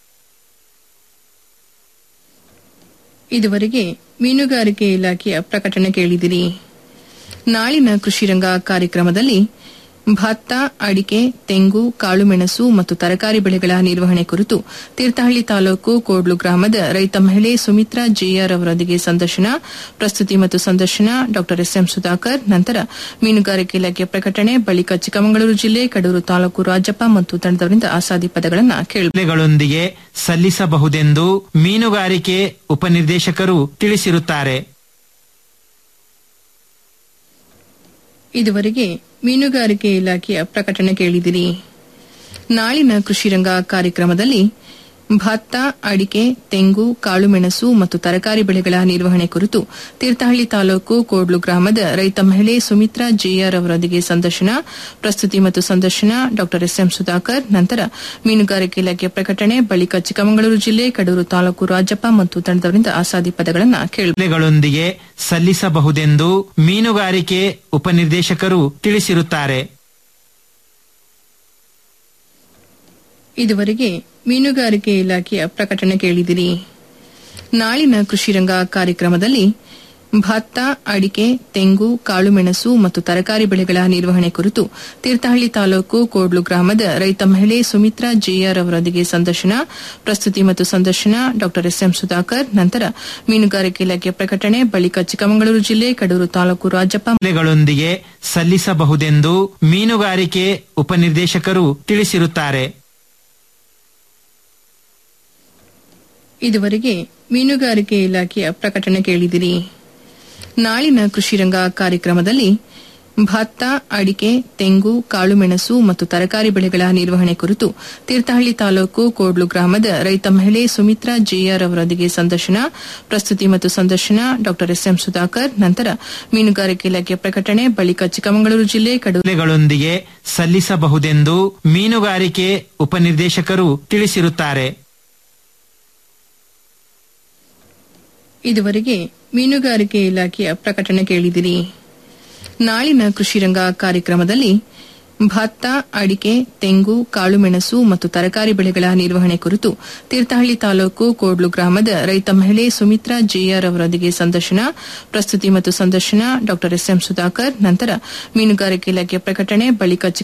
ಇದುವರೆಗೆ ಮೀನುಗಾರಿಕೆ ಇಲಾಖೆಯ ಪ್ರಕಟಣೆ ಕೇಳಿದಿರಿ ನಾಳಿನ ಕೃಷಿರಂಗ ಕಾರ್ಯಕ್ರಮದಲ್ಲಿ ಭತ್ತ ಅಡಿಕೆ ತೆಂಗು ಕಾಳುಮೆಣಸು ಮತ್ತು ತರಕಾರಿ ಬೆಳೆಗಳ ನಿರ್ವಹಣೆ ಕುರಿತು ತೀರ್ಥಹಳ್ಳಿ ತಾಲೂಕು ಕೋಡ್ಲು ಗ್ರಾಮದ ರೈತ ಮಹಿಳೆ ಸುಮಿತ್ರಾ ಜೆಆರ್ ಅವರೊಂದಿಗೆ ಸಂದರ್ಶನ ಪ್ರಸ್ತುತಿ ಮತ್ತು ಸಂದರ್ಶನ ಡಾ ಎಸ್ಎಂ ಸುಧಾಕರ್ ನಂತರ ಮೀನುಗಾರಿಕೆ ಇಲಾಖೆ ಪ್ರಕಟಣೆ ಬಳಿಕ ಚಿಕ್ಕಮಗಳೂರು ಜಿಲ್ಲೆ ಕಡೂರು ತಾಲೂಕು ರಾಜಪ್ಪ ಮತ್ತು ತಂಡದವರಿಂದ ಆಸಾದಿ ಪದಗಳನ್ನು ಕೇಳಬಹುದು ಜಿಲ್ಲೆಗಳೊಂದಿಗೆ ಸಲ್ಲಿಸಬಹುದೆಂದು ಮೀನುಗಾರಿಕೆ ಉಪನಿರ್ದೇಶಕರು ತಿಳಿಸಿರುತ್ತಾರೆ ಇದುವರೆಗೆ ಮೀನುಗಾರಿಕೆ ಇಲಾಖೆಯ ಪ್ರಕಟಣೆ ಕೇಳಿದಿರಿ ನಾಳಿನ ಕೃಷಿರಂಗ ಕಾರ್ಯಕ್ರಮದಲ್ಲಿ ಭತ್ತ ಅಡಿಕೆ ತೆಂಗು ಕಾಳುಮೆಣಸು ಮತ್ತು ತರಕಾರಿ ಬೆಳೆಗಳ ನಿರ್ವಹಣೆ ಕುರಿತು ತೀರ್ಥಹಳ್ಳಿ ತಾಲೂಕು ಕೋಡ್ಲು ಗ್ರಾಮದ ರೈತ ಮಹಿಳೆ ಸುಮಿತ್ರಾ ಜೆಆರ್ ಅವರೊಂದಿಗೆ ಸಂದರ್ಶನ ಪ್ರಸ್ತುತಿ ಮತ್ತು ಸಂದರ್ಶನ ಡಾ ಎಸ್ಎಂ ಸುಧಾಕರ್ ನಂತರ ಮೀನುಗಾರಿಕೆ ಇಲಾಖೆ ಪ್ರಕಟಣೆ ಬಳಿಕ ಚಿಕ್ಕಮಗಳೂರು ಜಿಲ್ಲೆ ಕಡೂರು ತಾಲೂಕು ರಾಜಪ್ಪ ಮತ್ತು ತಂಡದವರಿಂದ ಆಸಾದಿ ಪದಗಳನ್ನು ಕೇಳಬಹುದು ಜಿಲ್ಲೆಗಳೊಂದಿಗೆ ಸಲ್ಲಿಸಬಹುದೆಂದು ಮೀನುಗಾರಿಕೆ ಉಪನಿರ್ದೇಶಕರು ತಿಳಿಸಿರುತ್ತಾರೆ ಇದುವರೆಗೆ ಮೀನುಗಾರಿಕೆ ಇಲಾಖೆಯ ಪ್ರಕಟಣೆ ಕೇಳಿದಿರಿ ನಾಳಿನ ಕೃಷಿರಂಗ ಕಾರ್ಯಕ್ರಮದಲ್ಲಿ ಭತ್ತ ಅಡಿಕೆ ತೆಂಗು ಕಾಳುಮೆಣಸು ಮತ್ತು ತರಕಾರಿ ಬೆಳೆಗಳ ನಿರ್ವಹಣೆ ಕುರಿತು ತೀರ್ಥಹಳ್ಳಿ ತಾಲೂಕು ಕೋಡ್ಲು ಗ್ರಾಮದ ರೈತ ಮಹಿಳೆ ಸುಮಿತ್ರಾ ಜೆಆರ್ ಅವರೊಂದಿಗೆ ಸಂದರ್ಶನ ಪ್ರಸ್ತುತಿ ಮತ್ತು ಸಂದರ್ಶನ ಡಾ ಎಸ್ಎಂ ಸುಧಾಕರ್ ನಂತರ ಮೀನುಗಾರಿಕೆ ಇಲಾಖೆ ಪ್ರಕಟಣೆ ಬಳಿಕ ಚಿಕ್ಕಮಗಳೂರು ಜಿಲ್ಲೆ ಕಡೂರು ತಾಲೂಕು ರಾಜಪ್ಪ ಜಿಲ್ಲೆಗಳೊಂದಿಗೆ ಸಲ್ಲಿಸಬಹುದೆಂದು ಮೀನುಗಾರಿಕೆ ಉಪನಿರ್ದೇಶಕರು ತಿಳಿಸಿರುತ್ತಾರೆ ಇದುವರೆಗೆ ಮೀನುಗಾರಿಕೆ ಇಲಾಖೆಯ ಪ್ರಕಟಣೆ ಕೇಳಿದಿರಿ ನಾಳಿನ ಕೃಷಿರಂಗ ಕಾರ್ಯಕ್ರಮದಲ್ಲಿ ಭತ್ತ ಅಡಿಕೆ ತೆಂಗು ಕಾಳುಮೆಣಸು ಮತ್ತು ತರಕಾರಿ ಬೆಳೆಗಳ ನಿರ್ವಹಣೆ ಕುರಿತು ತೀರ್ಥಹಳ್ಳಿ ತಾಲೂಕು ಕೋಡ್ಲು ಗ್ರಾಮದ ರೈತ ಮಹಿಳೆ ಸುಮಿತ್ರಾ ಜೆಆರ್ ಅವರೊಂದಿಗೆ ಸಂದರ್ಶನ ಪ್ರಸ್ತುತಿ ಮತ್ತು ಸಂದರ್ಶನ ಡಾ ಎಸ್ಎಂ ಸುಧಾಕರ್ ನಂತರ ಮೀನುಗಾರಿಕೆ ಇಲಾಖೆ ಪ್ರಕಟಣೆ ಬಳಿಕ ಚಿಕ್ಕಮಗಳೂರು ಜಿಲ್ಲೆ ಕಡೂರು ಜಿಲ್ಲೆಗಳೊಂದಿಗೆ ಸಲ್ಲಿಸಬಹುದೆಂದು ಮೀನುಗಾರಿಕೆ ಉಪನಿರ್ದೇಶಕರು ತಿಳಿಸಿರುತ್ತಾರೆ ಇದುವರೆಗೆ ಮೀನುಗಾರಿಕೆ ಇಲಾಖೆಯ ಪ್ರಕಟಣೆ ಕೇಳಿದಿರಿ ನಾಳಿನ ಕೃಷಿರಂಗ ಕಾರ್ಯಕ್ರಮದಲ್ಲಿ ಭತ್ತ ಅಡಿಕೆ ತೆಂಗು ಕಾಳುಮೆಣಸು ಮತ್ತು ತರಕಾರಿ ಬೆಳೆಗಳ ನಿರ್ವಹಣೆ ಕುರಿತು ತೀರ್ಥಹಳ್ಳಿ ತಾಲೂಕು ಕೋಡ್ಲು ಗ್ರಾಮದ ರೈತ ಮಹಿಳೆ ಸುಮಿತ್ರಾ ಜೆಆರ್ ಅವರೊಂದಿಗೆ ಸಂದರ್ಶನ ಪ್ರಸ್ತುತಿ ಮತ್ತು ಸಂದರ್ಶನ ಡಾ ಎಸ್ ಎಂ ಸುಧಾಕರ್ ನಂತರ ಮೀನುಗಾರಿಕೆ ಇಲಾಖೆಯ ಪ್ರಕಟಣೆ ಬಳಿಕ